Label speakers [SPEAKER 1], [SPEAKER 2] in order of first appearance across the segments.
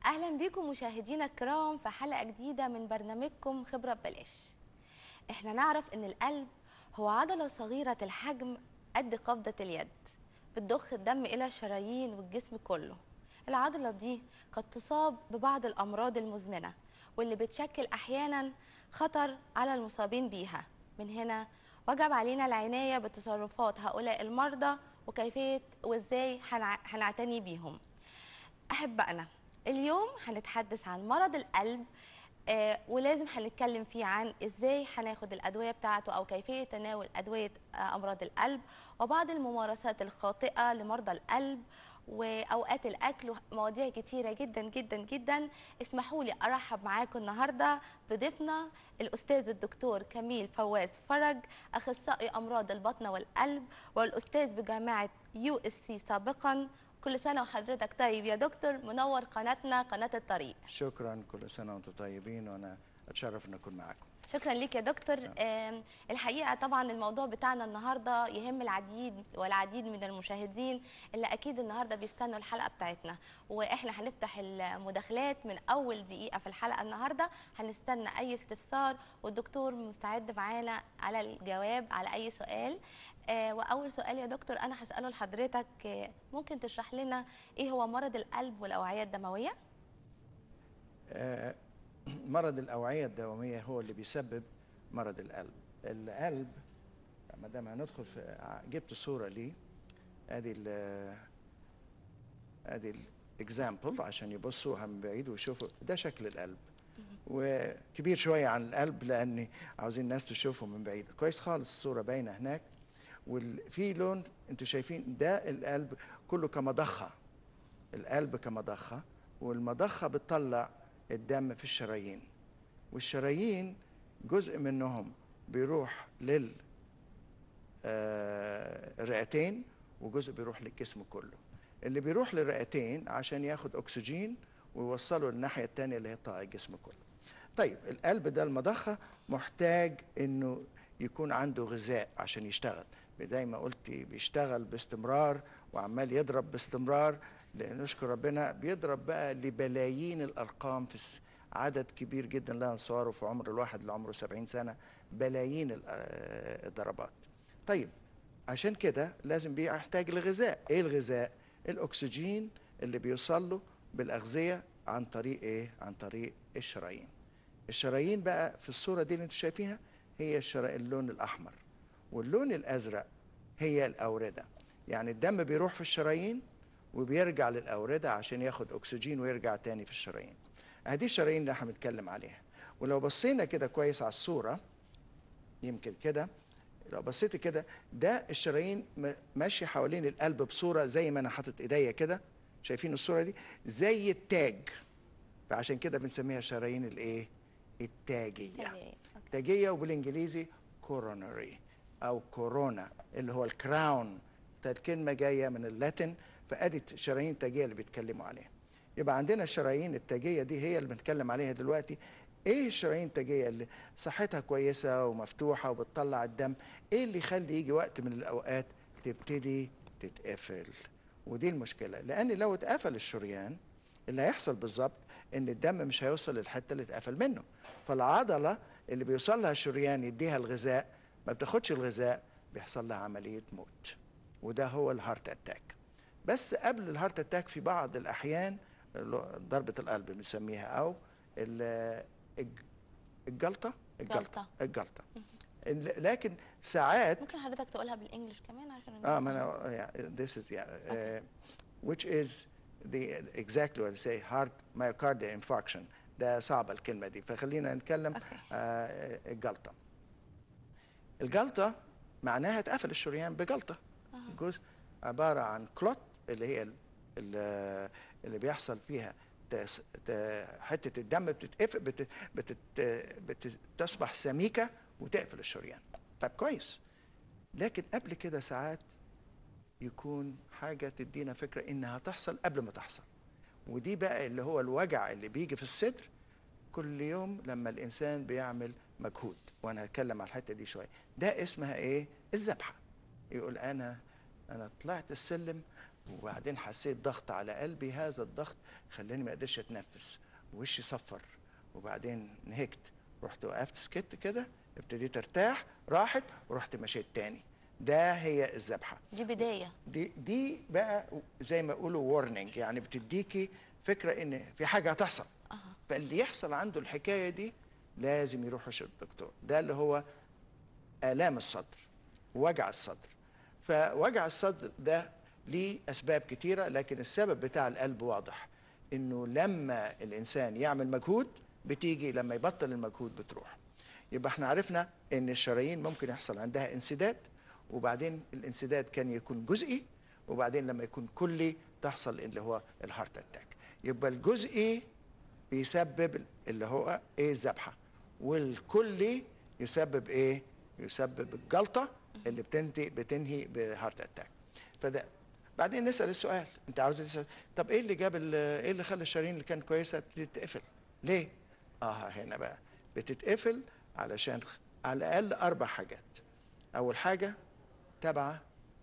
[SPEAKER 1] اهلا بيكم مشاهدينا الكرام في حلقه جديده من برنامجكم خبره ببلاش احنا نعرف ان القلب هو عضله صغيره الحجم قد قبضه اليد بتضخ الدم الى الشرايين والجسم كله العضله دي قد تصاب ببعض الامراض المزمنه واللي بتشكل احيانا خطر على المصابين بيها من هنا وجب علينا العنايه بتصرفات هؤلاء المرضى وكيفيه وازاي هنع- هنعتني بيهم احبائنا اليوم هنتحدث عن مرض القلب آه ولازم هنتكلم فيه عن ازاي هناخد الادويه بتاعته او كيفيه تناول ادويه آه امراض القلب وبعض الممارسات الخاطئه لمرضى القلب واوقات الاكل ومواضيع كتيره جدا جدا جدا اسمحوا لي ارحب معاكم النهارده بضيفنا الاستاذ الدكتور كميل فواز فرج اخصائي امراض البطن والقلب والاستاذ بجامعه يو اس سي سابقا كل سنه وحضرتك طيب يا دكتور منور قناتنا قناه الطريق
[SPEAKER 2] شكرا كل سنة وانتم طيبين وانا اتشرف ان اكون معاكم
[SPEAKER 1] شكرا ليك يا دكتور آم، الحقيقه طبعا الموضوع بتاعنا النهارده يهم العديد والعديد من المشاهدين اللي اكيد النهارده بيستنوا الحلقه بتاعتنا واحنا هنفتح المداخلات من اول دقيقه في الحلقه النهارده هنستنى اي استفسار والدكتور مستعد معانا على الجواب على اي سؤال آه، واول سؤال يا دكتور انا هساله لحضرتك آه، ممكن تشرح لنا ايه هو مرض القلب والاوعيه الدمويه
[SPEAKER 2] آه، مرض الأوعية الدموية هو اللي بيسبب مرض القلب القلب ما دام هندخل في ع- جبت صورة ليه ادي ال ادي الاكزامبل عشان يبصوها من بعيد ويشوفوا ده شكل القلب وكبير شوية عن القلب لأن عاوزين الناس تشوفه من بعيد كويس خالص الصورة باينة هناك وفي لون انتوا شايفين ده القلب كله كمضخة القلب كمضخة والمضخة بتطلع الدم في الشرايين والشرايين جزء منهم بيروح لل آه، الرئتين وجزء بيروح للجسم كله اللي بيروح للرئتين عشان ياخد اكسجين ويوصله للناحيه الثانيه اللي هي بتاع الجسم كله طيب القلب ده المضخه محتاج انه يكون عنده غذاء عشان يشتغل زي ما قلت بيشتغل باستمرار وعمال يضرب باستمرار لان نشكر ربنا بيضرب بقى لبلايين الارقام في الس- عدد كبير جدا لا نصوره في عمر الواحد اللي عمره 70 سنه بلايين ال- آه، الضربات طيب عشان كده لازم بيحتاج لغذاء ايه الغذاء الاكسجين اللي بيوصل له بالاغذيه عن طريق ايه عن طريق الشرايين الشرايين بقى في الصوره دي اللي انتوا شايفينها هي الشرا... اللون الاحمر واللون الازرق هي الاورده يعني الدم بيروح في الشرايين وبيرجع للاورده عشان ياخد اكسجين ويرجع تاني في الشرايين ادي الشرايين اللي احنا بنتكلم عليها ولو بصينا كده كويس على الصوره يمكن كده لو بصيت كده ده الشرايين م- ماشيه حوالين القلب بصوره زي ما انا حاطط ايديا كده شايفين الصوره دي زي التاج فعشان كده بنسميها شرايين الايه التاجيه
[SPEAKER 1] أوكي.
[SPEAKER 2] تاجيه وبالانجليزي كورونري او كورونا اللي هو الكراون ده الكلمه جايه من اللاتين فادي الشرايين التاجيه اللي بيتكلموا عليها يبقى عندنا الشرايين التاجيه دي هي اللي بنتكلم عليها دلوقتي ايه الشرايين التاجيه اللي صحتها كويسه ومفتوحه وبتطلع الدم ايه اللي يخلي يجي وقت من الاوقات تبتدي تتقفل ودي المشكله لان لو اتقفل الشريان اللي هيحصل بالظبط ان الدم مش هيوصل للحته اللي اتقفل منه فالعضله اللي بيوصل لها الشريان يديها الغذاء ما بتاخدش الغذاء بيحصل لها عمليه موت وده هو الهارت اتاك بس قبل الهارت اتاك في بعض الاحيان ضربه القلب بنسميها او ال- الج- الجلطه
[SPEAKER 1] جلطة.
[SPEAKER 2] الجلطه الجلطه ال- لكن ساعات
[SPEAKER 1] ممكن حضرتك تقولها بالانجلش كمان عشان
[SPEAKER 2] اه ما انا yeah, this is yeah, uh, which is the exactly what I say heart myocardial infarction ده صعبة الكلمة دي فخلينا نتكلم
[SPEAKER 1] أوكي.
[SPEAKER 2] آه الجلطة الجلطة معناها اتقفل الشريان بجلطة
[SPEAKER 1] أها.
[SPEAKER 2] جزء عبارة عن كلوت اللي هي ال- ال- اللي بيحصل فيها تس- ت- حتة الدم بتتقفل بت بتت بت- تصبح سميكة وتقفل الشريان طب كويس لكن قبل كده ساعات يكون حاجة تدينا فكرة إنها تحصل قبل ما تحصل ودي بقى اللي هو الوجع اللي بيجي في الصدر كل يوم لما الإنسان بيعمل مجهود وأنا هتكلم على الحتة دي شوية ده اسمها إيه؟ الذبحة يقول أنا أنا طلعت السلم وبعدين حسيت ضغط على قلبي هذا الضغط خلاني ما اقدرش اتنفس وشي صفر وبعدين نهكت رحت وقفت سكت كده ابتديت ارتاح راحت ورحت مشيت تاني ده هي الذبحه
[SPEAKER 1] دي بدايه
[SPEAKER 2] دي دي بقى زي ما يقولوا وارنينج يعني بتديكي فكره ان في حاجه هتحصل
[SPEAKER 1] اها
[SPEAKER 2] فاللي يحصل عنده الحكايه دي لازم يروح يشوف الدكتور ده اللي هو الام الصدر وجع الصدر فوجع الصدر ده ليه اسباب كتيره لكن السبب بتاع القلب واضح انه لما الانسان يعمل مجهود بتيجي لما يبطل المجهود بتروح يبقى احنا عرفنا ان الشرايين ممكن يحصل عندها انسداد وبعدين الانسداد كان يكون جزئي وبعدين لما يكون كلي تحصل اللي هو الهارت اتاك يبقى الجزئي بيسبب اللي هو ايه الذبحه والكلي يسبب ايه يسبب الجلطه اللي بتنتهي بتنهي بهارت اتاك فده بعدين نسال السؤال انت عاوز تسال طب ايه اللي جاب ال- ايه اللي خلى الشرايين اللي كانت كويسه تبتدي تتقفل ليه اه هنا بقى بتتقفل علشان على الاقل اربع حاجات اول حاجه تابعه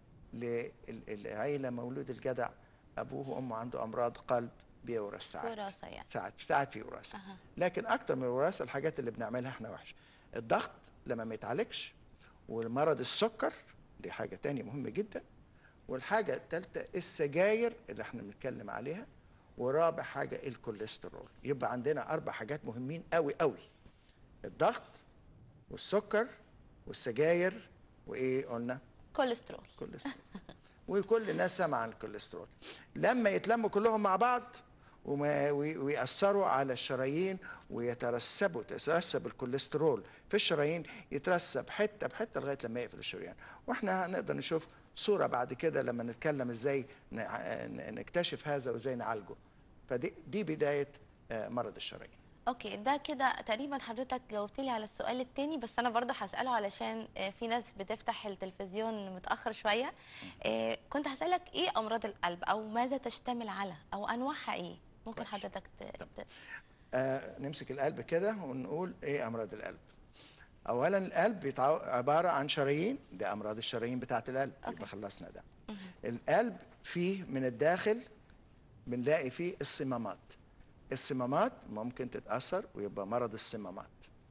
[SPEAKER 2] للعيله مولود الجدع ابوه وامه عنده امراض قلب بيورث ساعات
[SPEAKER 1] وراثه يعني
[SPEAKER 2] ساعات ساعات في وراثه
[SPEAKER 1] اها
[SPEAKER 2] لكن اكتر من الوراثه الحاجات اللي بنعملها احنا وحشه الضغط لما ما يتعالجش والمرض السكر دي حاجه تانية مهمه جدا والحاجه الثالثه السجاير اللي احنا بنتكلم عليها ورابع حاجه الكوليسترول يبقى عندنا اربع حاجات مهمين قوي قوي الضغط والسكر والسجاير وايه قلنا
[SPEAKER 1] كوليسترول
[SPEAKER 2] كوليسترول وكل الناس سمع عن الكوليسترول لما يتلموا كلهم مع بعض وما وي- ويأثروا على الشرايين ويترسبوا يترسب الكوليسترول في الشرايين يترسب حته بحته لغايه لما يقفل الشريان واحنا هنقدر نشوف صوره بعد كده لما نتكلم ازاي نع- ن- نكتشف هذا وازاي نعالجه فدي دي بدايه آه، مرض الشرايين
[SPEAKER 1] اوكي ده كده تقريبا حضرتك جاوبت لي على السؤال التاني بس انا برضه هساله علشان آه، في ناس بتفتح التلفزيون متاخر شويه آه، كنت هسالك ايه امراض القلب او ماذا تشتمل على او انواعها ايه ممكن
[SPEAKER 2] كويس.
[SPEAKER 1] حضرتك ت... ت...
[SPEAKER 2] آه، نمسك القلب كده ونقول ايه امراض القلب اولا القلب بيتعو- عباره عن شرايين ده امراض الشرايين بتاعه القلب
[SPEAKER 1] أوكي.
[SPEAKER 2] يبقى خلصنا ده
[SPEAKER 1] مهم.
[SPEAKER 2] القلب فيه من الداخل بنلاقي فيه الصمامات الصمامات ممكن تتاثر ويبقى مرض الصمامات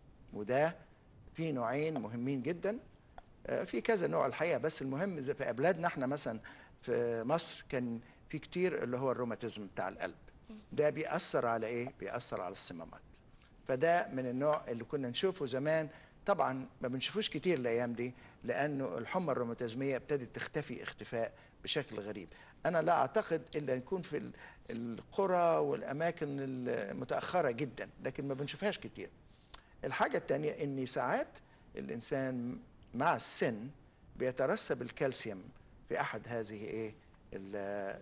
[SPEAKER 2] وده في نوعين مهمين جدا آه، في كذا نوع الحقيقه بس المهم زي في بلادنا احنا مثلا في مصر كان في كتير اللي هو الروماتيزم بتاع القلب ده بيأثر على ايه بيأثر على الصمامات فده من النوع اللي كنا نشوفه زمان طبعا ما بنشوفوش كتير الايام دي لانه الحمى الروماتيزميه ابتدت تختفي اختفاء بشكل غريب انا لا اعتقد الا يكون في ال- القرى والاماكن المتاخره جدا لكن ما بنشوفهاش كتير الحاجه الثانيه ان ساعات الانسان مع السن بيترسب الكالسيوم في احد هذه ايه ال-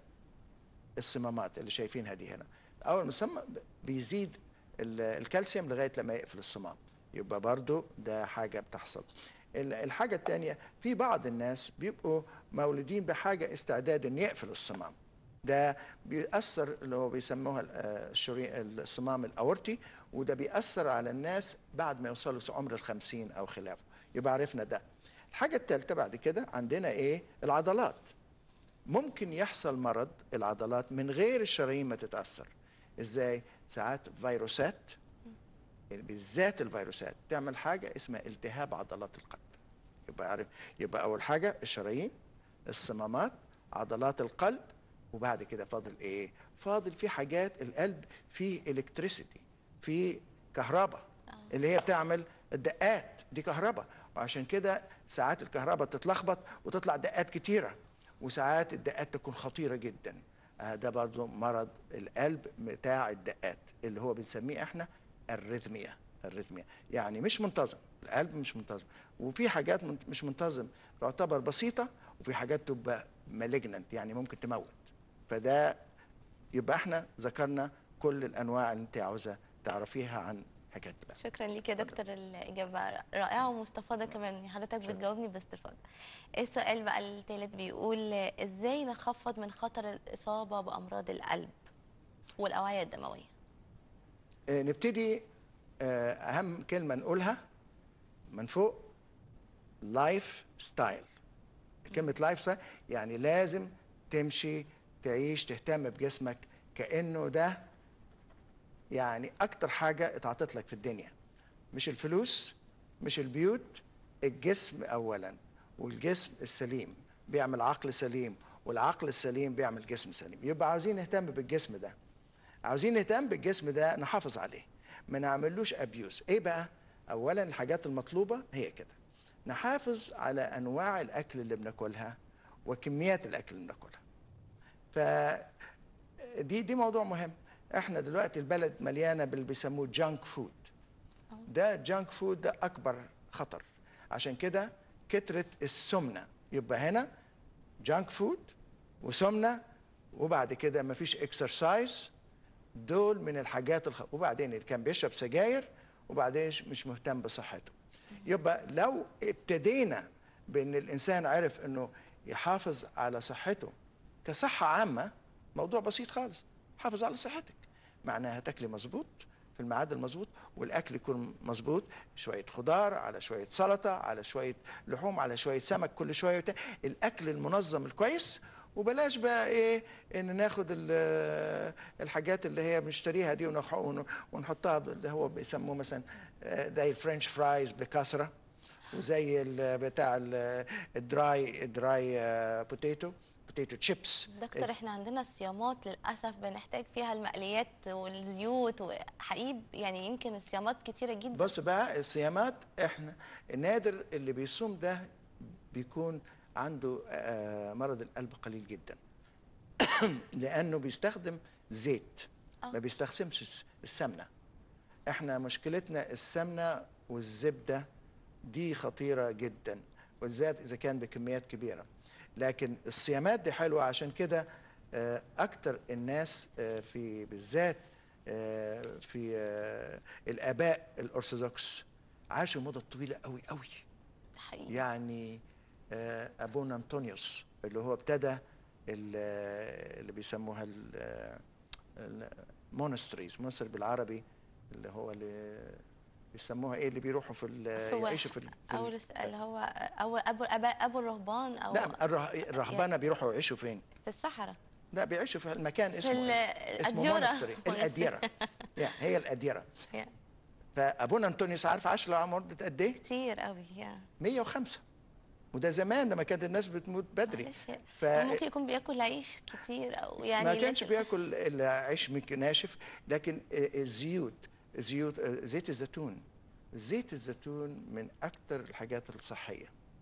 [SPEAKER 2] الصمامات اللي شايفينها دي هنا اول ما الصمام بيزيد ال- الكالسيوم لغايه لما يقفل الصمام يبقى برضو ده حاجه بتحصل ال- الحاجه الثانيه في بعض الناس بيبقوا مولودين بحاجه استعداد ان يقفل الصمام ده بيأثر اللي هو بيسموها ال- آه، الشري- الصمام الأورطي وده بيأثر على الناس بعد ما يوصلوا عمر الخمسين أو خلافه يبقى عرفنا ده الحاجة الثالثة بعد كده عندنا إيه العضلات ممكن يحصل مرض العضلات من غير الشرايين ما تتأثر إزاي ساعات فيروسات بالذات الفيروسات تعمل حاجة اسمها التهاب عضلات القلب يبقى عارف يبقى أول حاجة الشرايين الصمامات عضلات القلب وبعد كده فاضل ايه فاضل في حاجات القلب فيه الكتريسيتي في كهرباء
[SPEAKER 1] آه.
[SPEAKER 2] اللي هي بتعمل الدقات دي كهرباء وعشان كده ساعات الكهرباء تتلخبط وتطلع دقات كتيرة وساعات الدقات تكون خطيرة جدا آه ده برضو مرض القلب بتاع الدقات اللي هو بنسميه احنا الريثميا الريثميا يعني مش منتظم القلب مش منتظم وفي حاجات من- مش منتظم تعتبر بسيطة وفي حاجات تبقى مالجننت يعني ممكن تموت فده يبقى احنا ذكرنا كل الانواع اللي انت عاوزه تعرفيها عن حكايه القلب
[SPEAKER 1] شكرا ليك يا دكتور الاجابه رائعه ومستفاضه كمان حضرتك
[SPEAKER 2] شكرا.
[SPEAKER 1] بتجاوبني باستفاضه السؤال بقى الثالث بيقول ازاي نخفض من خطر الاصابه بامراض القلب والاوعيه الدمويه
[SPEAKER 2] آه، نبتدي آه، اهم كلمه نقولها من فوق لايف ستايل كلمه لايف ستايل يعني لازم تمشي تعيش تهتم بجسمك كانه ده يعني اكتر حاجه اتعطت لك في الدنيا مش الفلوس مش البيوت الجسم اولا والجسم السليم بيعمل عقل سليم والعقل السليم بيعمل جسم سليم يبقى عاوزين نهتم بالجسم ده عاوزين نهتم بالجسم ده نحافظ عليه ما نعملوش ابيوز ايه بقى اولا الحاجات المطلوبه هي كده نحافظ على انواع الاكل اللي بناكلها وكميات الاكل اللي بناكلها ف دي دي موضوع مهم احنا دلوقتي البلد مليانه باللي بيسموه جانك فود ده جانك فود ده اكبر خطر عشان كده كترة السمنه يبقى هنا جانك فود وسمنه وبعد كده مفيش اكسرسايز دول من الحاجات الخ... وبعدين اللي كان بيشرب سجاير وبعدين مش مهتم بصحته يبقى لو ابتدينا بان الانسان عرف انه يحافظ على صحته كصحه عامه موضوع بسيط خالص حافظ على صحتك معناها تاكلي مظبوط في الميعاد المظبوط والاكل يكون مظبوط شويه خضار على شويه سلطه على شويه لحوم على شويه سمك كل شويه وت... الاكل المنظم الكويس وبلاش بقى ايه ان ناخد ال- الحاجات اللي هي بنشتريها دي ونح- ون- ونحطها اللي هو بيسموه مثلا آه، زي الفرنش فرايز بكثره وزي ال- بتاع ال- الدراي الدراي آه، بوتيتو بوتيتو تشيبس
[SPEAKER 1] دكتور احنا عندنا الصيامات للاسف بنحتاج فيها المقليات والزيوت وحقيقي يعني يمكن الصيامات كتيره جدا
[SPEAKER 2] بص بقى الصيامات احنا النادر اللي بيصوم ده بيكون عنده آه، مرض القلب قليل جدا لانه بيستخدم زيت
[SPEAKER 1] آه.
[SPEAKER 2] ما بيستخدمش الس- السمنه احنا مشكلتنا السمنه والزبده دي خطيره جدا وبالذات اذا كان بكميات كبيره لكن الصيامات دي حلوه عشان كده آه، اكتر الناس آه، في بالذات آه، في آه، الاباء الارثوذكس عاشوا مده طويله قوي قوي
[SPEAKER 1] حقيقي
[SPEAKER 2] يعني آه، ابونا انطونيوس اللي هو ابتدى ال- اللي بيسموها المونستريز مونستري بالعربي اللي هو اللي بيسموها ايه اللي بيروحوا في ال-
[SPEAKER 1] هو
[SPEAKER 2] يعيشوا في ال- في ال-
[SPEAKER 1] اول اللي هو او ابو أبا ابو الرهبان او
[SPEAKER 2] لا الره- الرهبانه بيروحوا يعيشوا فين؟
[SPEAKER 1] في الصحراء
[SPEAKER 2] لا بيعيشوا في المكان
[SPEAKER 1] في
[SPEAKER 2] اسمه
[SPEAKER 1] ال-
[SPEAKER 2] اسمه
[SPEAKER 1] الاديره
[SPEAKER 2] monastery. الاديره يا هي الاديره
[SPEAKER 1] يا.
[SPEAKER 2] فابونا انطونيوس عارف عاش له مده قد ايه؟
[SPEAKER 1] كتير قوي يا
[SPEAKER 2] 105 وده زمان لما كانت الناس بتموت بدري
[SPEAKER 1] معلش.
[SPEAKER 2] ف
[SPEAKER 1] ممكن يكون بياكل عيش كتير او يعني
[SPEAKER 2] ما كانش
[SPEAKER 1] لكن-
[SPEAKER 2] بياكل الا عيش مك- ناشف لكن الزيوت زيوت زيت الزيتون زيت الزيتون من اكثر الحاجات الصحيه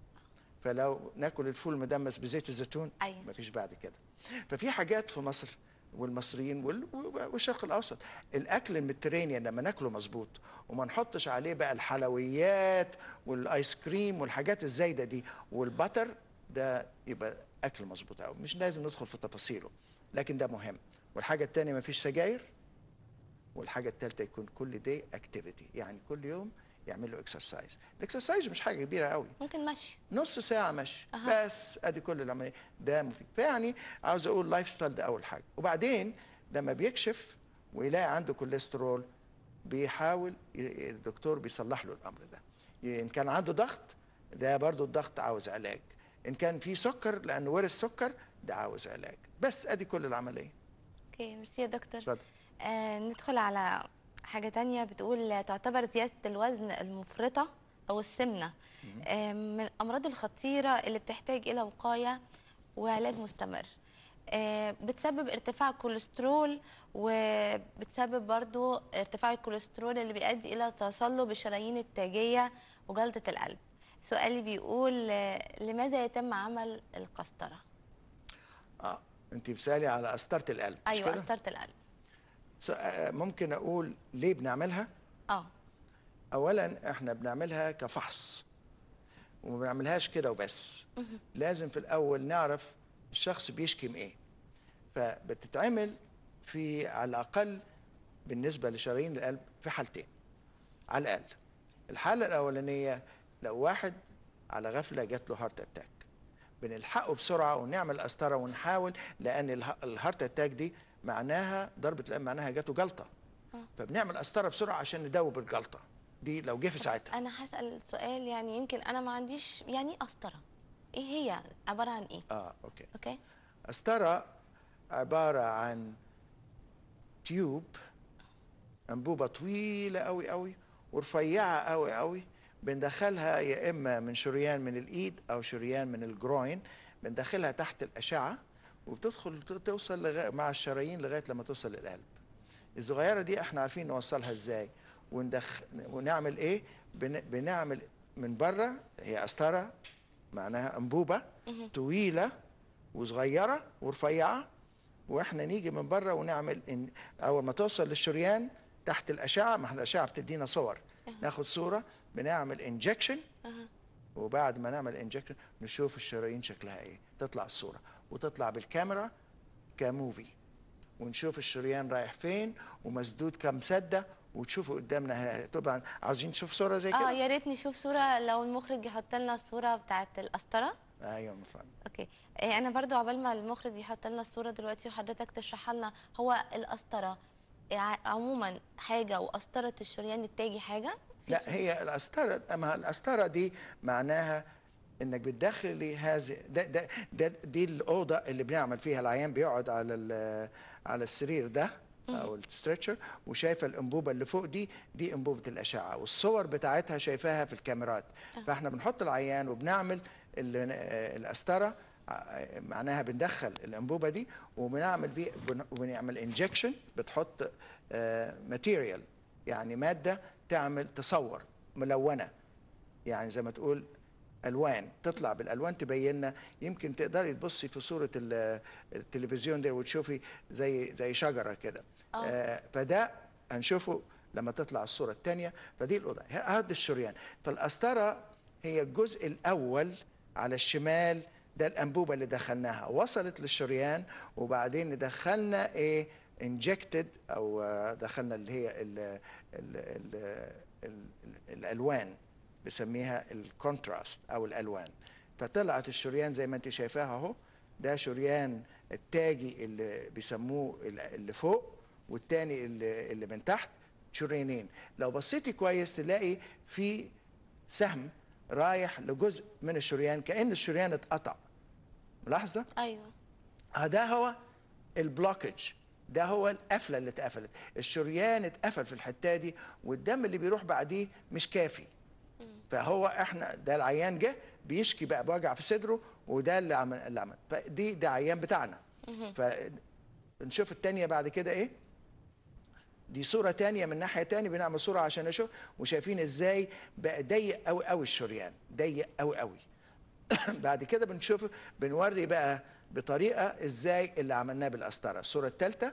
[SPEAKER 2] فلو ناكل الفول مدمس بزيت الزيتون
[SPEAKER 1] أيوة.
[SPEAKER 2] مفيش بعد كده ففي حاجات في مصر والمصريين وال- والشرق الاوسط الاكل المديترينيان لما ناكله مظبوط وما نحطش عليه بقى الحلويات والايس كريم والحاجات الزايده دي والبتر ده يبقى اكل مظبوط قوي مش لازم ندخل في تفاصيله لكن ده مهم والحاجه الثانيه ما فيش سجاير والحاجه الثالثه يكون كل داي اكتيفيتي يعني كل يوم يعملوا اكسرسايز الاكسرسايز مش حاجه كبيره قوي
[SPEAKER 1] ممكن مشي
[SPEAKER 2] نص ساعة مشي
[SPEAKER 1] أها.
[SPEAKER 2] بس ادي كل العملية ده مفيد فيعني عاوز اقول لايف ستايل ده اول حاجة وبعدين لما بيكشف ويلاقي عنده كوليسترول بيحاول ي- الدكتور بيصلح له الامر ده ي- ان كان عنده ضغط ده برضو الضغط عاوز علاج ان كان في سكر لانه ورث سكر ده عاوز علاج بس ادي كل العملية
[SPEAKER 1] اوكي ميرسي يا دكتور
[SPEAKER 2] اتفضل
[SPEAKER 1] آه ندخل على حاجة تانية بتقول تعتبر زيادة الوزن المفرطة أو السمنة
[SPEAKER 2] مم.
[SPEAKER 1] آه من الأمراض الخطيرة اللي بتحتاج إلى وقاية وعلاج مستمر آه بتسبب ارتفاع الكوليسترول وبتسبب برضو ارتفاع الكوليسترول اللي بيؤدي إلى تصلب الشرايين التاجية وجلطة القلب سؤالي بيقول آه لماذا يتم عمل القسطرة؟
[SPEAKER 2] اه انت بتسالي على قسطرة القلب مش
[SPEAKER 1] أيوة
[SPEAKER 2] كده؟
[SPEAKER 1] قسطرة القلب
[SPEAKER 2] س- آه، ممكن اقول ليه بنعملها
[SPEAKER 1] اه
[SPEAKER 2] اولا احنا بنعملها كفحص وما بنعملهاش كده وبس
[SPEAKER 1] مهم.
[SPEAKER 2] لازم في الاول نعرف الشخص بيشكي من ايه فبتتعمل في على الاقل بالنسبه لشرايين القلب في حالتين على الاقل الحاله الاولانيه لو واحد على غفله جات له هارت اتاك بنلحقه بسرعه ونعمل قسطره ونحاول لان اله- الهارت اتاك دي معناها ضربه القلب معناها جاته جلطه
[SPEAKER 1] آه.
[SPEAKER 2] فبنعمل قسطره بسرعه عشان ندوب الجلطه دي لو جه في ساعتها
[SPEAKER 1] انا هسال سؤال يعني يمكن انا ما عنديش يعني ايه قسطره ايه هي عباره عن ايه
[SPEAKER 2] اه اوكي
[SPEAKER 1] اوكي
[SPEAKER 2] قسطره عباره عن تيوب انبوبه طويله قوي قوي ورفيعه قوي قوي بندخلها يا اما من شريان من الايد او شريان من الجروين بندخلها تحت الاشعه وبتدخل ت- توصل لغا... مع الشرايين لغايه لما توصل للقلب الصغيره دي احنا عارفين نوصلها ازاي وندخ... ونعمل ايه بن... بنعمل من بره هي قسطره معناها انبوبه
[SPEAKER 1] مهم.
[SPEAKER 2] طويله وصغيره ورفيعه واحنا نيجي من بره ونعمل إن اول ما توصل للشريان تحت الاشعه ما احنا الاشعه بتدينا صور
[SPEAKER 1] أها.
[SPEAKER 2] ناخد صوره بنعمل انجكشن
[SPEAKER 1] أها.
[SPEAKER 2] وبعد ما نعمل انجكشن نشوف الشرايين شكلها ايه تطلع الصوره وتطلع بالكاميرا كموفي ونشوف الشريان رايح فين ومسدود كم سده وتشوفوا قدامنا ها- طبعا عاوزين نشوف صوره زي
[SPEAKER 1] اه
[SPEAKER 2] كده
[SPEAKER 1] يا ريت نشوف صورة لو المخرج يحط لنا الصورة بتاعت القسطرة
[SPEAKER 2] ايوه مفهوم
[SPEAKER 1] اوكي إيه انا برضو عقبال ما المخرج يحط لنا الصورة دلوقتي وحضرتك تشرح لنا هو القسطرة إيه ع- عموما حاجة وقسطرة الشريان التاجي حاجة
[SPEAKER 2] لا هي القسطره اما القسطره دي معناها انك بتدخلي هذه ده ده ده دي الاوضه اللي بنعمل فيها العيان بيقعد على ال- على السرير ده او الستريتشر وشايفه الانبوبه اللي فوق دي دي انبوبه الاشعه والصور بتاعتها شايفاها في الكاميرات
[SPEAKER 1] آه.
[SPEAKER 2] فاحنا بنحط العيان وبنعمل ال- آه، القسطره ع- معناها بندخل الانبوبه دي وبنعمل بيه بن- وبنعمل انجكشن بتحط ماتيريال يعني ماده تعمل تصور ملونه يعني زي ما تقول الوان تطلع بالالوان تبين لنا يمكن تقدري تبصي في صوره ال- التلفزيون ده وتشوفي زي زي شجره كده
[SPEAKER 1] اه
[SPEAKER 2] آه، فده هنشوفه لما تطلع الصوره الثانيه فدي الاوضه هذا الشريان فالقسطره هي الجزء الاول على الشمال ده الانبوبه اللي دخلناها وصلت للشريان وبعدين دخلنا ايه انجكتد او آه، دخلنا اللي هي ال ال ال ال الالوان بسميها الكونتراست او الالوان فطلعت الشريان زي ما انت شايفاها اهو ده شريان التاجي اللي بيسموه اللي فوق والتاني اللي, اللي من تحت شريانين لو بصيتي كويس تلاقي في سهم رايح لجزء من الشريان كأن الشريان اتقطع ملاحظة؟
[SPEAKER 1] ايوه
[SPEAKER 2] ده هو البلوكج ده هو القفلة اللي اتقفلت الشريان اتقفل في الحتة دي والدم اللي بيروح بعديه مش كافي
[SPEAKER 1] مم.
[SPEAKER 2] فهو احنا ده العيان جه بيشكي بقى بوجع في صدره وده اللي عمل اللي عمل فدي ده عيان بتاعنا
[SPEAKER 1] مهم.
[SPEAKER 2] فنشوف التانية بعد كده ايه دي صورة تانية من ناحية تانية بنعمل صورة عشان نشوف وشايفين ازاي بقى ضيق قوي قوي الشريان ضيق قوي قوي بعد كده بنشوف بنوري بقى بطريقة ازاي اللي عملناه بالقسطرة الصورة الثالثة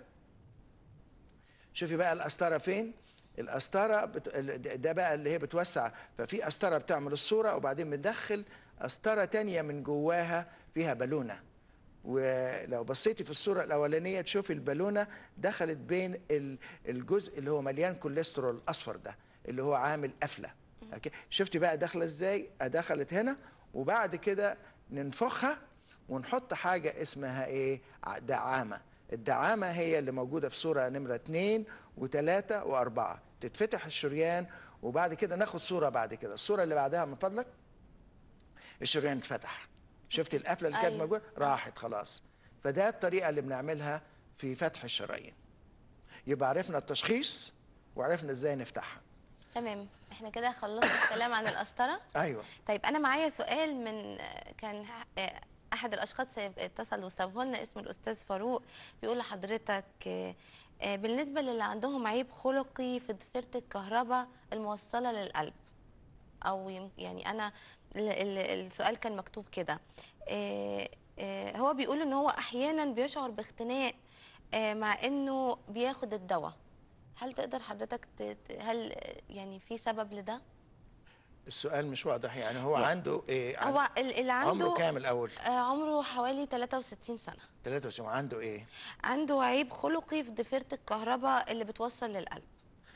[SPEAKER 2] شوفي بقى القسطرة فين القسطرة بت... ده بقى اللي هي بتوسع ففي قسطرة بتعمل الصورة وبعدين بندخل قسطرة تانية من جواها فيها بالونة ولو بصيتي في الصورة الأولانية تشوفي البالونة دخلت بين ال- الجزء اللي هو مليان كوليسترول الأصفر ده اللي هو عامل قفلة أوكي؟ شفتي بقى داخلة ازاي دخلت هنا وبعد كده ننفخها ونحط حاجة اسمها ايه ع- دعامة الدعامة هي اللي موجودة في صورة نمرة اتنين وتلاتة وأربعة تتفتح الشريان وبعد كده ناخد صورة بعد كده الصورة اللي بعدها من فضلك الشريان اتفتح شفت القفلة اللي كانت
[SPEAKER 1] أيوة.
[SPEAKER 2] موجودة راحت خلاص فده الطريقة اللي بنعملها في فتح الشرايين يبقى عرفنا التشخيص وعرفنا ازاي نفتحها
[SPEAKER 1] تمام احنا كده خلصنا الكلام عن القسطرة
[SPEAKER 2] ايوه
[SPEAKER 1] طيب انا معايا سؤال من كان آه، احد الاشخاص اتصل وسابه لنا اسم الاستاذ فاروق بيقول لحضرتك آه، آه، بالنسبه للي عندهم عيب خلقي في ضفيره الكهرباء الموصله للقلب او يم- يعني انا ال- ال- السؤال كان مكتوب كده آه، آه، هو بيقول ان هو احيانا بيشعر باختناق آه، مع انه بياخد الدواء هل تقدر حضرتك ت- ت- هل آه، يعني في سبب لده
[SPEAKER 2] السؤال مش واضح يعني هو
[SPEAKER 1] يعني
[SPEAKER 2] عنده ايه
[SPEAKER 1] هو ال- اللي
[SPEAKER 2] عمره
[SPEAKER 1] عنده
[SPEAKER 2] كام الاول
[SPEAKER 1] آه، عمره حوالي 63 سنة
[SPEAKER 2] 23 عنده ايه
[SPEAKER 1] عنده عيب خلقي في ضفيرة الكهرباء اللي بتوصل للقلب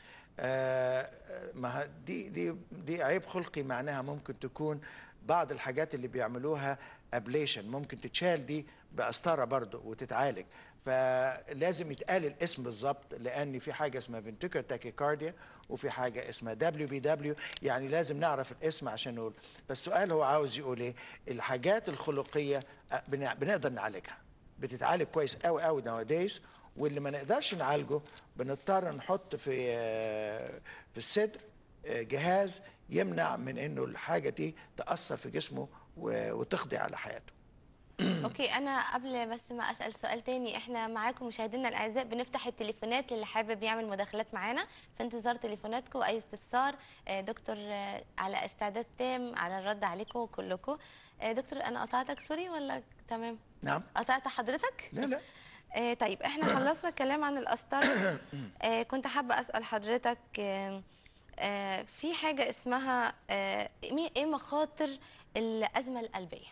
[SPEAKER 2] آه ما ه- دي دي دي عيب خلقي معناها ممكن تكون بعض الحاجات اللي بيعملوها ابليشن ممكن تتشال دي بقسطره برضه وتتعالج فلازم يتقال الاسم بالظبط لان في حاجه اسمها فنتيكر تاكيكارديا وفي حاجه اسمها دبليو بي دبليو يعني لازم نعرف الاسم عشان نقول بس السؤال هو عاوز يقول ايه الحاجات الخلقيه آه، بنع- بنقدر نعالجها بتتعالج كويس قوي قوي نواديز واللي ما نقدرش نعالجه بنضطر نحط في آه، في الصدر آه، جهاز يمنع من انه الحاجه دي تاثر في جسمه و- وتقضي على حياته
[SPEAKER 1] اوكي انا قبل بس ما اسال سؤال تاني احنا معاكم مشاهدينا الاعزاء بنفتح التليفونات للي حابب يعمل مداخلات معانا في انتظار تليفوناتكم اي استفسار آه، دكتور آه، على استعداد تام على الرد عليكم كلكم آه، دكتور انا قطعتك سوري ولا تمام
[SPEAKER 2] نعم
[SPEAKER 1] قطعت حضرتك
[SPEAKER 2] لا لا
[SPEAKER 1] آه، طيب احنا خلصنا الكلام عن القسطرة آه، كنت حابة اسال حضرتك آه، آه، في حاجة اسمها آه، مي- ايه مخاطر الازمة القلبية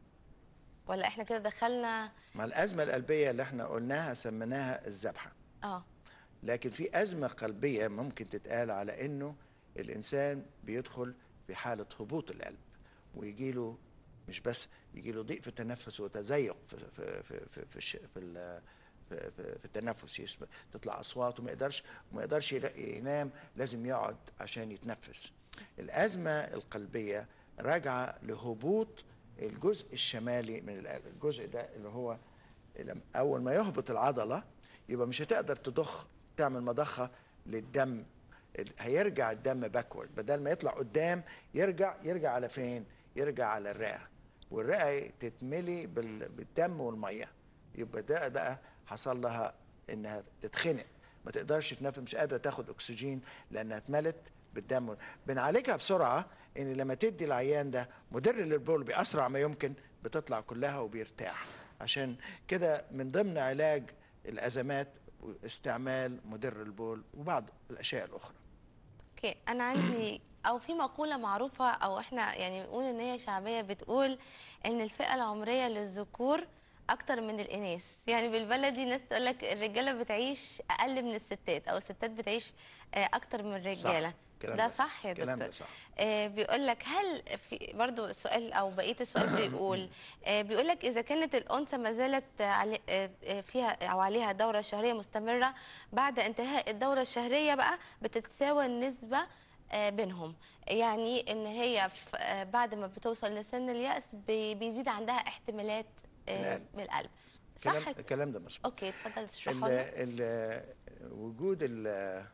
[SPEAKER 1] ولا احنا كده دخلنا
[SPEAKER 2] مع الازمه القلبيه اللي احنا قلناها سميناها الذبحه
[SPEAKER 1] اه
[SPEAKER 2] لكن في أزمة قلبية ممكن تتقال على إنه الإنسان بيدخل في حالة هبوط القلب ويجيله مش بس يجيله ضيق في التنفس وتزيق في في في في في, الش- في, ال- في, في, في التنفس يسمع تطلع أصوات وما يقدرش وما يقدرش يلا- ينام لازم يقعد عشان يتنفس الأزمة القلبية راجعة لهبوط الجزء الشمالي من القلب الجزء ده اللي هو لما- أول ما يهبط العضلة يبقى مش هتقدر تضخ تعمل مضخه للدم ال- هيرجع الدم باكورد بدل ما يطلع قدام يرجع يرجع على فين يرجع على الرئه والرئه تتملي بال- بالدم والميه يبقى ده بقى حصل لها انها تتخنق ما تقدرش تنفس مش قادره تاخد اكسجين لانها اتملت بالدم بنعالجها بسرعه ان لما تدي العيان ده مدر للبول باسرع ما يمكن بتطلع كلها وبيرتاح عشان كده من ضمن علاج الازمات استعمال مدر البول وبعض الاشياء الاخرى
[SPEAKER 1] اوكي انا عندي او في مقولة معروفة او احنا يعني بنقول ان هي شعبية بتقول ان الفئة العمرية للذكور اكتر من الاناث يعني بالبلدي ناس تقول لك الرجالة بتعيش اقل من الستات او الستات بتعيش آه، اكتر من الرجالة
[SPEAKER 2] الكلام
[SPEAKER 1] ده صح يا
[SPEAKER 2] الكلام
[SPEAKER 1] دكتور
[SPEAKER 2] ده صح
[SPEAKER 1] آه، بيقول لك هل في برضو السؤال او بقيه السؤال بيقول آه، بيقول لك اذا كانت الانثى ما زالت علي- آه، آه، فيها او عليها دوره شهريه مستمره بعد انتهاء الدوره الشهريه بقى بتتساوى النسبه آه، بينهم يعني ان هي ف- آه، بعد ما بتوصل لسن اليأس بي- بيزيد عندها احتمالات آه،
[SPEAKER 2] القلب.
[SPEAKER 1] من القلب
[SPEAKER 2] الكلام
[SPEAKER 1] صح
[SPEAKER 2] الكلام ده مظبوط
[SPEAKER 1] اوكي اتفضل
[SPEAKER 2] ال-
[SPEAKER 1] اشرحها لنا
[SPEAKER 2] ال- وجود ال-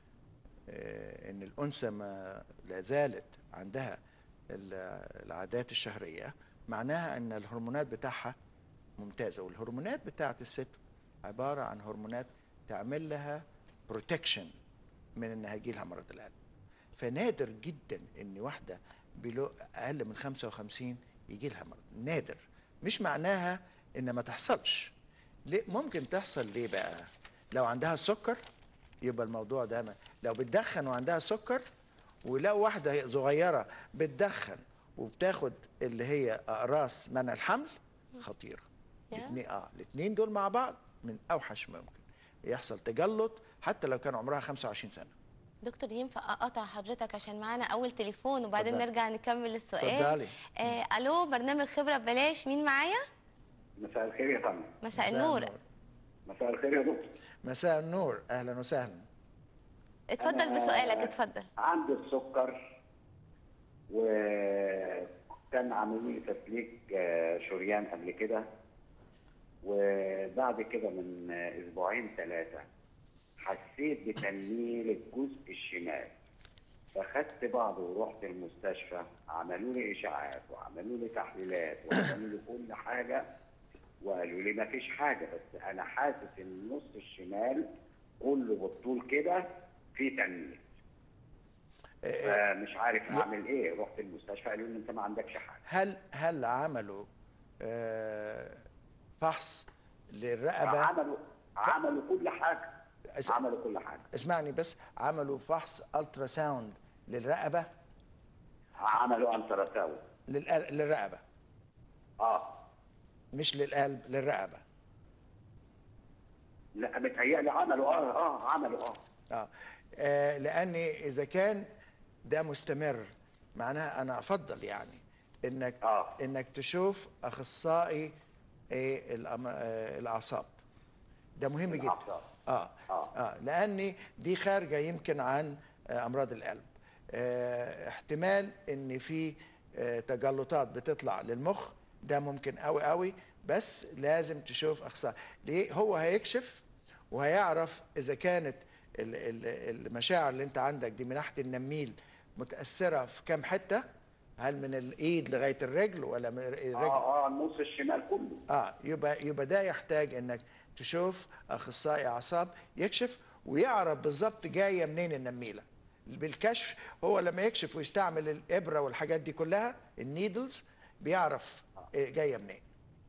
[SPEAKER 2] آه، ان الانثى ما لا زالت عندها ال- العادات الشهريه معناها ان الهرمونات بتاعها ممتازه والهرمونات بتاعت الست عباره عن هرمونات تعمل لها بروتكشن من ان هيجي لها مرض القلب فنادر جدا ان واحده بلو اقل من 55 يجي لها مرض نادر مش معناها ان ما تحصلش ليه ممكن تحصل ليه بقى لو عندها السكر يبقى الموضوع ده ما. لو بتدخن وعندها سكر ولو واحده صغيره بتدخن وبتاخد اللي هي اقراص منع الحمل خطيره
[SPEAKER 1] يا.
[SPEAKER 2] الاثنين اه الاثنين دول مع بعض من اوحش ما يمكن يحصل تجلط حتى لو كان عمرها 25 سنه
[SPEAKER 1] دكتور ينفع اقطع حضرتك عشان معانا اول تليفون وبعدين
[SPEAKER 2] اتفضلي.
[SPEAKER 1] نرجع نكمل السؤال
[SPEAKER 2] اتفضلي
[SPEAKER 1] آه الو برنامج خبره ببلاش مين معايا
[SPEAKER 3] مساء الخير يا فندم
[SPEAKER 1] مساء النور
[SPEAKER 3] مساء الخير يا دكتور
[SPEAKER 2] مساء النور اهلا وسهلا
[SPEAKER 1] اتفضل
[SPEAKER 3] أنا-
[SPEAKER 1] بسؤالك اتفضل
[SPEAKER 3] عندي السكر وكان عاملين لي تسليك آه، شريان قبل كده وبعد كده من آه، اسبوعين ثلاثه حسيت بتنميل الجزء الشمال فخدت بعض ورحت المستشفى عملوا لي اشاعات وعملوا لي تحليلات وعملوا لي كل حاجه وقالوا لي ما فيش حاجه بس انا حاسس ان النص الشمال كله بالطول كده في تنميل
[SPEAKER 2] آه،
[SPEAKER 3] فمش عارف اعمل ايه رحت المستشفى قالوا لي انت ما عندكش حاجه
[SPEAKER 2] هل هل عملوا آه، فحص للرقبه
[SPEAKER 3] عملوا عملوا كل حاجه
[SPEAKER 2] اس-
[SPEAKER 3] عملوا كل حاجه
[SPEAKER 2] اسمعني بس عملوا فحص الترا ساوند للرقبه
[SPEAKER 3] عملوا انترا ساوند
[SPEAKER 2] للقل- للرقبه
[SPEAKER 3] اه
[SPEAKER 2] مش للقلب للرقبه
[SPEAKER 3] لا متهيألي عملوا اه اه عملوا اه
[SPEAKER 2] اه آه، لان اذا كان ده مستمر معناها انا افضل يعني انك
[SPEAKER 3] اه
[SPEAKER 2] انك تشوف اخصائي إيه الأم- آه، الاعصاب ده مهم جدا
[SPEAKER 3] الأعصاب.
[SPEAKER 2] اه
[SPEAKER 3] اه
[SPEAKER 2] اه لان دي خارجه يمكن عن آه، امراض القلب آه، احتمال ان في آه، تجلطات بتطلع للمخ ده ممكن قوي قوي بس لازم تشوف اخصائي ليه هو هيكشف وهيعرف اذا كانت ال- ال- المشاعر اللي انت عندك دي من ناحيه النميل متاثره في كام حته هل من الايد لغايه الرجل ولا من الرجل
[SPEAKER 3] اه اه النص الشمال كله
[SPEAKER 2] اه يبقى يبقى ده يحتاج انك تشوف اخصائي اعصاب يكشف ويعرف بالظبط جايه منين النميله بالكشف هو لما يكشف ويستعمل الابره والحاجات دي كلها النيدلز بيعرف إيه جايه منين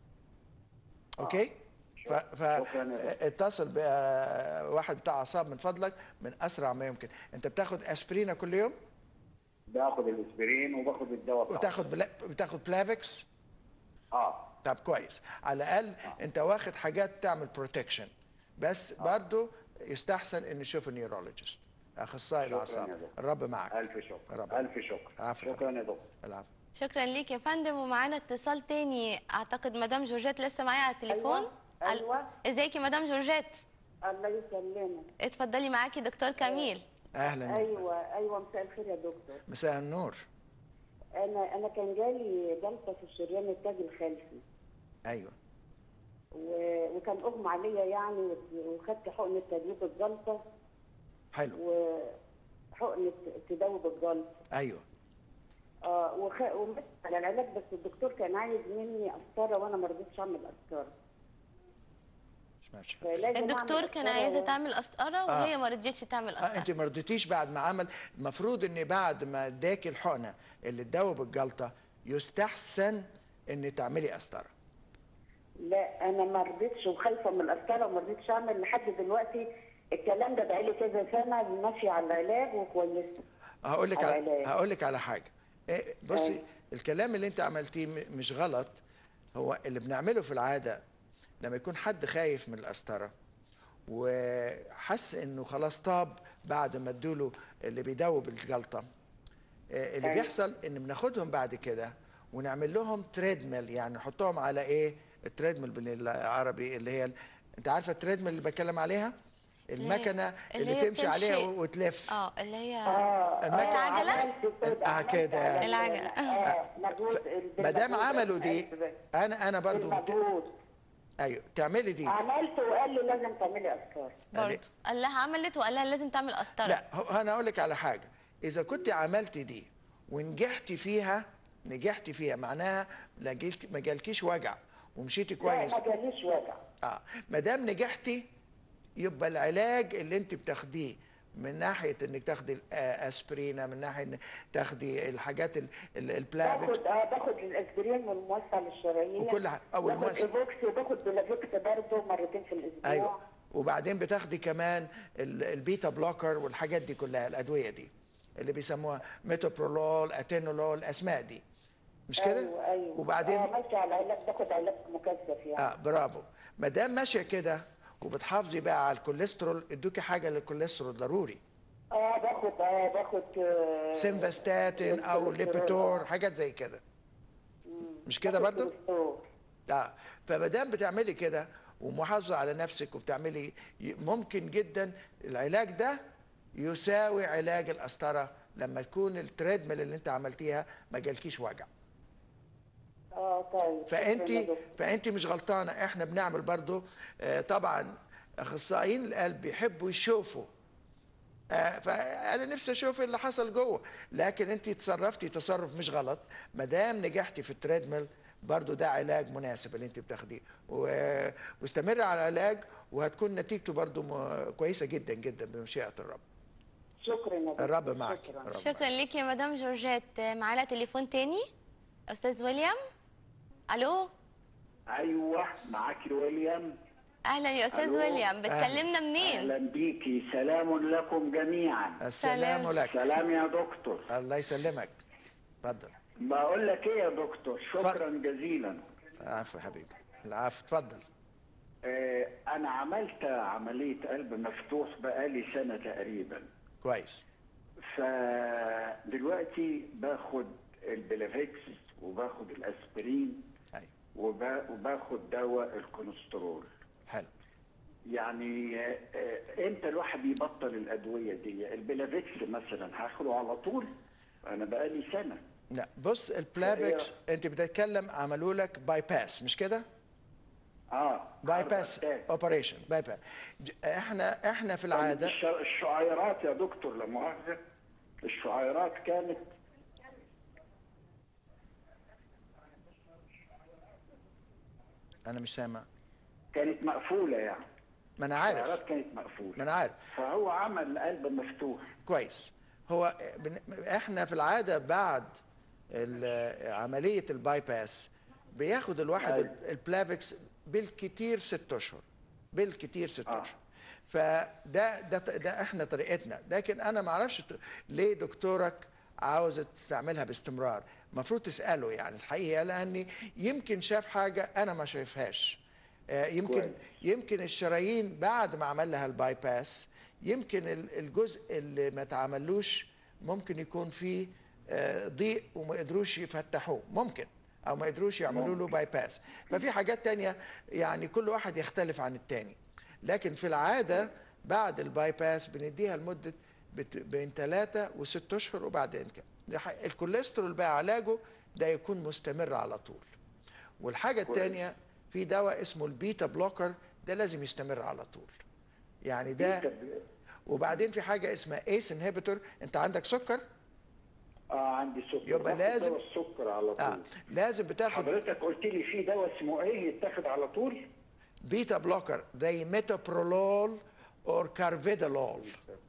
[SPEAKER 2] اوكي ف
[SPEAKER 3] شكراً يا دكتور.
[SPEAKER 2] اتصل بواحد بتاع اعصاب من فضلك من اسرع ما يمكن انت بتاخد اسبرينا كل يوم
[SPEAKER 3] باخد الاسبرين وباخد الدواء بتاعه.
[SPEAKER 2] وتاخد بلا... بتاخد بلافكس
[SPEAKER 3] اه
[SPEAKER 2] طب كويس على الاقل انت واخد حاجات تعمل بروتكشن بس برضو يستحسن ان نشوف النيورولوجيست اخصائي
[SPEAKER 3] شكراً يا
[SPEAKER 2] الاعصاب
[SPEAKER 3] دكتور.
[SPEAKER 2] الرب معك
[SPEAKER 3] الف شكر
[SPEAKER 2] رب.
[SPEAKER 3] الف شكر
[SPEAKER 2] العفو يا
[SPEAKER 3] شكرا يا دكتور
[SPEAKER 2] العفو
[SPEAKER 1] شكرا ليك يا فندم ومعانا اتصال تاني اعتقد مدام جورجيت لسه معايا على التليفون
[SPEAKER 4] أيوة، أيوة.
[SPEAKER 1] ازيك يا مدام جورجيت
[SPEAKER 4] الله يسلمك
[SPEAKER 1] اتفضلي معاكي دكتور كميل
[SPEAKER 2] اهلا
[SPEAKER 4] ايوه ايوه مساء الخير يا دكتور
[SPEAKER 2] مساء النور
[SPEAKER 4] انا انا كان جالي جلطه في الشريان التاج الخلفي
[SPEAKER 2] ايوه
[SPEAKER 4] و... وكان اغمى عليا يعني و- وخدت حقنه تدويب الجلطه
[SPEAKER 2] حلو
[SPEAKER 4] وحقنه تدوب الجلطه
[SPEAKER 2] ايوه
[SPEAKER 4] اه وخ... ومشيت على العلاج بس الدكتور كان عايز مني قسطره وانا ما رضيتش اعمل قسطره
[SPEAKER 2] مش ماشي
[SPEAKER 4] فلازم
[SPEAKER 1] الدكتور
[SPEAKER 4] أعمل
[SPEAKER 1] كان
[SPEAKER 4] قسطرة
[SPEAKER 1] عايزه
[SPEAKER 4] و-
[SPEAKER 1] تعمل قسطره وهي ما رضيتش تعمل
[SPEAKER 2] اه انت
[SPEAKER 1] قسطره
[SPEAKER 2] ما رضيتيش بعد ما عمل المفروض ان بعد ما اداكي الحقنه اللي تدوب الجلطه يستحسن ان تعملي قسطره
[SPEAKER 4] لا انا ما رضيتش وخايفه من القسطره وما رضيتش اعمل لحد دلوقتي الكلام ده بقالي كذا سنه ماشيه على العلاج وكويسه
[SPEAKER 2] هقول لك
[SPEAKER 4] على
[SPEAKER 2] على
[SPEAKER 4] العلاج.
[SPEAKER 2] هقول لك على حاجه إيه، بصي
[SPEAKER 4] أيوة.
[SPEAKER 2] الكلام اللي انت عملتيه م- مش غلط هو اللي بنعمله في العاده لما يكون حد خايف من القسطره وحس انه خلاص طاب بعد ما ادوله اللي بيدوب الجلطه آه، اللي
[SPEAKER 4] أيوة.
[SPEAKER 2] بيحصل ان بناخدهم بعد كده ونعمل لهم تريدميل يعني نحطهم على ايه التريدميل بالعربي اللي هي ال- انت عارفه التريدميل اللي بتكلم عليها المكنه
[SPEAKER 1] اللي
[SPEAKER 2] اللي,
[SPEAKER 1] هي
[SPEAKER 2] تمشي عليها
[SPEAKER 1] بتمشي-
[SPEAKER 2] وتلف
[SPEAKER 1] اه اللي هي
[SPEAKER 4] اه
[SPEAKER 2] المكنة-
[SPEAKER 4] آه،
[SPEAKER 1] العجلة؟
[SPEAKER 4] عملت كده
[SPEAKER 2] آه،
[SPEAKER 4] عملت
[SPEAKER 2] كده.
[SPEAKER 4] على ال-
[SPEAKER 1] العجلة.
[SPEAKER 4] اه مجهود
[SPEAKER 2] ما دام
[SPEAKER 4] بالمجهود
[SPEAKER 2] عملوا دي
[SPEAKER 4] بالقلب.
[SPEAKER 2] انا انا برضو
[SPEAKER 4] بالمجهود
[SPEAKER 2] ايوه تعملي دي
[SPEAKER 4] عملت وقال لي لازم تعملي افكار
[SPEAKER 1] برضه قال لها عملت وقال لها لازم تعمل قسطره
[SPEAKER 2] لا هو- انا اقول لك على حاجه اذا كنت عملتي دي ونجحتي فيها نجحتي فيها معناها لا جيش- ما جالكيش وجع ومشيتي
[SPEAKER 4] لا
[SPEAKER 2] كويس
[SPEAKER 4] ما جاليش وجع
[SPEAKER 2] اه ما دام نجحتي يبقى العلاج اللي انت بتاخديه من ناحيه انك تاخدي الاسبرينا من ناحيه انك تاخدي الحاجات ال- ال- البلافكس
[SPEAKER 4] باخد اه باخد الاسبرين والموسع للشرايين
[SPEAKER 2] وكل حاجه او
[SPEAKER 4] باخد
[SPEAKER 2] المواسم
[SPEAKER 4] ايفوكس وباخد بلافيكس برضه مرتين في الاسبوع
[SPEAKER 2] ايوه وبعدين بتاخدي كمان ال- البيتا بلوكر والحاجات دي كلها الادويه دي اللي بيسموها ميتوبرولول اتينولول الاسماء دي مش كده
[SPEAKER 4] ايوه ايوه
[SPEAKER 2] وبعدين
[SPEAKER 4] اه ماشي على علاج باخد علاج مكثف يعني
[SPEAKER 2] اه برافو ما دام ماشيه كده وبتحافظي بقى على الكوليسترول ادوكي حاجه للكوليسترول ضروري
[SPEAKER 4] اه باخد اه باخد آه
[SPEAKER 2] سيمفاستاتين او
[SPEAKER 4] كوليسترول،
[SPEAKER 2] ليبيتور
[SPEAKER 4] آه.
[SPEAKER 2] حاجات زي كده
[SPEAKER 4] مم.
[SPEAKER 2] مش كده
[SPEAKER 4] باخد
[SPEAKER 2] برضو؟
[SPEAKER 4] كوليسترول.
[SPEAKER 2] اه فما دام بتعملي كده ومحافظه على نفسك وبتعملي ي- ممكن جدا العلاج ده يساوي علاج القسطره لما تكون التريدميل اللي انت عملتيها ما جالكيش وجع
[SPEAKER 4] اه طيب
[SPEAKER 2] فانت
[SPEAKER 4] شكراً يا دكتور.
[SPEAKER 2] فانت مش غلطانه احنا بنعمل برضو آه، طبعا اخصائيين القلب بيحبوا يشوفوا آه، فانا نفسي اشوف اللي حصل جوه لكن انت تصرفتي تصرف مش غلط ما دام نجحتي في التريدميل برضو ده علاج مناسب اللي انت بتاخديه و- واستمر على العلاج وهتكون نتيجته برضو م- كويسه جدا جدا بمشيئه الرب
[SPEAKER 4] شكرا يا دكتور.
[SPEAKER 2] الرب معك
[SPEAKER 4] شكرا
[SPEAKER 2] الرب
[SPEAKER 1] شكرا ليك يا مدام جورجيت معانا تليفون تاني استاذ ويليام الو
[SPEAKER 5] ايوه معاك ويليام
[SPEAKER 1] اهلا يا استاذ
[SPEAKER 5] ألو.
[SPEAKER 1] ويليام بتكلمنا منين
[SPEAKER 5] اهلا بيكي سلام لكم جميعا
[SPEAKER 2] السلام
[SPEAKER 1] سلام.
[SPEAKER 2] لك
[SPEAKER 5] سلام يا دكتور
[SPEAKER 2] الله يسلمك اتفضل
[SPEAKER 5] بقول لك ايه يا دكتور شكرا جزيلا
[SPEAKER 2] العفو يا حبيبي العفو اتفضل
[SPEAKER 5] آه انا عملت عمليه قلب مفتوح بقالي سنه تقريبا
[SPEAKER 2] كويس
[SPEAKER 5] فدلوقتي باخد البلافيكس وباخد الاسبرين
[SPEAKER 2] ايوه
[SPEAKER 5] وبا- وباخد دواء الكوليسترول
[SPEAKER 2] حلو
[SPEAKER 5] يعني آه، آه، امتى الواحد يبطل الادويه دي البلافيكس مثلا هاخده على طول انا بقالي سنه
[SPEAKER 2] لا بص البلافكس انت بتتكلم عملوا لك باي باس مش كده
[SPEAKER 5] اه
[SPEAKER 2] باي باس
[SPEAKER 5] حرب أتاك.
[SPEAKER 2] اوبريشن باي باس احنا احنا في
[SPEAKER 5] كانت
[SPEAKER 2] العاده
[SPEAKER 5] الش- الشعيرات يا دكتور لا مؤاخذة الشعيرات كانت
[SPEAKER 2] انا مش سامع
[SPEAKER 5] كانت مقفولة يعني
[SPEAKER 2] ما انا عارف
[SPEAKER 5] الشعيرات كانت مقفولة
[SPEAKER 2] ما انا عارف
[SPEAKER 5] فهو عمل قلب مفتوح
[SPEAKER 2] كويس هو بن- احنا في العاده بعد ال- عمليه الباي باس بياخد الواحد
[SPEAKER 5] أيوة.
[SPEAKER 2] البلافكس بالكتير ست اشهر بالكتير ست
[SPEAKER 5] آه.
[SPEAKER 2] اشهر فده ده ده احنا طريقتنا لكن انا ما اعرفش ت- ليه دكتورك عاوز تستعملها باستمرار المفروض تساله يعني الحقيقه لاني يمكن شاف حاجه انا ما شايفهاش آه، يمكن
[SPEAKER 5] كويس.
[SPEAKER 2] يمكن الشرايين بعد ما عمل لها الباي باس يمكن ال- الجزء اللي ما تعملوش ممكن يكون فيه آه، ضيق وما قدروش يفتحوه ممكن او ما قدروش يعملوا له
[SPEAKER 5] ممكن.
[SPEAKER 2] باي باس ففي حاجات تانية يعني كل واحد يختلف عن التاني لكن في العادة بعد الباي باس بنديها لمدة بت- بين ثلاثة وست أشهر وبعدين كده ده ح- الكوليسترول بقى علاجه ده يكون مستمر على طول والحاجة
[SPEAKER 5] كويس.
[SPEAKER 2] التانية في دواء اسمه البيتا بلوكر ده لازم يستمر على طول يعني ده
[SPEAKER 5] بيتا-
[SPEAKER 2] وبعدين في حاجة اسمها ايس انهبيتور انت عندك سكر
[SPEAKER 5] اه عندي سكر
[SPEAKER 2] يبقى
[SPEAKER 5] باخد
[SPEAKER 2] لازم-
[SPEAKER 5] دواء السكر على طول
[SPEAKER 2] آه. لازم بتاخد
[SPEAKER 5] حضرتك قلت لي في دواء اسمه ايه يتاخد على طول
[SPEAKER 2] بيتا بلوكر زي ميتابرولول اور كارفيدالول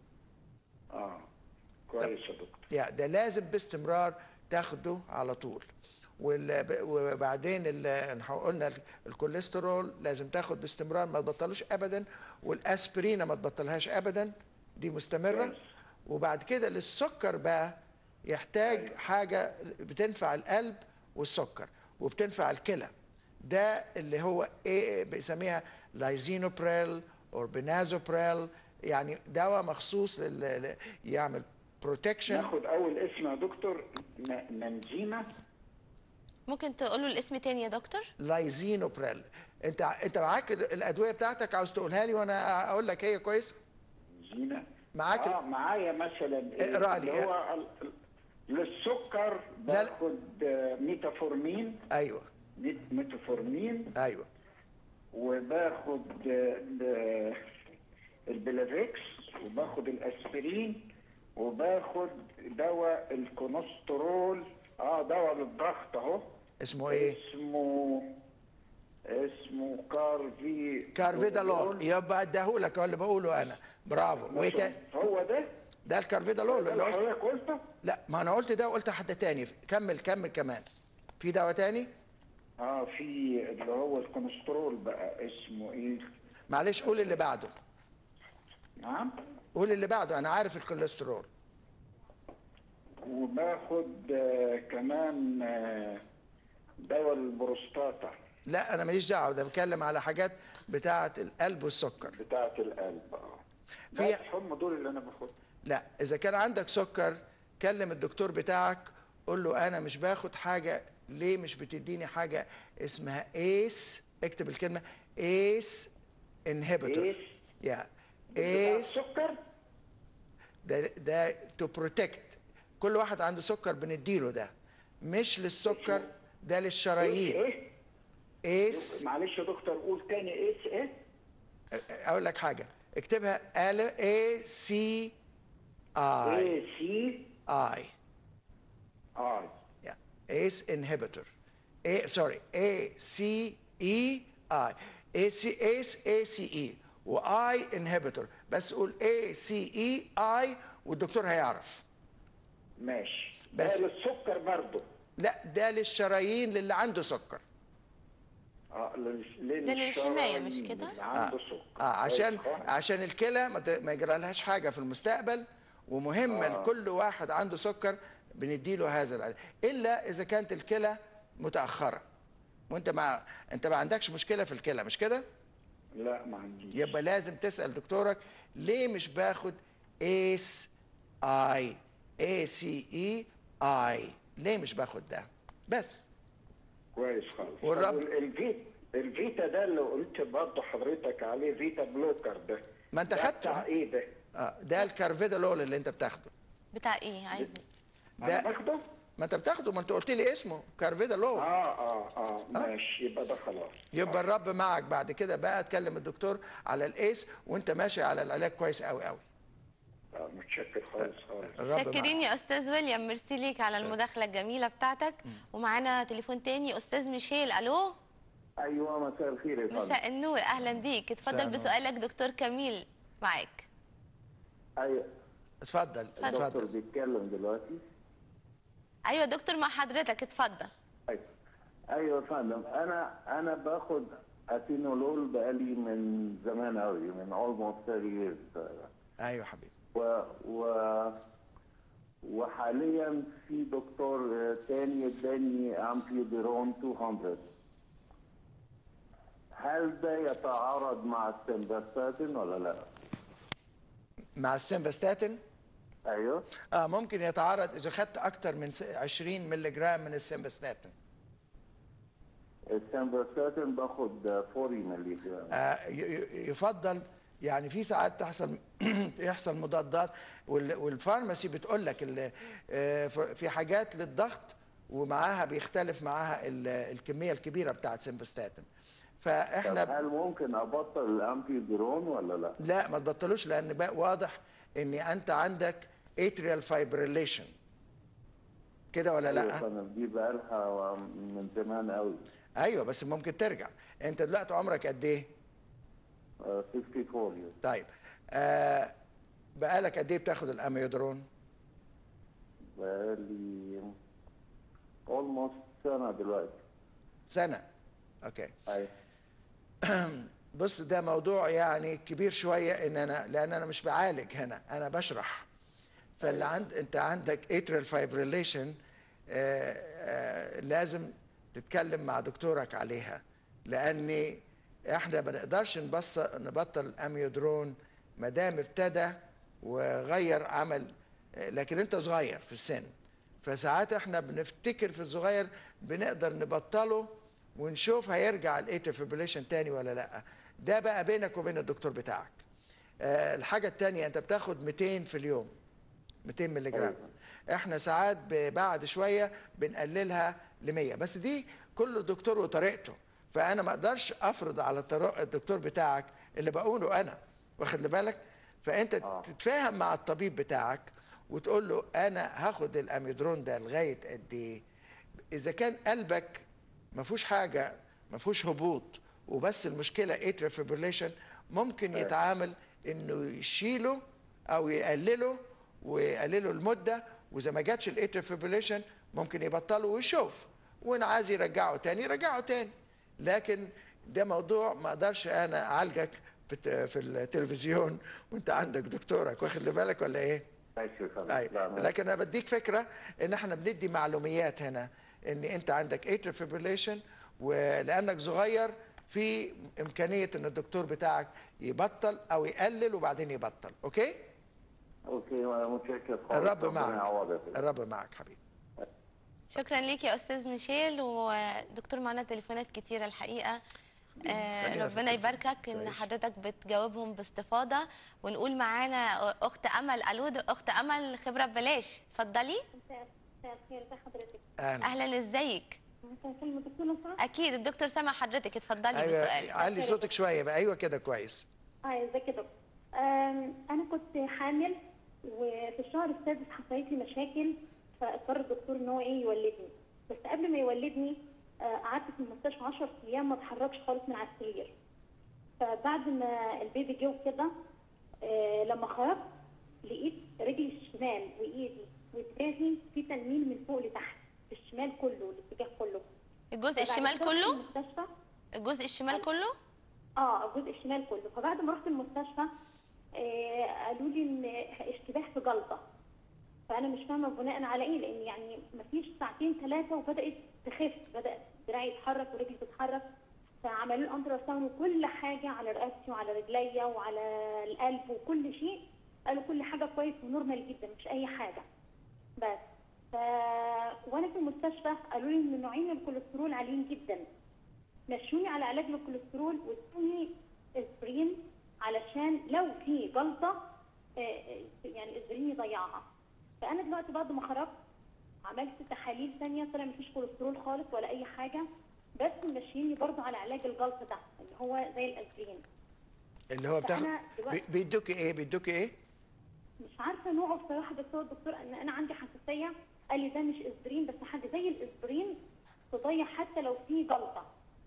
[SPEAKER 5] اه كويس يا دكتور
[SPEAKER 2] يعني ده لازم باستمرار تاخده على طول وال- وبعدين ال- إحنا قلنا الكوليسترول لازم تاخد باستمرار ما تبطلوش ابدا والاسبرين ما تبطلهاش ابدا دي مستمره
[SPEAKER 5] كويس.
[SPEAKER 2] وبعد كده للسكر بقى يحتاج
[SPEAKER 5] أيوة.
[SPEAKER 2] حاجه بتنفع القلب والسكر وبتنفع الكلى ده اللي هو ايه بيسميها لايزينوبريل او بنازوبريل يعني دواء مخصوص لل ل- يعمل بروتكشن
[SPEAKER 5] ناخد اول اسم يا دكتور ن- ننزيمة
[SPEAKER 1] ممكن تقولوا الاسم تاني يا دكتور
[SPEAKER 2] لايزينوبريل انت انت معاك الادويه بتاعتك عاوز تقولها لي وانا اقول لك هي كويس
[SPEAKER 5] زينة
[SPEAKER 2] معاك ال-
[SPEAKER 5] اه معايا مثلا
[SPEAKER 2] اقرأ لي.
[SPEAKER 5] اللي هو ال- ال- للسكر
[SPEAKER 2] ده ال-
[SPEAKER 5] باخد آه، ميتافورمين
[SPEAKER 2] ايوه
[SPEAKER 5] ميت- ميتافورمين
[SPEAKER 2] ايوه
[SPEAKER 5] وباخد آه، ال- البلافيكس وباخد الاسبرين وباخد دواء الكونسترول اه دواء للضغط اهو
[SPEAKER 2] اسمه ايه
[SPEAKER 5] اسمه اسمه كارفي
[SPEAKER 2] كارفيدالول يبقى اداهولك هو اللي بقوله انا برافو وإيه تا-
[SPEAKER 5] هو ده
[SPEAKER 2] ده الكارفيدالول
[SPEAKER 5] ده
[SPEAKER 2] اللي
[SPEAKER 5] اللي
[SPEAKER 2] قلت
[SPEAKER 5] حضرتك قلته
[SPEAKER 2] لا ما انا قلت ده وقلت حد تاني كمل كمل كمان في دواء تاني
[SPEAKER 5] اه في اللي هو الكونسترول بقى اسمه ايه
[SPEAKER 2] معلش قول اللي بعده
[SPEAKER 5] نعم
[SPEAKER 2] قول اللي بعده انا عارف الكوليسترول
[SPEAKER 5] وباخد آه كمان آه دواء البروستاتا
[SPEAKER 2] لا انا ماليش دعوه ده بتكلم على حاجات بتاعه القلب والسكر
[SPEAKER 5] بتاعة القلب اه
[SPEAKER 2] في-
[SPEAKER 5] بس هم دول اللي انا باخدهم
[SPEAKER 2] لا اذا كان عندك سكر كلم الدكتور بتاعك قول له انا مش باخد حاجه ليه مش بتديني حاجه اسمها ايس اكتب الكلمه ايس انهبيتور
[SPEAKER 5] ايش
[SPEAKER 2] يا
[SPEAKER 5] بتاع
[SPEAKER 2] ايس
[SPEAKER 5] السكر
[SPEAKER 2] ده ده تو بروتكت كل واحد عنده سكر بنديله ده مش للسكر ده
[SPEAKER 5] ايش
[SPEAKER 2] للشرايين
[SPEAKER 5] ايه
[SPEAKER 2] ايس
[SPEAKER 5] معلش يا دكتور قول تاني ايش ايه
[SPEAKER 2] اقول لك حاجه اكتبها ال اي سي اي
[SPEAKER 5] اي سي
[SPEAKER 2] اي
[SPEAKER 5] اي
[SPEAKER 2] ACE inhibitor. A, sorry, A C E I. A C ACE A C E و I inhibitor بس قول A C E I والدكتور هيعرف.
[SPEAKER 5] ماشي
[SPEAKER 2] بس-
[SPEAKER 5] ده للسكر برضه
[SPEAKER 2] لا ده للشرايين للي عنده سكر.
[SPEAKER 5] اه لل-
[SPEAKER 1] ده للحماية مش
[SPEAKER 5] للشرايين
[SPEAKER 1] كده؟
[SPEAKER 5] اللي عنده سكر
[SPEAKER 2] اه عشان
[SPEAKER 5] كويس خالص.
[SPEAKER 2] عشان الكلى ما ت- ما يجرالهاش حاجه في المستقبل ومهم
[SPEAKER 5] آه.
[SPEAKER 2] لكل واحد عنده سكر بنديله هذا العلاج الا اذا كانت الكلى متاخره. وانت ما انت ما عندكش مشكله في الكلى مش كده؟
[SPEAKER 5] لا ما عنديش
[SPEAKER 2] يبقى لازم تسأل دكتورك ليه مش باخد ايس اي اي سي اي اي ليه مش باخد ده بس
[SPEAKER 5] كويس خالص
[SPEAKER 2] والرب-
[SPEAKER 5] طب ال- الفيت الفيتا ده اللي قلت برضه حضرتك عليه فيتا بلوكر ده
[SPEAKER 2] ما انت
[SPEAKER 5] ده
[SPEAKER 2] خدته.
[SPEAKER 5] بتاع ايه ده؟
[SPEAKER 2] آه ده الكارفيدالول اللي انت بتاخده
[SPEAKER 1] بتاع ايه عايز
[SPEAKER 2] ده-
[SPEAKER 5] انا باخده؟
[SPEAKER 2] ما انت بتاخده ما انت قلت لي اسمه كارفيدا لو
[SPEAKER 5] اه اه اه ماشي يبقى ده خلاص
[SPEAKER 2] يبقى الرب معك بعد كده بقى تكلم الدكتور على الايس وانت ماشي على العلاج كويس قوي قوي
[SPEAKER 5] آه متشكر خالص خالص
[SPEAKER 2] الرب
[SPEAKER 1] شاكرين
[SPEAKER 2] معك
[SPEAKER 1] يا استاذ ويليام ميرسي ليك على المداخله الجميله بتاعتك ومعانا تليفون تاني استاذ ميشيل الو
[SPEAKER 6] ايوه مساء الخير يا فندم
[SPEAKER 1] مساء النور اهلا بيك اتفضل
[SPEAKER 2] مساء النور.
[SPEAKER 1] بسؤالك دكتور كميل معاك
[SPEAKER 6] ايوه
[SPEAKER 2] اتفضل
[SPEAKER 6] الدكتور
[SPEAKER 2] اتفضل
[SPEAKER 6] بيتكلم دلوقتي
[SPEAKER 1] ايوه دكتور مع حضرتك اتفضل
[SPEAKER 6] ايوه ايوه يا فندم انا انا باخد اتينولول بقالي من زمان قوي من almost 30 years
[SPEAKER 2] ايوه حبيبي
[SPEAKER 6] و و وحاليا في دكتور تاني اداني امبيوديرون 200 هل ده يتعارض مع السمباستاتين ولا لا؟
[SPEAKER 2] مع السيمباستاتين
[SPEAKER 6] ايوه
[SPEAKER 2] اه ممكن يتعارض اذا خدت اكتر من س- 20 مللي جرام من السيمباستاتين
[SPEAKER 6] السمباستاتين باخد 40 مللي جرام
[SPEAKER 2] آه ي- ي- يفضل يعني في ساعات تحصل يحصل مضادات وال- والفارماسي بتقول لك ال- آه، ف- في حاجات للضغط ومعاها بيختلف معاها ال- الكميه الكبيره بتاعت سيمباستاتين
[SPEAKER 6] طب
[SPEAKER 2] فاحنا
[SPEAKER 6] هل ممكن ابطل الامبيوديرون ولا لا؟
[SPEAKER 2] لا ما تبطلوش لان بقى واضح ان انت عندك اتريال فايبريليشن كده ولا
[SPEAKER 6] أيوة
[SPEAKER 2] لا
[SPEAKER 6] فندم دي بقالها من زمان قوي
[SPEAKER 2] ايوه بس ممكن ترجع انت دلوقتي عمرك قد ايه
[SPEAKER 6] آه، 64 years
[SPEAKER 2] طيب آه بقالك قد ايه بتاخد الاميودرون
[SPEAKER 6] بقالي almost سنة دلوقتي
[SPEAKER 2] سنه اوكي
[SPEAKER 6] أيوة
[SPEAKER 2] بص ده موضوع يعني كبير شويه ان انا لان انا مش بعالج هنا انا بشرح فاللي عند انت عندك اتريال فايبريليشن لازم تتكلم مع دكتورك عليها لان احنا ما نقدرش نبص نبطل الاميودرون ما دام ابتدى وغير عمل آه، لكن انت صغير في السن فساعات احنا بنفتكر في الصغير بنقدر نبطله ونشوف هيرجع الايتر فيبريليشن تاني ولا لا ده بقى بينك وبين الدكتور بتاعك آه، الحاجه التانية انت بتاخد 200 في اليوم 200 مللي جرام
[SPEAKER 6] أيوة.
[SPEAKER 2] احنا ساعات ب- بعد شويه بنقللها ل 100 بس دي كل دكتور وطريقته فانا ما اقدرش افرض على طرق الدكتور بتاعك اللي بقوله انا واخد لي بالك فانت
[SPEAKER 6] آه.
[SPEAKER 2] تتفاهم مع الطبيب بتاعك وتقول له انا هاخد الاميدرون ده لغايه قد ايه اذا كان قلبك ما فيهوش حاجه ما فيهوش هبوط وبس المشكله اتريال فيبريليشن ممكن
[SPEAKER 6] أيوة.
[SPEAKER 2] يتعامل انه يشيله او يقلله ويقلله المده واذا ما جاتش الاتريال فيبريليشن ممكن يبطله ويشوف وان عايز يرجعه تاني يرجعه تاني لكن ده موضوع ما اقدرش انا اعالجك بت- في التلفزيون وانت عندك دكتورك واخد لي بالك ولا ايه؟
[SPEAKER 6] ماشي يا فندم
[SPEAKER 2] أي.
[SPEAKER 6] لا، ماشي.
[SPEAKER 2] لكن انا بديك فكره ان احنا بندي معلوميات هنا ان انت عندك اتر فيبريليشن ولانك صغير في امكانيه ان الدكتور بتاعك يبطل او يقلل وبعدين يبطل اوكي
[SPEAKER 6] اوكي متشكر خالص
[SPEAKER 2] الرب
[SPEAKER 6] ربنا
[SPEAKER 2] معك
[SPEAKER 6] يعوضك.
[SPEAKER 2] الرب معك حبيبي
[SPEAKER 1] شكرا ليك يا استاذ ميشيل ودكتور معانا تليفونات كتيره الحقيقه آه
[SPEAKER 2] خلينا في
[SPEAKER 1] ربنا
[SPEAKER 2] التليفون.
[SPEAKER 1] يباركك ان
[SPEAKER 2] كويس.
[SPEAKER 1] حضرتك بتجاوبهم باستفاضه ونقول معانا اخت امل الو اخت امل خبره ببلاش اتفضلي
[SPEAKER 7] مساء مساء الخير ازي حضرتك
[SPEAKER 2] اهلا
[SPEAKER 1] اهلا ازيك
[SPEAKER 7] ممكن اكلم الدكتور لو سمحت
[SPEAKER 1] اكيد الدكتور سامع حضرتك اتفضلي
[SPEAKER 2] ايوه
[SPEAKER 1] بسؤالك
[SPEAKER 2] علي صوتك شويه بقى ايوه كده كويس
[SPEAKER 7] اه ازيك يا دكتور آم، انا كنت حامل وفي الشهر السادس حصلت لي مشاكل فاضطر الدكتور ان هو ايه يولدني بس قبل ما يولدني آه، قعدت في المستشفى 10 ايام ما اتحركش خالص من على السرير فبعد ما البيبي جه وكده آه، لما خرجت لقيت رجلي الشمال وايدي ودماغي في تنميل من فوق لتحت في الشمال كله الاتجاه كله
[SPEAKER 1] الجزء
[SPEAKER 7] فبعد
[SPEAKER 1] الشمال
[SPEAKER 7] كده
[SPEAKER 1] كله
[SPEAKER 7] رحت المستشفى
[SPEAKER 1] الجزء الشمال كله
[SPEAKER 7] اه الجزء الشمال كله فبعد ما رحت المستشفى آه قالوا لي ان اشتباه في جلطه فانا مش فاهمه بناء على ايه لان يعني مفيش ساعتين ثلاثه وبدات تخف بدا دراعي يتحرك ورجلي تتحرك فعملوا لي الترا ساوند وكل حاجه على رقبتي وعلى رجليا وعلى القلب وكل شيء قالوا كل حاجه كويس ونورمال جدا مش اي حاجه بس ف... وانا في المستشفى قالوا لي ان نوعين من الكوليسترول عاليين جدا مشوني على علاج للكوليسترول وادوني اسبرين علشان لو في جلطه آه، آه، يعني الاسبرين يضيعها فانا دلوقتي بعد ما خرجت عملت تحاليل ثانيه طلع مفيش كوليسترول خالص ولا اي حاجه بس ماشييني برضه على علاج الجلط ده اللي هو زي الاسبرين
[SPEAKER 2] اللي هو بتاخد
[SPEAKER 7] فأنا دلوقتي-
[SPEAKER 2] بي- بيدوكي ايه بيدوكي ايه
[SPEAKER 7] مش عارفه نوعه بصراحه بس هو الدكتور ان انا عندي حساسيه قال لي ده مش اسبرين بس حاجه زي الاسبرين تضيع حتى لو في جلطه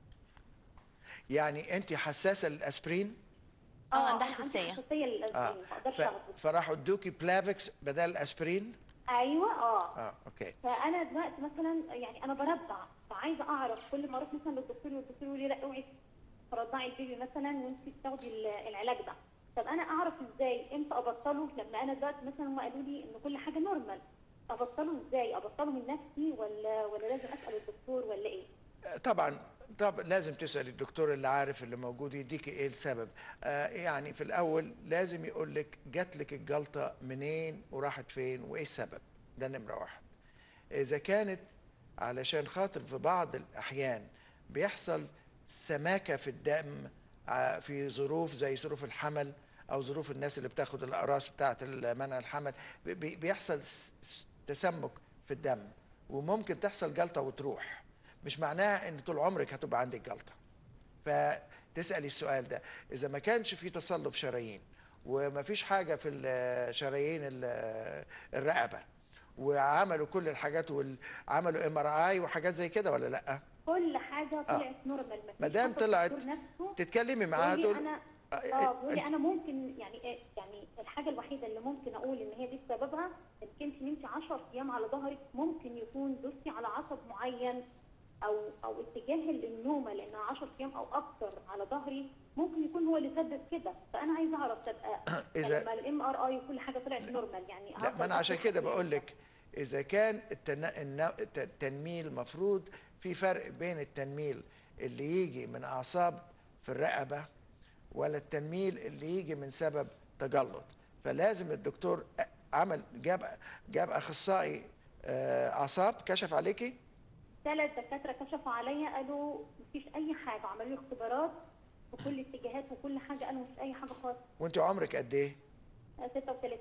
[SPEAKER 2] يعني انت حساسه للاسبرين
[SPEAKER 1] اه عندها
[SPEAKER 7] أنا
[SPEAKER 1] حساسية.
[SPEAKER 7] عندي حساسيه للاسبرين
[SPEAKER 2] اه
[SPEAKER 7] ما اقدرش
[SPEAKER 2] ف...
[SPEAKER 7] اخده
[SPEAKER 2] فراحوا ادوكي بلافكس بدل الاسبرين
[SPEAKER 7] ايوه اه
[SPEAKER 2] اه اوكي
[SPEAKER 7] فانا دلوقتي مثلا يعني انا برضع فعايزه اعرف كل ما اروح مثلا للدكتور والدكتور يقول لي لا اوعي ترضعي البيبي مثلا وانت بتاخدي ال- العلاج ده طب انا اعرف ازاي امتى ابطله لما انا دلوقتي مثلا هم قالوا لي ان كل حاجه نورمال ابطله ازاي ابطله من نفسي ولا ولا لازم اسال الدكتور ولا ايه
[SPEAKER 2] طبعا طب لازم تسال الدكتور اللي عارف اللي موجود يديك ايه السبب آه يعني في الاول لازم يقول لك جات لك الجلطه منين وراحت فين وايه السبب ده نمره واحد اذا كانت علشان خاطر في بعض الاحيان بيحصل سماكه في الدم آه، في ظروف زي ظروف الحمل او ظروف الناس اللي بتاخد الاقراص بتاعه منع الحمل بي- بي- بيحصل س- س- تسمك في الدم وممكن تحصل جلطه وتروح مش معناها ان طول عمرك هتبقى عندك جلطه فتسالي السؤال ده اذا ما كانش في تصلب شرايين وما فيش حاجه في الشرايين ال- الرقبه وعملوا كل الحاجات وعملوا ام ار اي وحاجات زي كده ولا لا
[SPEAKER 7] كل حاجه طلعت نورمال مفيش
[SPEAKER 2] ما دام
[SPEAKER 7] حتى
[SPEAKER 2] طلعت
[SPEAKER 7] الدكتور نفسه
[SPEAKER 2] تتكلمي معاها
[SPEAKER 7] بيقول
[SPEAKER 2] تقول
[SPEAKER 7] لي انا اه بيقول لي انا ممكن يعني إيه يعني الحاجه الوحيده اللي ممكن اقول ان هي دي سببها انك انت نمتي 10 ايام على ظهرك ممكن يكون دوستي على عصب معين او او اتجاه النومه لان 10 ايام او اكتر على ظهري ممكن يكون هو اللي سبب كده فانا عايزه اعرف تبقى
[SPEAKER 2] إذا-
[SPEAKER 7] لما الام ار اي وكل حاجه طلعت نورمال يعني
[SPEAKER 2] لا
[SPEAKER 7] هفضل
[SPEAKER 2] ما انا عشان
[SPEAKER 7] أخد
[SPEAKER 2] كده
[SPEAKER 7] حاجة
[SPEAKER 2] بقول لك اذا كان التن... النا- الت- التنميل المفروض في فرق بين التنميل اللي يجي من اعصاب في الرقبه ولا التنميل اللي يجي من سبب تجلط فلازم الدكتور أ- عمل جاب جاب اخصائي آه، اعصاب كشف عليكي
[SPEAKER 7] ثلاث دكاتره كشفوا عليا قالوا مفيش اي حاجه عملوا لي اختبارات في كل اتجاهات وكل حاجه قالوا مفيش اي حاجه خالص
[SPEAKER 2] وانت عمرك قد ايه
[SPEAKER 7] 36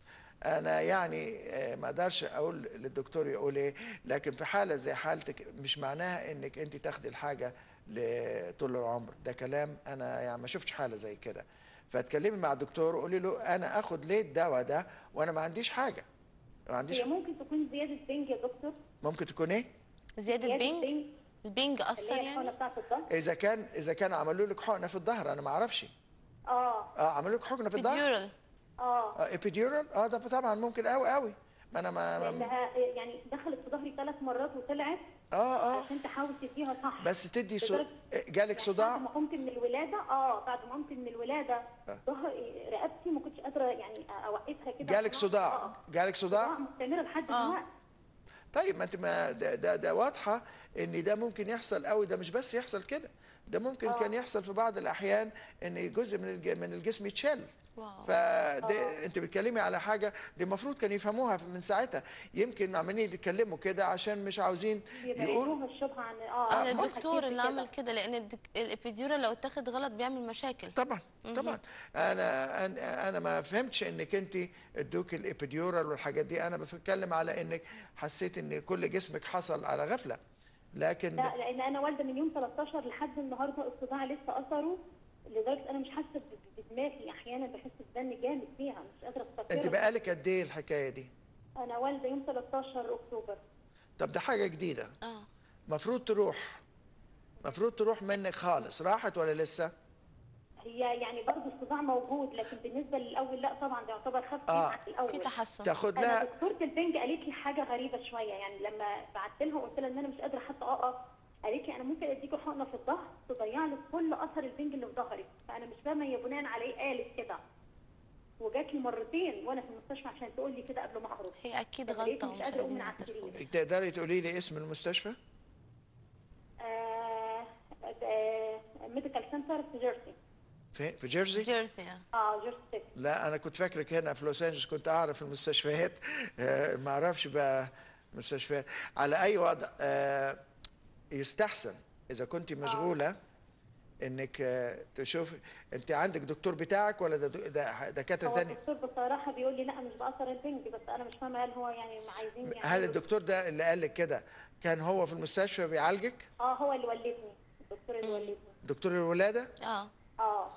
[SPEAKER 2] انا يعني آه، ما اقدرش اقول للدكتور يقول ايه لكن في حاله زي حالتك مش معناها انك انت تاخدي الحاجه لطول العمر ده كلام انا يعني ما شفتش حاله زي كده فتكلمي مع الدكتور وقولي له انا اخد ليه الدواء ده وانا ما عنديش حاجه ما عنديش
[SPEAKER 7] هي ممكن تكون زياده بنج يا دكتور
[SPEAKER 2] ممكن تكون ايه
[SPEAKER 1] زيادة بينج
[SPEAKER 7] بنج
[SPEAKER 1] البينج
[SPEAKER 7] اللي
[SPEAKER 1] أثر
[SPEAKER 7] هي الحقنه
[SPEAKER 1] يعني
[SPEAKER 7] بتاعت الضغط
[SPEAKER 2] اذا كان اذا كان عملوا لك حقنه في الظهر انا ما اعرفش
[SPEAKER 7] اه
[SPEAKER 2] اه عملوا لك حقنه في الظهر
[SPEAKER 1] بيديورال
[SPEAKER 7] اه
[SPEAKER 2] اه ابيديورال اه ده طبعا ممكن قوي قوي ما انا ما, ما
[SPEAKER 7] لانها يعني دخلت في ظهري ثلاث مرات وطلعت
[SPEAKER 2] اه اه
[SPEAKER 7] عشان تحاول تديها صح
[SPEAKER 2] بس تدي صو...
[SPEAKER 7] لدرجة-
[SPEAKER 2] جالك
[SPEAKER 7] يعني
[SPEAKER 2] صداع
[SPEAKER 7] بعد ما قمت من الولاده اه بعد ما قمت من الولاده
[SPEAKER 2] آه.
[SPEAKER 7] ظهر رقبتي ما كنتش قادره يعني اوقفها كده
[SPEAKER 2] جالك
[SPEAKER 7] عشان
[SPEAKER 2] صداع
[SPEAKER 7] آه.
[SPEAKER 2] جالك صداع
[SPEAKER 7] صداع مستمره لحد
[SPEAKER 1] آه.
[SPEAKER 7] دلوقتي
[SPEAKER 2] طيب ما انت ما ده, ده, ده واضحه ان ده ممكن يحصل قوي ده مش بس يحصل كده ده ممكن
[SPEAKER 7] آه.
[SPEAKER 2] كان يحصل في بعض الاحيان ان جزء من الج- من الجسم يتشال
[SPEAKER 1] واو
[SPEAKER 2] فده انت بتتكلمي على حاجه دي المفروض كان يفهموها من ساعتها يمكن عمالين يتكلموا كده عشان مش عاوزين يقولوا
[SPEAKER 7] يبعدوها الشبهه عن اه
[SPEAKER 2] آه،
[SPEAKER 1] ده
[SPEAKER 7] أنا
[SPEAKER 1] الدكتور
[SPEAKER 7] حسيت
[SPEAKER 1] اللي
[SPEAKER 7] بكده.
[SPEAKER 1] عمل كده لان الدك- الابيديورال لو اتاخد غلط بيعمل مشاكل
[SPEAKER 2] طبعا
[SPEAKER 1] مهم.
[SPEAKER 2] طبعا انا انا انا ما فهمتش انك انت ادوك الابيديورال والحاجات دي انا بتكلم على انك حسيت ان كل جسمك حصل على غفله لكن
[SPEAKER 7] لا لان انا والده من يوم 13 لحد النهارده الصداع لسه اثره لدرجه انا مش حاسه ب- بدماغي احيانا بحس بزن جامد فيها مش قادره
[SPEAKER 2] انت
[SPEAKER 7] افتكرها
[SPEAKER 2] بقالك قد ايه الحكايه دي
[SPEAKER 7] انا والده يوم 13 اكتوبر
[SPEAKER 2] طب ده حاجه جديده
[SPEAKER 1] اه
[SPEAKER 2] مفروض تروح مفروض تروح منك خالص راحت ولا لسه
[SPEAKER 7] هي يعني برضه الصداع موجود لكن بالنسبه للاول لا طبعا ده يعتبر خف
[SPEAKER 2] آه.
[SPEAKER 7] عن الاول
[SPEAKER 1] في تحسن
[SPEAKER 2] تاخد
[SPEAKER 7] انا
[SPEAKER 2] لها
[SPEAKER 7] دكتوره البنج قالت لي حاجه غريبه شويه يعني لما بعت لها وقلت لها ان انا مش قادره حتى اقف قالت لي انا ممكن اديكي حقنه في الظهر تضيع لك كل اثر البنج اللي في ظهرك فانا مش فاهمه هي بناء على ايه قالت كده وجات لي مرتين وانا في المستشفى عشان تقول لي كده قبل ما اخرج
[SPEAKER 1] هي اكيد
[SPEAKER 7] طب لقيتني
[SPEAKER 1] غلطه
[SPEAKER 7] مش
[SPEAKER 1] ومش
[SPEAKER 7] قادره اقوم
[SPEAKER 1] عايزين
[SPEAKER 7] من على
[SPEAKER 1] يعترفوا
[SPEAKER 7] السرير
[SPEAKER 2] تقدري تقولي لي اسم المستشفى
[SPEAKER 7] ميديكال سنتر في جيرسي
[SPEAKER 2] في, في جيرسي
[SPEAKER 1] جيرسي آه.
[SPEAKER 7] اه جيرسي سيتي
[SPEAKER 2] لا انا كنت فاكرك هنا في لوس انجلوس كنت اعرف المستشفيات آه، ما اعرفش بقى مستشفيات على اي وضع آه، يستحسن اذا كنت مشغوله انك آه، تشوف انت عندك دكتور بتاعك ولا ده ده دكاتره
[SPEAKER 7] هو
[SPEAKER 2] تاني
[SPEAKER 7] الدكتور بصراحه بيقول لي لا مش باثر البنج بس انا مش فاهمه هل هو يعني عايزين يعني
[SPEAKER 2] هل الدكتور ده اللي قال لك كده كان هو في المستشفى بيعالجك
[SPEAKER 7] اه هو اللي ولدني الدكتور اللي ولدني
[SPEAKER 2] دكتور الولاده
[SPEAKER 1] اه
[SPEAKER 7] اه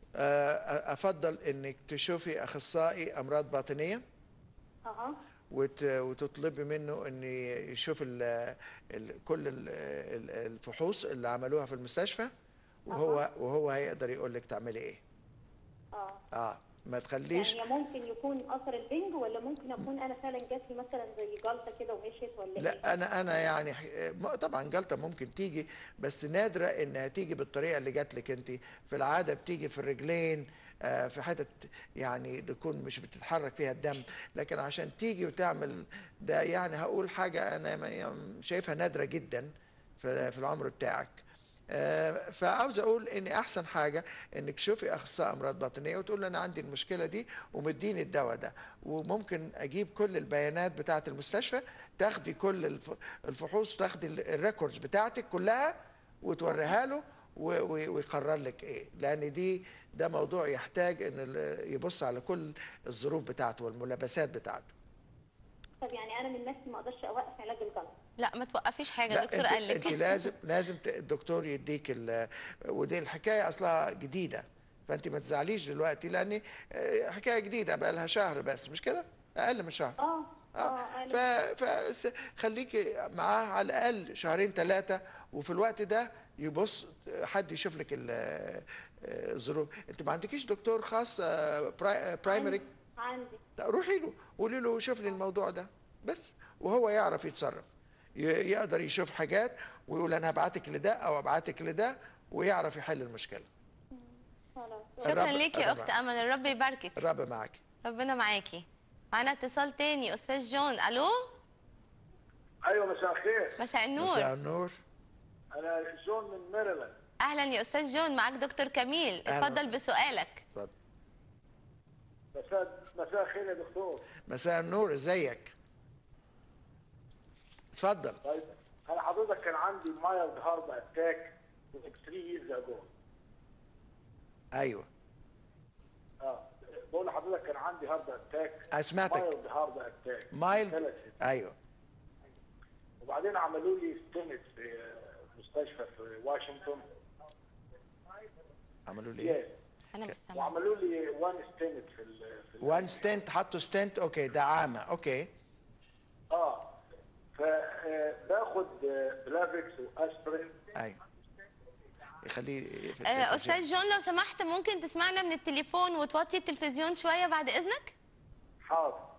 [SPEAKER 2] آه، افضل انك تشوفي اخصائي امراض باطنيه
[SPEAKER 7] اها
[SPEAKER 2] وت- وتطلبي منه ان يشوف ال ال كل ال ال الفحوص اللي عملوها في المستشفى وهو وهو هيقدر يقول لك تعملي ايه
[SPEAKER 7] اه
[SPEAKER 2] اه ما تخليش
[SPEAKER 7] يعني ممكن يكون اثر البنج ولا ممكن اكون انا فعلا جات لي مثلا زي جلطه كده ومشيت ولا ايه؟
[SPEAKER 2] لا انا انا يعني ح- م- طبعا جلطه ممكن تيجي بس نادره انها تيجي بالطريقه اللي جات لك انت في العاده بتيجي في الرجلين آه، في حتت يعني تكون مش بتتحرك فيها الدم لكن عشان تيجي وتعمل ده يعني هقول حاجه انا ما- يعني شايفها نادره جدا في في العمر بتاعك آه، فعاوز اقول ان احسن حاجه انك تشوفي اخصائي امراض باطنيه وتقول له انا عندي المشكله دي ومديني الدواء ده وممكن اجيب كل البيانات بتاعه المستشفى تاخدي كل الف- الفحوص وتاخدي ال- الريكوردز بتاعتك كلها وتوريها له و- و- ويقرر لك ايه لان دي ده موضوع يحتاج ان ال- يبص على كل الظروف بتاعته والملابسات بتاعته
[SPEAKER 7] طب يعني انا من نفسي ما اقدرش اوقف علاج الجلطه
[SPEAKER 1] لا ما توقفيش حاجه
[SPEAKER 2] لا
[SPEAKER 1] دكتور
[SPEAKER 2] انت,
[SPEAKER 1] قال لك
[SPEAKER 2] انت لازم لازم ت- الدكتور يديك ال- ودي الحكايه اصلها جديده فانت ما تزعليش دلوقتي لان آه، حكايه جديده بقى لها شهر بس مش كده اقل من شهر
[SPEAKER 7] اه
[SPEAKER 2] اه
[SPEAKER 7] اه
[SPEAKER 2] ف... ف... خليكي معاه على الاقل شهرين ثلاثه وفي الوقت ده يبص حد يشوف لك ال- آه، الظروف انت ما عندكيش دكتور خاص آه، براي- آه، برايمري
[SPEAKER 7] عندي
[SPEAKER 2] لا، روحي له قولي له شوف لي الموضوع ده بس وهو يعرف يتصرف ي- يقدر يشوف حاجات ويقول انا هبعتك لده او ابعتك لده ويعرف يحل المشكله
[SPEAKER 7] خلاص
[SPEAKER 1] شكرا
[SPEAKER 2] الرب-
[SPEAKER 1] ليكي يا
[SPEAKER 2] الرب
[SPEAKER 1] اخت امل الرب يباركك
[SPEAKER 2] الرب معاك
[SPEAKER 1] ربنا معاكي معانا اتصال تاني استاذ جون الو
[SPEAKER 8] ايوه مساء الخير
[SPEAKER 1] مساء
[SPEAKER 2] مساء
[SPEAKER 1] النور
[SPEAKER 2] النور
[SPEAKER 8] انا جون من ميريلاند
[SPEAKER 1] اهلا يا استاذ جون معاك دكتور كميل
[SPEAKER 2] أهلا.
[SPEAKER 1] اتفضل بسؤالك
[SPEAKER 2] اتفضل
[SPEAKER 8] مساء مساء الخير يا دكتور
[SPEAKER 2] مساء النور ازيك اتفضل
[SPEAKER 8] طيب انا حضرتك كان عندي مايلد هارد اتاك 3 years ago
[SPEAKER 2] ايوه
[SPEAKER 8] اه بقول لحضرتك كان عندي هارد اتاك
[SPEAKER 2] اسمعتك
[SPEAKER 8] مايلد هارد اتاك
[SPEAKER 2] مايلد ايوه
[SPEAKER 8] وبعدين عملوا لي ستنت في مستشفى في واشنطن
[SPEAKER 2] عملوا لي ايه
[SPEAKER 1] انا مش سامعه
[SPEAKER 8] وعملوا لي وان ستنت في ال في ال-
[SPEAKER 2] وان ستنت حطوا ستنت اوكي دعامه اوكي
[SPEAKER 8] اه فباخد بلافكس واسبرين
[SPEAKER 2] ايوه يخليه في
[SPEAKER 1] آه،
[SPEAKER 2] التلفزيون.
[SPEAKER 1] استاذ جون لو سمحت ممكن تسمعنا من التليفون وتوطي التلفزيون شويه بعد اذنك
[SPEAKER 8] حاضر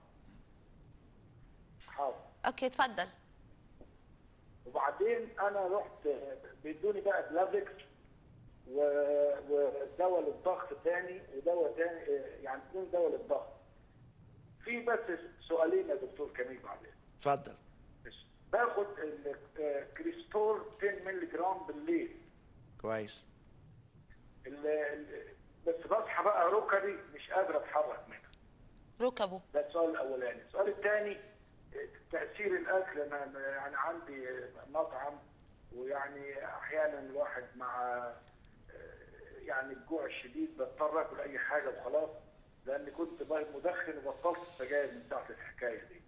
[SPEAKER 8] حاضر
[SPEAKER 1] اوكي اتفضل
[SPEAKER 8] وبعدين انا رحت بيدوني بقى بلافكس و- ودواء للضغط تاني ودواء تاني يعني اثنين دواء للضغط في بس سؤالين يا دكتور كميل بعدين
[SPEAKER 2] اتفضل
[SPEAKER 8] باخد الكريستور 10 مللي جرام بالليل
[SPEAKER 2] كويس
[SPEAKER 8] ال- ال- بس بصحى بقى ركبي مش قادر اتحرك منها
[SPEAKER 1] ركبه
[SPEAKER 8] ده السؤال الاولاني السؤال الثاني تاثير الاكل انا أنا يعني عندي مطعم ويعني احيانا الواحد مع يعني الجوع الشديد بضطر اكل اي حاجه وخلاص لان كنت بقى مدخن وبطلت السجاير من ساعه الحكايه دي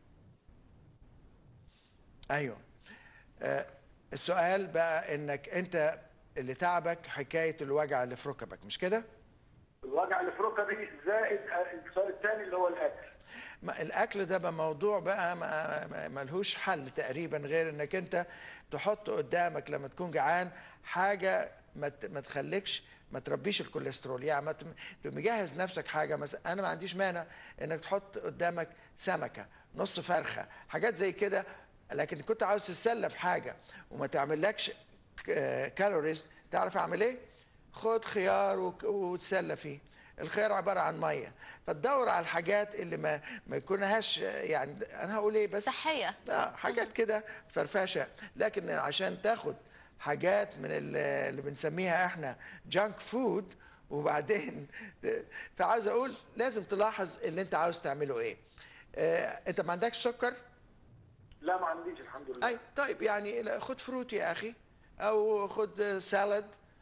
[SPEAKER 2] ايوه آه السؤال بقى انك انت اللي تعبك حكايه الوجع اللي في ركبك مش كده
[SPEAKER 8] الوجع اللي في ركبي زائد السؤال الثاني اللي هو الاكل
[SPEAKER 2] ما الاكل ده بقى موضوع بقى ما ما- ملهوش حل تقريبا غير انك انت تحط قدامك لما تكون جعان حاجه ما ت- ما تخليكش ما تربيش الكوليسترول يعني ما تم- مجهز نفسك حاجه مثلا انا ما عنديش مانع انك تحط قدامك سمكه نص فرخه حاجات زي كده لكن كنت عاوز تتسلى في حاجه وما تعملكش ك- كالوريز تعرف اعمل ايه خد خيار وك- وتسلى فيه الخيار عباره عن ميه فتدور على الحاجات اللي ما ما يكونهاش يعني انا هقول ايه بس
[SPEAKER 1] صحيه
[SPEAKER 2] لا حاجات كده فرفشه لكن عشان تاخد حاجات من ال- اللي بنسميها احنا جانك فود وبعدين فعاوز اقول لازم تلاحظ اللي انت عاوز تعمله ايه اه انت ما عندكش سكر
[SPEAKER 8] لا ما عنديش الحمد لله
[SPEAKER 2] اي طيب يعني لا، خد فروت يا اخي او خد سالاد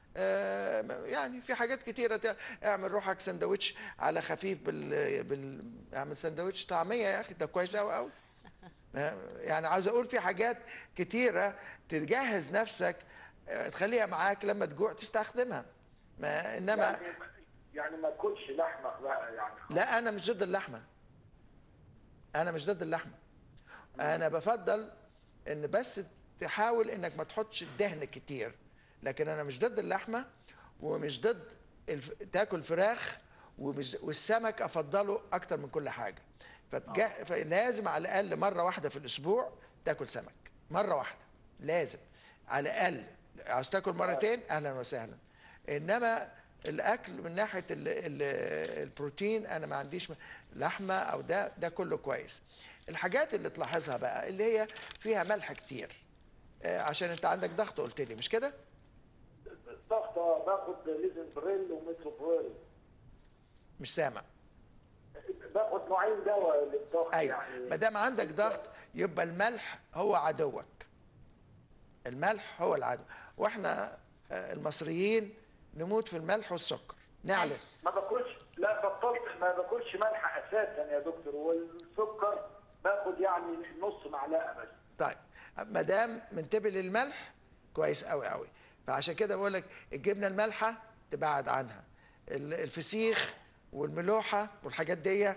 [SPEAKER 2] آه، يعني في حاجات كتيرة ت- اعمل روحك سندوتش على خفيف بال, بال... اعمل سندوتش طعمية يا اخي ده كويس قوي قوي يعني عاوز اقول في حاجات كتيرة تجهز نفسك آه، تخليها معاك لما تجوع تستخدمها ما انما
[SPEAKER 8] يعني يعني ما اكلش لحمه بقى يعني
[SPEAKER 2] لا انا مش ضد اللحمه انا مش ضد اللحمه انا بفضل ان بس تحاول انك ما تحطش الدهن كتير لكن انا مش ضد اللحمه ومش ضد الف... تاكل فراخ ومش... والسمك افضله اكتر من كل حاجه فتجا... فلازم على الاقل مره واحده في الاسبوع تاكل سمك مره واحده لازم على الاقل عاوز تاكل مرتين اهلا وسهلا انما الاكل من ناحيه ال... ال... البروتين انا ما عنديش م- لحمه او ده ده كله كويس الحاجات اللي تلاحظها بقى اللي هي فيها ملح كتير آه، عشان انت عندك ضغط قلت لي مش كده
[SPEAKER 8] ضغط آه، باخد ليزنبريل وميتروبريل
[SPEAKER 2] مش سامع
[SPEAKER 8] باخد نوعين دواء للضغط
[SPEAKER 2] ايوه
[SPEAKER 8] يعني
[SPEAKER 2] ما دام عندك ضغط يبقى الملح هو عدوك الملح هو العدو واحنا آه، المصريين نموت في الملح والسكر نعلف
[SPEAKER 8] ما باكلش لا بطلت ما باكلش ملح اساسا يا دكتور والسكر باخد يعني نص معلقه بس
[SPEAKER 2] طيب ما دام منتبه للملح كويس قوي قوي فعشان كده بقول لك الجبنه المالحه تبعد عنها ال- الفسيخ والملوحه والحاجات دي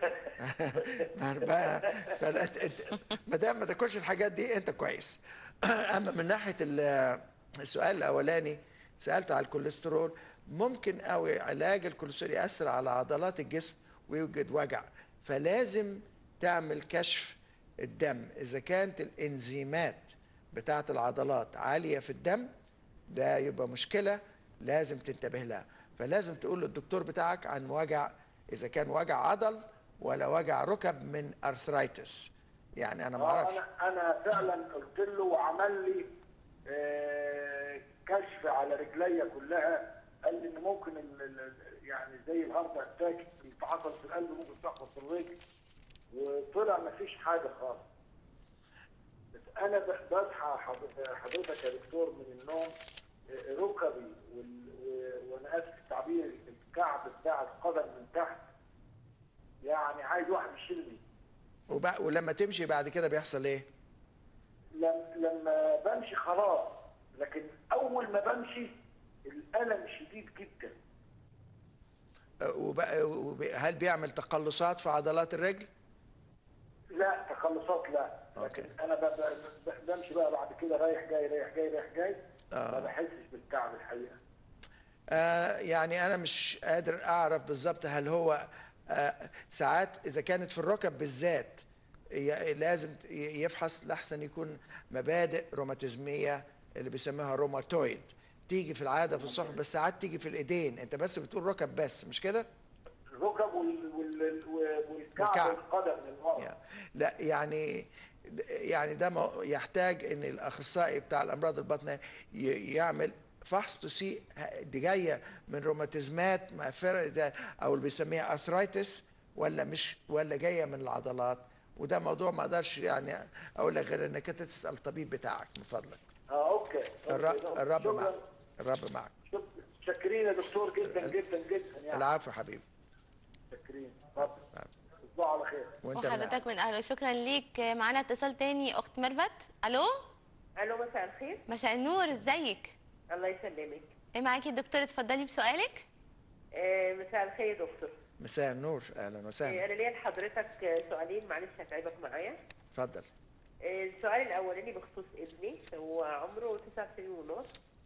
[SPEAKER 2] ما دام ما تاكلش الحاجات دي انت كويس اما من ناحيه ال- السؤال الاولاني سالت على الكوليسترول ممكن قوي علاج الكوليسترول ياثر على عضلات الجسم ويوجد وجع فلازم تعمل كشف الدم اذا كانت الانزيمات بتاعه العضلات عاليه في الدم ده يبقى مشكله لازم تنتبه لها فلازم تقول للدكتور بتاعك عن وجع اذا كان وجع عضل ولا وجع ركب من ارثرايتس يعني انا ما
[SPEAKER 8] آه،
[SPEAKER 2] اعرفش
[SPEAKER 8] انا انا فعلا قلت له وعمل لي آه، كشف على رجليا كلها قال لي ان ممكن ال- ال- يعني زي الهارت اتاك اللي حصل في القلب ممكن تحصل في الرجل وطلع ما فيش حاجه خالص بس انا ب- بصحى حض- حضرتك يا دكتور من النوم آه، ركبي وال- و- وانا اسف في التعبير الكعب بتاع القدم من تحت يعني عايز واحد يشيلني
[SPEAKER 2] وب- ولما تمشي بعد كده بيحصل ايه
[SPEAKER 8] لم- لما بمشي خلاص لكن اول ما بمشي الالم شديد جدا
[SPEAKER 2] وب- وب- هل بيعمل تقلصات في عضلات الرجل
[SPEAKER 8] لا تخلصات لا
[SPEAKER 2] أوكي.
[SPEAKER 8] لكن انا ب- ب- ب- بمشي بقى بعد كده رايح جاي رايح جاي رايح جاي ما
[SPEAKER 2] آه.
[SPEAKER 8] بحسش بالتعب الحقيقه
[SPEAKER 2] آه يعني انا مش قادر اعرف بالظبط هل هو آه ساعات اذا كانت في الركب بالذات ي- لازم ي- يفحص لحسن يكون مبادئ روماتيزميه اللي بيسموها روماتويد تيجي في العاده في الصحف بس ساعات تيجي في الايدين انت بس بتقول ركب بس مش كده
[SPEAKER 8] الركب وال... وال... وال... والكعب
[SPEAKER 2] والكعب.
[SPEAKER 8] والقدم من ورا
[SPEAKER 2] يا- لا يعني يعني ده ما- يحتاج ان الاخصائي بتاع الامراض الباطنه ي- يعمل فحص تسيء دي جايه من روماتيزمات مأثرة ده- او اللي بيسميها ارثرايتس ولا مش ولا جايه من العضلات وده موضوع ما اقدرش يعني اقول لك غير انك انت تسال الطبيب بتاعك من فضلك
[SPEAKER 8] اه اوكي أوكي.
[SPEAKER 2] الرب, الرب
[SPEAKER 8] شكراً.
[SPEAKER 2] معك الرب معك
[SPEAKER 8] شكراً. شاكرين يا دكتور جدا جدا جدا يعني
[SPEAKER 2] العفو يا حبيبي
[SPEAKER 8] شاكرين اتفضل تصبحوا على خير
[SPEAKER 2] وانت من
[SPEAKER 1] وحضرتك من اهله شكرا ليك معانا اتصال تاني اخت ميرفت الو
[SPEAKER 9] الو مساء الخير
[SPEAKER 1] مساء النور ازيك
[SPEAKER 9] الله يسلمك
[SPEAKER 1] ايه معاكي الدكتور اتفضلي بسؤالك
[SPEAKER 9] آه، مساء الخير يا دكتور
[SPEAKER 2] مساء النور اهلا
[SPEAKER 9] آه،
[SPEAKER 2] وسهلا
[SPEAKER 9] انا ليا لحضرتك آه، سؤالين معلش هتعبك معايا
[SPEAKER 2] اتفضل
[SPEAKER 9] آه، السؤال الاولاني بخصوص ابني هو عمره تسع سنين ونص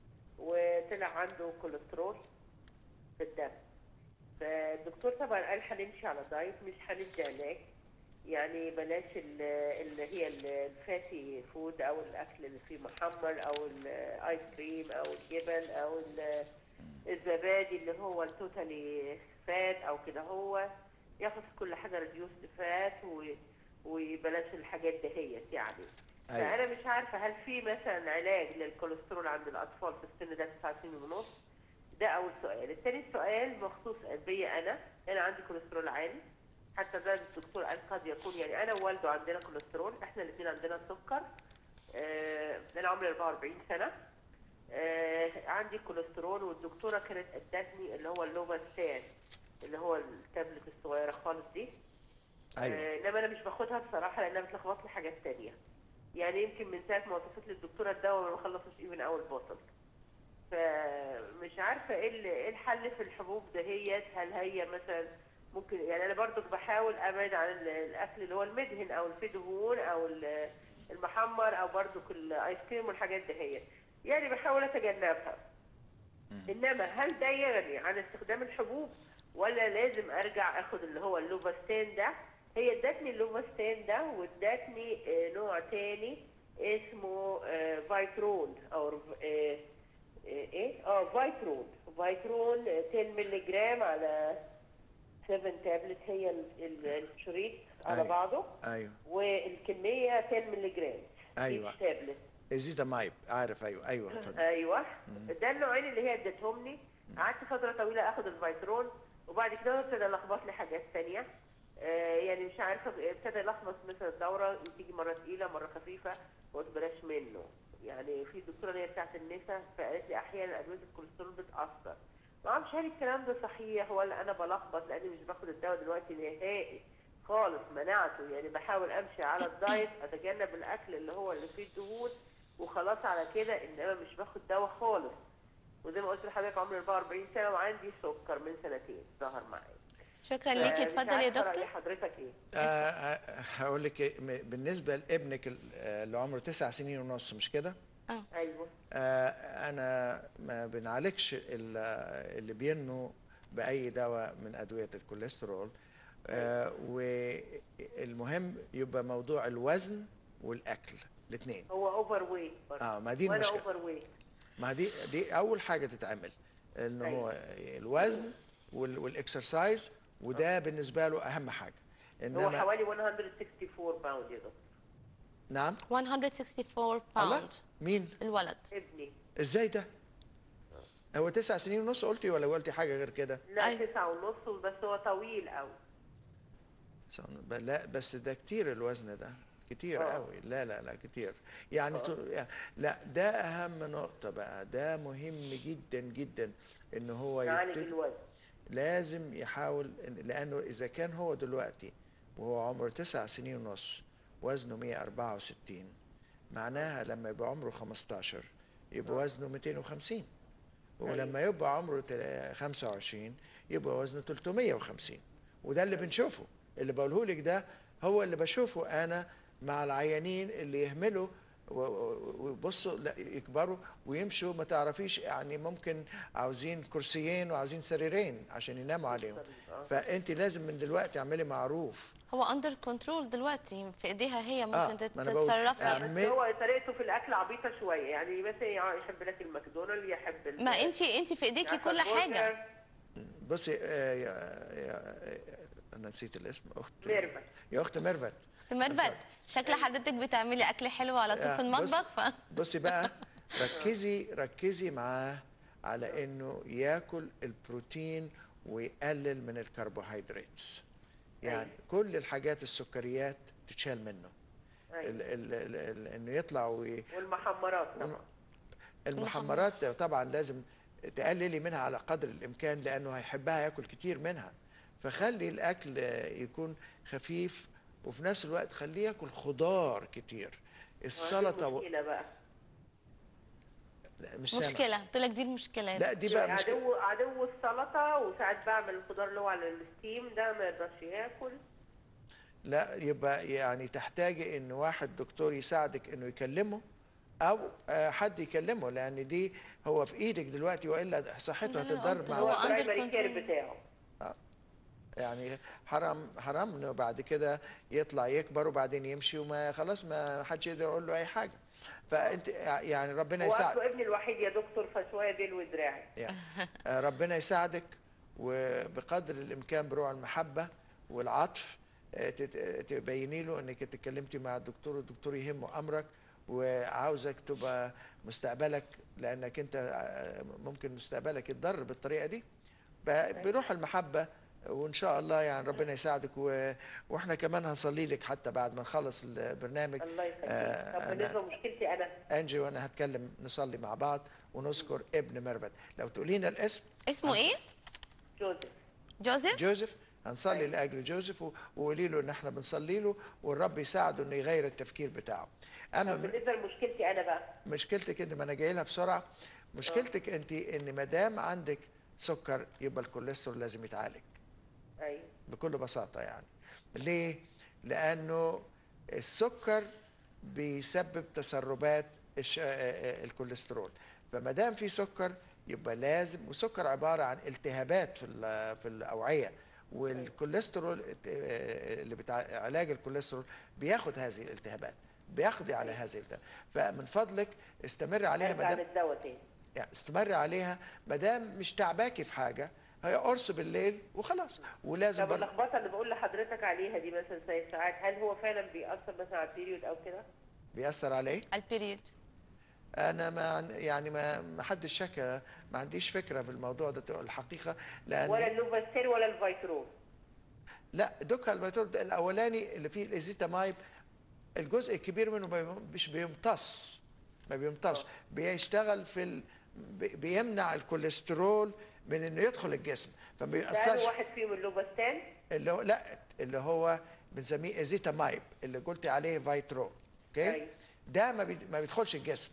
[SPEAKER 9] وطلع عنده كوليسترول في الدم فالدكتور طبعا قال هنمشي على دايت مش هندي علاج يعني بلاش ال- اللي هي ال- الفاتي فود او الاكل اللي فيه محمر او الايس كريم او الجبن او ال- الزبادي اللي هو التوتالي فات او كده هو ياخد كل حاجه ريديوسد فات و- وبلاش الحاجات دهيت يعني
[SPEAKER 2] أيوة.
[SPEAKER 9] فانا مش عارفه هل في مثلا علاج للكوليسترول عند الاطفال في السن ده 9 سنين ونص ده اول سؤال الثاني سؤال بخصوص بيا انا انا عندي كوليسترول عالي حتى ده الدكتور قال قد يكون يعني انا ووالده عندنا كوليسترول احنا الاثنين عندنا سكر آه انا عمري 44 سنه آه عندي كوليسترول والدكتوره كانت ادتني اللي هو اللوفاستان اللي هو التابلت الصغيره خالص دي
[SPEAKER 2] ايوه
[SPEAKER 9] آه، انما انا مش باخدها بصراحه لانها بتلخبط لي حاجات تانية يعني يمكن من ساعه ما وصفت لي الدكتوره الدواء ما بخلصش ايفن اول بوتل فمش عارفه ايه ال- ايه الحل في الحبوب دهيت هل هي مثلا ممكن يعني انا برضو بحاول ابعد عن ال- الاكل اللي هو المدهن او اللي فيه دهون او ال- المحمر او برضو الايس كريم والحاجات دهيت يعني بحاول اتجنبها انما هل ده يغني عن استخدام الحبوب ولا لازم ارجع اخد اللي هو اللوفاستان ده هي ادتني اللوفاستان ده وادتني آه، نوع تاني اسمه آه، فايترون او آه، آه، ايه اه فايترون فايترون آه، 10 مللي جرام على 7 تابلت هي ال- ال- الشريط على
[SPEAKER 2] أيوة.
[SPEAKER 9] بعضه
[SPEAKER 2] ايوه
[SPEAKER 9] والكميه 10 مللي جرام
[SPEAKER 2] أيوة.
[SPEAKER 9] each تابلت
[SPEAKER 2] ازيتامايب عارف ايوه ايوه اتفضل.
[SPEAKER 9] ايوه ده النوعين اللي هي ادتهم لي قعدت فتره طويله اخد الفيترون وبعد كده ابتدى يلخبط لي حاجات ثانيه آه يعني مش عارفه ابتدى يلخبط مثلا الدوره تيجي مره تقيله مره خفيفه قلت بلاش منه يعني في دكتوره اللي هي بتاعت النساء فقالت لي احيانا ادويه الكوليسترول بتاثر ما اعرفش هل الكلام ده صحيح ولا انا بلخبط لاني مش باخد الدواء دلوقتي نهائي خالص منعته يعني بحاول امشي على الدايت اتجنب الاكل اللي هو اللي فيه الدهون وخلاص على كده انما مش باخد دواء خالص وزي ما قلت لحضرتك عمري 44 سنه وعندي سكر من سنتين ظهر معايا
[SPEAKER 1] شكرا ليكي
[SPEAKER 9] فمش
[SPEAKER 1] اتفضل يا
[SPEAKER 9] عارفة رأي
[SPEAKER 1] دكتور
[SPEAKER 9] حضرتك ايه
[SPEAKER 2] آه، آه، هقول لك إيه، م- بالنسبه لابنك ال- آه، اللي عمره تسع سنين ونص مش كده؟
[SPEAKER 9] ايوه
[SPEAKER 2] آه، انا ما بنعالجش ال- اللي بينمو باي دواء من ادويه الكوليسترول آه، والمهم يبقى موضوع الوزن والاكل الاثنين
[SPEAKER 9] هو اوفر ويت
[SPEAKER 2] اه ما دي
[SPEAKER 9] وانا
[SPEAKER 2] المشكله
[SPEAKER 9] اوفر ويت
[SPEAKER 2] ما دي دي اول حاجه تتعمل ان هو الوزن وال- والاكسرسايز وده بالنسبه له اهم حاجه
[SPEAKER 9] هو
[SPEAKER 2] انما
[SPEAKER 9] حوالي 164 باوند يا دكتور
[SPEAKER 2] نعم
[SPEAKER 1] 164
[SPEAKER 2] الله
[SPEAKER 1] باوند
[SPEAKER 2] مين
[SPEAKER 1] الولد
[SPEAKER 9] ابني
[SPEAKER 2] ازاي ده هو تسع سنين ونص قلتي ولا قلتي حاجه غير كده
[SPEAKER 9] لا تسعة ونص بس هو طويل قوي
[SPEAKER 2] ب- لا بس ده كتير الوزن ده كتير
[SPEAKER 9] آه.
[SPEAKER 2] قوي لا لا لا كتير يعني
[SPEAKER 9] آه.
[SPEAKER 2] تو- يعني- لا ده اهم نقطه بقى ده مهم جدا جدا ان هو
[SPEAKER 9] نعالج
[SPEAKER 2] يبتدي
[SPEAKER 9] الوزن
[SPEAKER 2] لازم يحاول إن- لانه اذا كان هو دلوقتي وهو عمره تسع سنين ونص وزنه 164 معناها لما يبقى عمره 15 يبقى وزنه 250 ولما يبقى عمره تل- 25 يبقى وزنه 350 وده اللي بنشوفه اللي بقوله لك ده هو اللي بشوفه انا مع العيانين اللي يهملوا و- و- ويبصوا لا يكبروا ويمشوا ما تعرفيش يعني ممكن عاوزين كرسيين وعاوزين سريرين عشان يناموا عليهم فانت لازم من دلوقتي اعملي معروف
[SPEAKER 1] هو اندر كنترول دلوقتي في ايديها هي
[SPEAKER 2] آه،
[SPEAKER 1] ممكن
[SPEAKER 2] ما أنا بقول
[SPEAKER 1] تتصرف
[SPEAKER 9] بس
[SPEAKER 2] اعمل-
[SPEAKER 9] هو طريقته في الاكل عبيطه شويه يعني مثلا يحب لك الماكدونالد يحب ال-
[SPEAKER 1] ما انت انت في ايديكي
[SPEAKER 9] عارفة
[SPEAKER 1] كل حاجه
[SPEAKER 9] البرجر.
[SPEAKER 2] بصي آه، يا يا انا نسيت الاسم اخت
[SPEAKER 9] ميرفت
[SPEAKER 2] يا اخت ميرفت
[SPEAKER 1] مربد شكل حضرتك بتعملي اكل حلو على طول
[SPEAKER 2] آه،
[SPEAKER 1] في
[SPEAKER 2] بص-
[SPEAKER 1] المطبخ ف...
[SPEAKER 2] بصي بقى ركزي ركزي معاه على انه ياكل البروتين ويقلل من الكربوهيدرات يعني كل الحاجات السكريات تتشال منه
[SPEAKER 9] أيوة.
[SPEAKER 2] ال ال ال ال انه يطلع وي
[SPEAKER 9] والمحمرات طبعا
[SPEAKER 2] المحمرات طبعا لازم تقللي منها على قدر الامكان لانه هيحبها ياكل كتير منها فخلي الاكل يكون خفيف وفي نفس الوقت خليه ياكل خضار كتير السلطه و...
[SPEAKER 9] مشكله بقى
[SPEAKER 2] لا، مش سامع.
[SPEAKER 1] مشكله قلت لك دي المشكله
[SPEAKER 2] لا دي بقى مشكله
[SPEAKER 9] عدو عدو السلطه وساعات بعمل الخضار اللي هو على الستيم ده ما يقدرش ياكل
[SPEAKER 2] لا يبقى يعني تحتاجي ان واحد دكتور يساعدك انه يكلمه او آه، حد يكلمه لان دي هو في ايدك دلوقتي والا صحته
[SPEAKER 1] ده اللي أنا
[SPEAKER 2] هتتضرر
[SPEAKER 1] قلته،
[SPEAKER 2] مع
[SPEAKER 1] هو
[SPEAKER 2] الوقت.
[SPEAKER 1] under
[SPEAKER 9] البرايمري كير
[SPEAKER 1] control.
[SPEAKER 9] بتاعه
[SPEAKER 2] يعني حرام حرام انه بعد كده يطلع يكبر وبعدين يمشي وما خلاص ما حدش يقدر يقول له اي حاجه فانت يعني ربنا
[SPEAKER 9] هو
[SPEAKER 2] يساعد
[SPEAKER 9] اصله ابني الوحيد يا دكتور فشويه ديل ودراعي
[SPEAKER 2] يعني آه، ربنا يساعدك وبقدر الامكان بروح المحبه والعطف آه، تت- تبيني له انك اتكلمتي مع الدكتور والدكتور يهمه امرك وعاوزك تبقى مستقبلك لانك انت آه، ممكن مستقبلك يتضرر بالطريقه دي ب- بروح المحبه وان شاء الله يعني ربنا يساعدك و... واحنا كمان هنصلي لك حتى بعد ما نخلص البرنامج
[SPEAKER 9] الله يخليك
[SPEAKER 2] آه،
[SPEAKER 9] طب بالنسبه لمشكلتي انا
[SPEAKER 2] انجي وانا هتكلم نصلي مع بعض ونذكر ابن مربد لو تقولي لنا الاسم
[SPEAKER 1] اسمه ايه
[SPEAKER 9] جوزيف
[SPEAKER 1] جوزيف
[SPEAKER 2] جوزيف هنصلي لاجل جوزيف و- وقولي له ان احنا بنصلي له والرب يساعده انه يغير التفكير بتاعه
[SPEAKER 9] طب
[SPEAKER 2] اما م-
[SPEAKER 9] بالنسبه لمشكلتي انا بقى
[SPEAKER 2] مشكلتك انت ما انا جاي لها بسرعه مشكلتك انت ان ما دام عندك سكر يبقى الكوليسترول لازم يتعالج
[SPEAKER 9] ايوه
[SPEAKER 2] بكل بساطه يعني ليه لانه السكر بيسبب تسربات الش... آه، آه، الكوليسترول فما دام في سكر يبقى لازم والسكر عباره عن التهابات في ال- في الاوعيه والكوليسترول آه، اللي بتاع علاج الكوليسترول بياخد هذه الالتهابات بيقضي على هذه الالتهابات فمن فضلك استمر عليها ما
[SPEAKER 9] ارجع
[SPEAKER 2] دام
[SPEAKER 9] للدواء تاني
[SPEAKER 2] يعني استمر عليها ما دام مش تعباكي في حاجه هي قرص بالليل وخلاص ولازم
[SPEAKER 9] طب
[SPEAKER 2] برضه
[SPEAKER 9] اللخبطه اللي بقول لحضرتك عليها دي مثلا زي ساعات هل هو فعلا بيأثر مثلا على البيريود او كده؟
[SPEAKER 2] بيأثر على ايه؟
[SPEAKER 1] البيريود
[SPEAKER 2] انا ما عن- يعني ما ما حدش شك ما عنديش فكره في الموضوع ده الحقيقه لان
[SPEAKER 9] ولا اللوفاستير ولا الفيترول
[SPEAKER 2] لا دوكا الفيتور ده الاولاني اللي فيه الازيتامايب الجزء الكبير منه ما- مش بيمتص ما بيمتص بيشتغل في ال... بي- بيمنع الكوليسترول من انه يدخل الجسم فما
[SPEAKER 9] ده
[SPEAKER 2] بيأثرش
[SPEAKER 9] أنهي واحد فيهم اللوفاستان
[SPEAKER 2] اللي هو لا اللي هو بنسميه ازيتامايب اللي قلت عليه فايترو اوكي
[SPEAKER 9] أيوة.
[SPEAKER 2] ده ما, بي... ما بيدخلش الجسم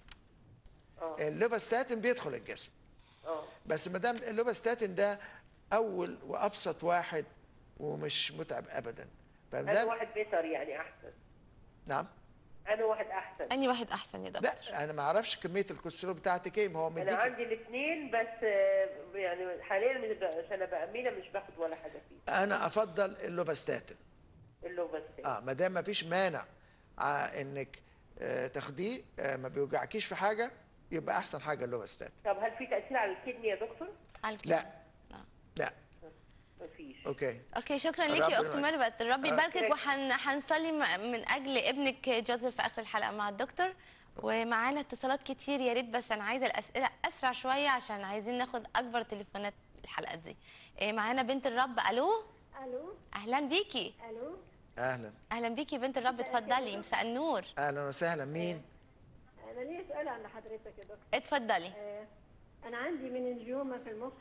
[SPEAKER 9] اه
[SPEAKER 2] اللوفاستاتين بيدخل الجسم
[SPEAKER 9] اه
[SPEAKER 2] بس ما دام اللوفاستاتين ده اول وابسط واحد ومش متعب ابدا
[SPEAKER 9] انا
[SPEAKER 2] فده
[SPEAKER 9] واحد بيتر يعني احسن
[SPEAKER 2] نعم
[SPEAKER 9] انا واحد احسن
[SPEAKER 1] اني واحد احسن يا دكتور
[SPEAKER 2] لا انا ما اعرفش كميه الكوليسترول بتاعتك ايه ما هو
[SPEAKER 9] انا
[SPEAKER 2] مديك
[SPEAKER 9] عندي الاثنين بس آه، يعني حاليا مش ب- عشان ابقى امينه مش باخد ولا حاجه فيه
[SPEAKER 2] انا افضل اللوفاستاتين
[SPEAKER 9] اللوفاستان
[SPEAKER 2] اه ما دام ما فيش مانع ع- انك آه، تاخديه آه، ما بيوجعكيش في حاجه يبقى احسن حاجه اللوفاستاتين
[SPEAKER 9] طب هل في تاثير على الكدني يا دكتور؟
[SPEAKER 1] على الكلى.
[SPEAKER 2] لا لا
[SPEAKER 9] مفيش
[SPEAKER 2] اوكي
[SPEAKER 1] اوكي شكرا
[SPEAKER 2] الرب
[SPEAKER 1] ليكي يا اخت
[SPEAKER 2] يبارك.
[SPEAKER 1] ميرفت الرب
[SPEAKER 2] آه.
[SPEAKER 1] يباركك وهنصلي من اجل ابنك جوزيف في اخر الحلقه مع الدكتور ومعانا اتصالات كتير يا ريت بس انا عايزه الاسئله اسرع شويه عشان عايزين ناخد اكبر تليفونات الحلقه دي إيه معانا بنت الرب الو
[SPEAKER 10] الو
[SPEAKER 1] اهلا بيكي
[SPEAKER 10] الو
[SPEAKER 2] اهلا
[SPEAKER 1] اهلا بيكي بنت الرب اتفضلي مساء النور
[SPEAKER 2] اهلا وسهلا مين
[SPEAKER 10] انا ليا سؤال عند حضرتك يا دكتور
[SPEAKER 1] اتفضلي
[SPEAKER 10] آه، انا عندي من الجيومة في المخ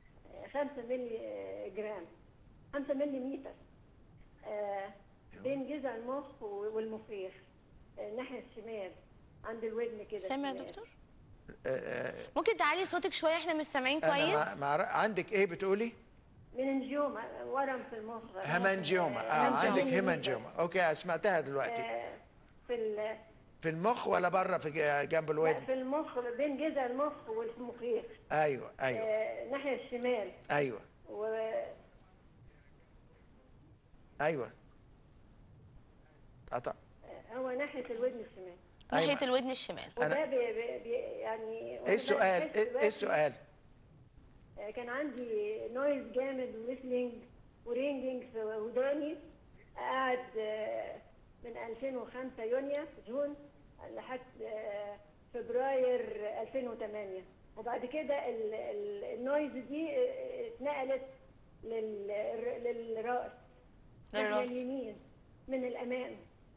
[SPEAKER 10] 5 ملي آه، جرام 5 ملي متر آه، بين جذع المخ و- والمخيخ آه، الناحية الشمال عند الودن كده
[SPEAKER 1] سامع يا
[SPEAKER 10] الشمال.
[SPEAKER 1] دكتور
[SPEAKER 2] آه، آه،
[SPEAKER 1] ممكن تعالي صوتك شويه احنا مش سامعين
[SPEAKER 2] انا
[SPEAKER 1] كويس
[SPEAKER 2] مع... مع... عندك ايه بتقولي
[SPEAKER 10] مننجيوما آه، ورم في المخ
[SPEAKER 2] هيمانجيوما اه
[SPEAKER 10] آه،
[SPEAKER 2] عندك
[SPEAKER 10] ملي
[SPEAKER 2] هيمانجيوما اوكي سمعتها دلوقتي
[SPEAKER 10] آه، في ال-
[SPEAKER 2] في المخ ولا بره في ج- جنب
[SPEAKER 10] لا،
[SPEAKER 2] الودن
[SPEAKER 10] في المخ بين جذع المخ والمخيخ
[SPEAKER 2] ايوه ايوه
[SPEAKER 10] آه، الناحية الشمال
[SPEAKER 2] ايوه
[SPEAKER 10] و
[SPEAKER 2] ايوه قطع
[SPEAKER 10] هو ناحية الودن الشمال
[SPEAKER 1] ناحيه
[SPEAKER 2] أيوة.
[SPEAKER 1] الودن الشمال
[SPEAKER 10] وده
[SPEAKER 2] أنا-
[SPEAKER 10] بي بي بي يعني
[SPEAKER 2] ايه السؤال ايه إيه السؤال
[SPEAKER 10] كان عندي نويز جامد وويسلينج ورينجينج في وداني قعد آه، من 2005 يونيو جون لحد آه، فبراير 2008 وبعد كده ال- ال- النويز دي آه، اتنقلت لل- للراس ناحية
[SPEAKER 1] للراس.
[SPEAKER 10] اليمين من الامام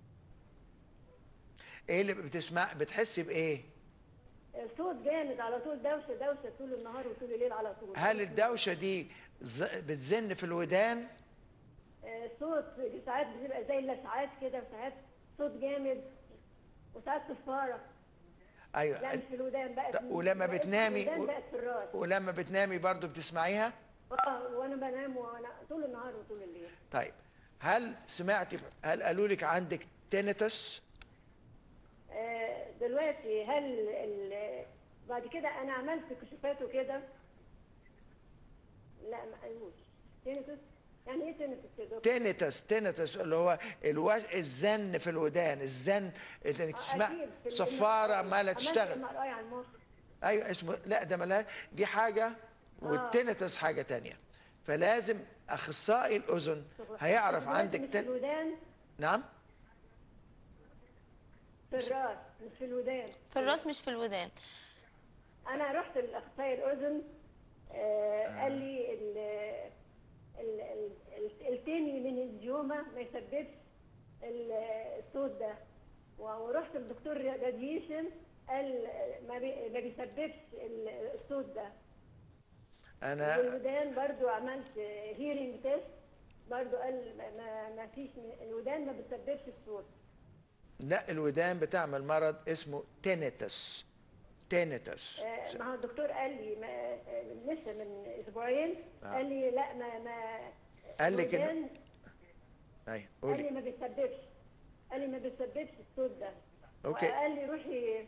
[SPEAKER 2] ايه اللي بتسمع بتحسي بايه
[SPEAKER 10] صوت جامد على طول دوشه دوشه طول النهار وطول الليل على طول
[SPEAKER 2] هل الدوشه دي ز- بتزن في الودان
[SPEAKER 10] آه، صوت ساعات بتبقى زي اللسعات كده وساعات صوت جامد وساعات صفاره
[SPEAKER 2] ايوه
[SPEAKER 10] لا مش في الودان بقى
[SPEAKER 2] طب ولما
[SPEAKER 10] بقت في
[SPEAKER 2] بتنامي
[SPEAKER 10] الودان
[SPEAKER 2] و-
[SPEAKER 10] بقت في الراس
[SPEAKER 2] ولما بتنامي برضو بتسمعيها
[SPEAKER 10] اه وانا بنام وانا طول النهار وطول الليل
[SPEAKER 2] طيب هل سمعتي هل قالوا لك عندك تينيتس
[SPEAKER 10] آه، دلوقتي هل ال- بعد كده انا عملت كشوفات وكده لا ما قالوش تينيتس يعني ايه تينيتس يا دكتور؟
[SPEAKER 2] تينيتس تينيتس اللي هو الو... الزن في الودان الزن اللي انك
[SPEAKER 10] آه،
[SPEAKER 2] تسمع
[SPEAKER 10] أكيد. في ال-
[SPEAKER 2] صفاره عماله
[SPEAKER 10] عملت
[SPEAKER 2] تشتغل
[SPEAKER 10] MRI على المخ
[SPEAKER 2] ايوه اسمه لا ده ملا دي حاجه والتينيتس حاجه تانية فلازم اخصائي الاذن هيعرف
[SPEAKER 10] دلوقتي
[SPEAKER 2] عندك
[SPEAKER 10] مش في
[SPEAKER 2] تن...
[SPEAKER 10] الودان
[SPEAKER 2] نعم
[SPEAKER 10] في الراس مش في الودان
[SPEAKER 1] في الراس مش في الودان
[SPEAKER 10] انا رحت لاخصائي الاذن آه قال لي ال- ال- ال- ال- التاني من الجيوما ما يسببش ال- الصوت ده و- ورحت للدكتور راديشن قال ما بي- ما بيسببش ال- الصوت ده
[SPEAKER 2] انا
[SPEAKER 10] والودان برضو عملت هيرنج تيست برضو قال ما- ما ما فيش الودان ما بتسببش الصوت
[SPEAKER 2] لا الودان بتعمل مرض اسمه تينيتس تينيتس
[SPEAKER 10] آه، ما هو الدكتور قال لي ما آه، لسه من اسبوعين
[SPEAKER 2] آه.
[SPEAKER 10] قال لي لا ما ما
[SPEAKER 2] قال لك إن-
[SPEAKER 10] الودان
[SPEAKER 2] ايوه
[SPEAKER 10] قال
[SPEAKER 2] قولي
[SPEAKER 10] لي ما بيسببش قال لي ما بيسببش الصوت ده
[SPEAKER 2] أوكي.
[SPEAKER 10] وقال لي روحي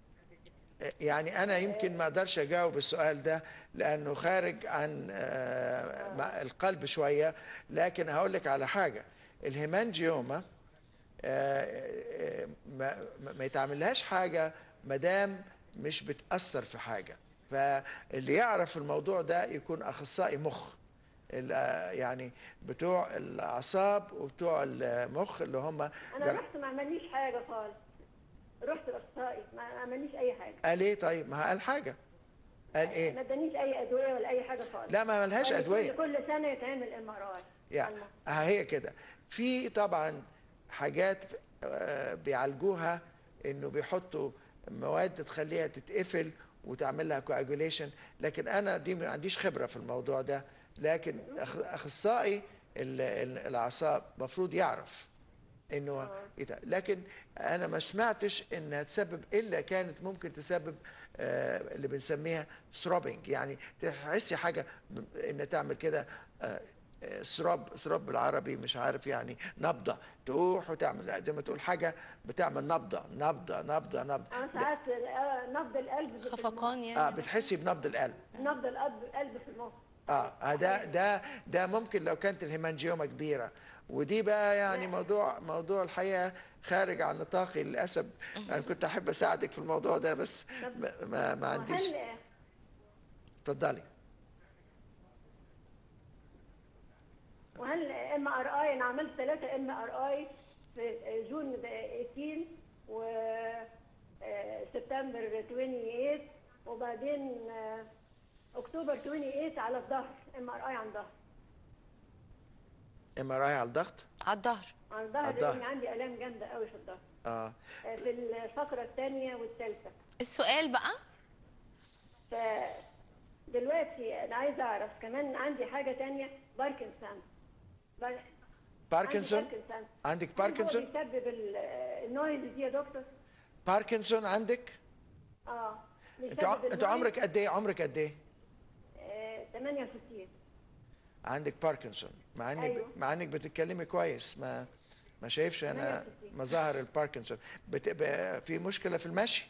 [SPEAKER 2] يعني انا يمكن ما اقدرش اجاوب السؤال ده لانه خارج عن آه، مع القلب شويه لكن هقول لك على حاجه الهيمانجيوما آه، آه، ما ما- ما يتعملهاش حاجه ما دام مش بتاثر في حاجه فاللي يعرف الموضوع ده يكون اخصائي مخ ال- آه، يعني بتوع الاعصاب وبتوع المخ اللي هم
[SPEAKER 10] انا
[SPEAKER 2] جر-
[SPEAKER 10] رحت ما عمليش حاجه خالص رحت الاخصائي ما عمليش اي حاجه
[SPEAKER 2] قال ايه طيب ما قال حاجه قال
[SPEAKER 10] ما
[SPEAKER 2] ايه
[SPEAKER 10] ادانيش اي ادويه ولا اي حاجه خالص
[SPEAKER 2] لا ما ملهاش
[SPEAKER 10] قال لي
[SPEAKER 2] ادويه
[SPEAKER 10] كل كل سنه يتعمل ام ار اي
[SPEAKER 2] يعني هي كده في طبعا حاجات آه، بيعالجوها انه بيحطوا مواد تخليها تتقفل وتعمل لها كواجوليشن لكن انا دي ما عنديش خبره في الموضوع ده لكن أخ- اخصائي ال- ال- الاعصاب مفروض يعرف انه يت- لكن انا ما سمعتش انها تسبب الا كانت ممكن تسبب آه، اللي بنسميها ثروبنج يعني تحسي حاجه ب- ان تعمل كده آه، آه، ثروب ثروب بالعربي مش عارف يعني نبضه تروح وتعمل زي ما تقول حاجه بتعمل نبضه نبضه نبضه نبضه
[SPEAKER 10] انا ساعات آه، نبض القلب
[SPEAKER 1] خفقان
[SPEAKER 2] اه بتحسي بنبض القلب
[SPEAKER 10] نبض القلب القلب في المخ
[SPEAKER 2] اه آه، ده ده ده ممكن لو كانت الهيمانجيوما كبيره ودي بقى يعني موضوع موضوع الحقيقه خارج عن نطاقي للاسف انا كنت احب اساعدك في الموضوع ده بس ما ما, ما عنديش
[SPEAKER 10] وهل
[SPEAKER 2] اتفضلي
[SPEAKER 10] وهل ام ار اي انا عملت ثلاثة ام ار اي في جون 18 و آه، سبتمبر 28 وبعدين آه، اكتوبر 28 على الظهر ام ار اي على الظهر
[SPEAKER 2] ام ار اي على الضغط
[SPEAKER 1] على الظهر
[SPEAKER 10] على الظهر
[SPEAKER 2] على الظهر.
[SPEAKER 10] لان عندي الام جامده قوي في الظهر
[SPEAKER 2] اه
[SPEAKER 10] آه، في الفقره الثانيه والثالثه
[SPEAKER 1] السؤال بقى
[SPEAKER 10] ف دلوقتي انا عايزه اعرف كمان عندي حاجه تانية باركنسون بار...
[SPEAKER 2] باركنسون
[SPEAKER 10] عندي باركنسون
[SPEAKER 2] عندك
[SPEAKER 10] هل هو
[SPEAKER 2] باركنسون
[SPEAKER 10] بيسبب ال- النويز دي يا دكتور؟
[SPEAKER 2] باركنسون عندك
[SPEAKER 10] اه
[SPEAKER 2] انت ع- انت عمرك قد ايه عمرك قد ايه
[SPEAKER 10] آه 68
[SPEAKER 2] عندك باركنسون مع انك
[SPEAKER 10] أيوه.
[SPEAKER 2] مع انك بتتكلمي كويس ما ما شايفش انا
[SPEAKER 10] 68.
[SPEAKER 2] مظاهر الباركنسون بتبقى في مشكله في المشي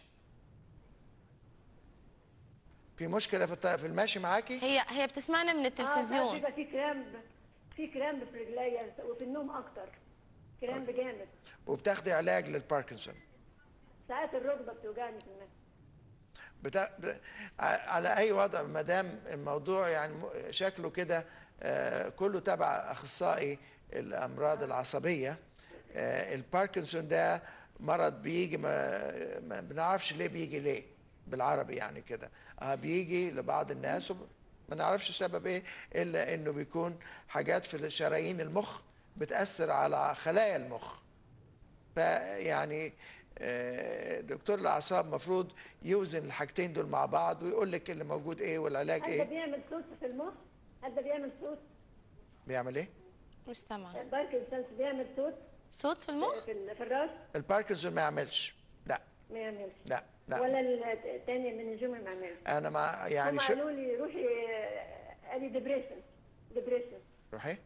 [SPEAKER 2] في مشكله في الط- في المشي معاكي
[SPEAKER 1] هي هي بتسمعنا من
[SPEAKER 10] اه
[SPEAKER 1] التلفزيون
[SPEAKER 10] بيبقى في كرامب في كرامب في رجليا وفي النوم اكتر كرامب جامد
[SPEAKER 2] وبتاخدي علاج للباركنسون
[SPEAKER 10] ساعات الركبه بتوجعني في النوم
[SPEAKER 2] بتا... ب... ع- على اي وضع ما دام الموضوع يعني م- شكله كده آه، كله تبع اخصائي الامراض العصبيه آه، الباركنسون ده مرض بيجي ما, ما بنعرفش ليه بيجي ليه بالعربي يعني كده آه بيجي لبعض الناس وما نعرفش سبب ايه الا انه بيكون حاجات في شرايين المخ بتاثر على خلايا المخ فيعني آه، دكتور الاعصاب مفروض يوزن الحاجتين دول مع بعض ويقول لك اللي موجود ايه والعلاج
[SPEAKER 10] هل ده
[SPEAKER 2] ايه
[SPEAKER 10] بيعمل صوت في المخ؟ هل ده بيعمل صوت؟
[SPEAKER 2] بيعمل ايه
[SPEAKER 1] مش سامعه
[SPEAKER 10] باركنسونز بيعمل صوت
[SPEAKER 1] صوت في المخ
[SPEAKER 10] في, ال- في الراس؟
[SPEAKER 2] الباركنسون ما يعملش لا
[SPEAKER 10] ما يعملش
[SPEAKER 2] لا لا
[SPEAKER 10] ولا الثاني من الجمل ما يعملش
[SPEAKER 2] انا مع يعني
[SPEAKER 10] هم
[SPEAKER 2] شو
[SPEAKER 10] قالوا لي روحي آه، قال لي ديبريشن ديبريشن
[SPEAKER 2] روحي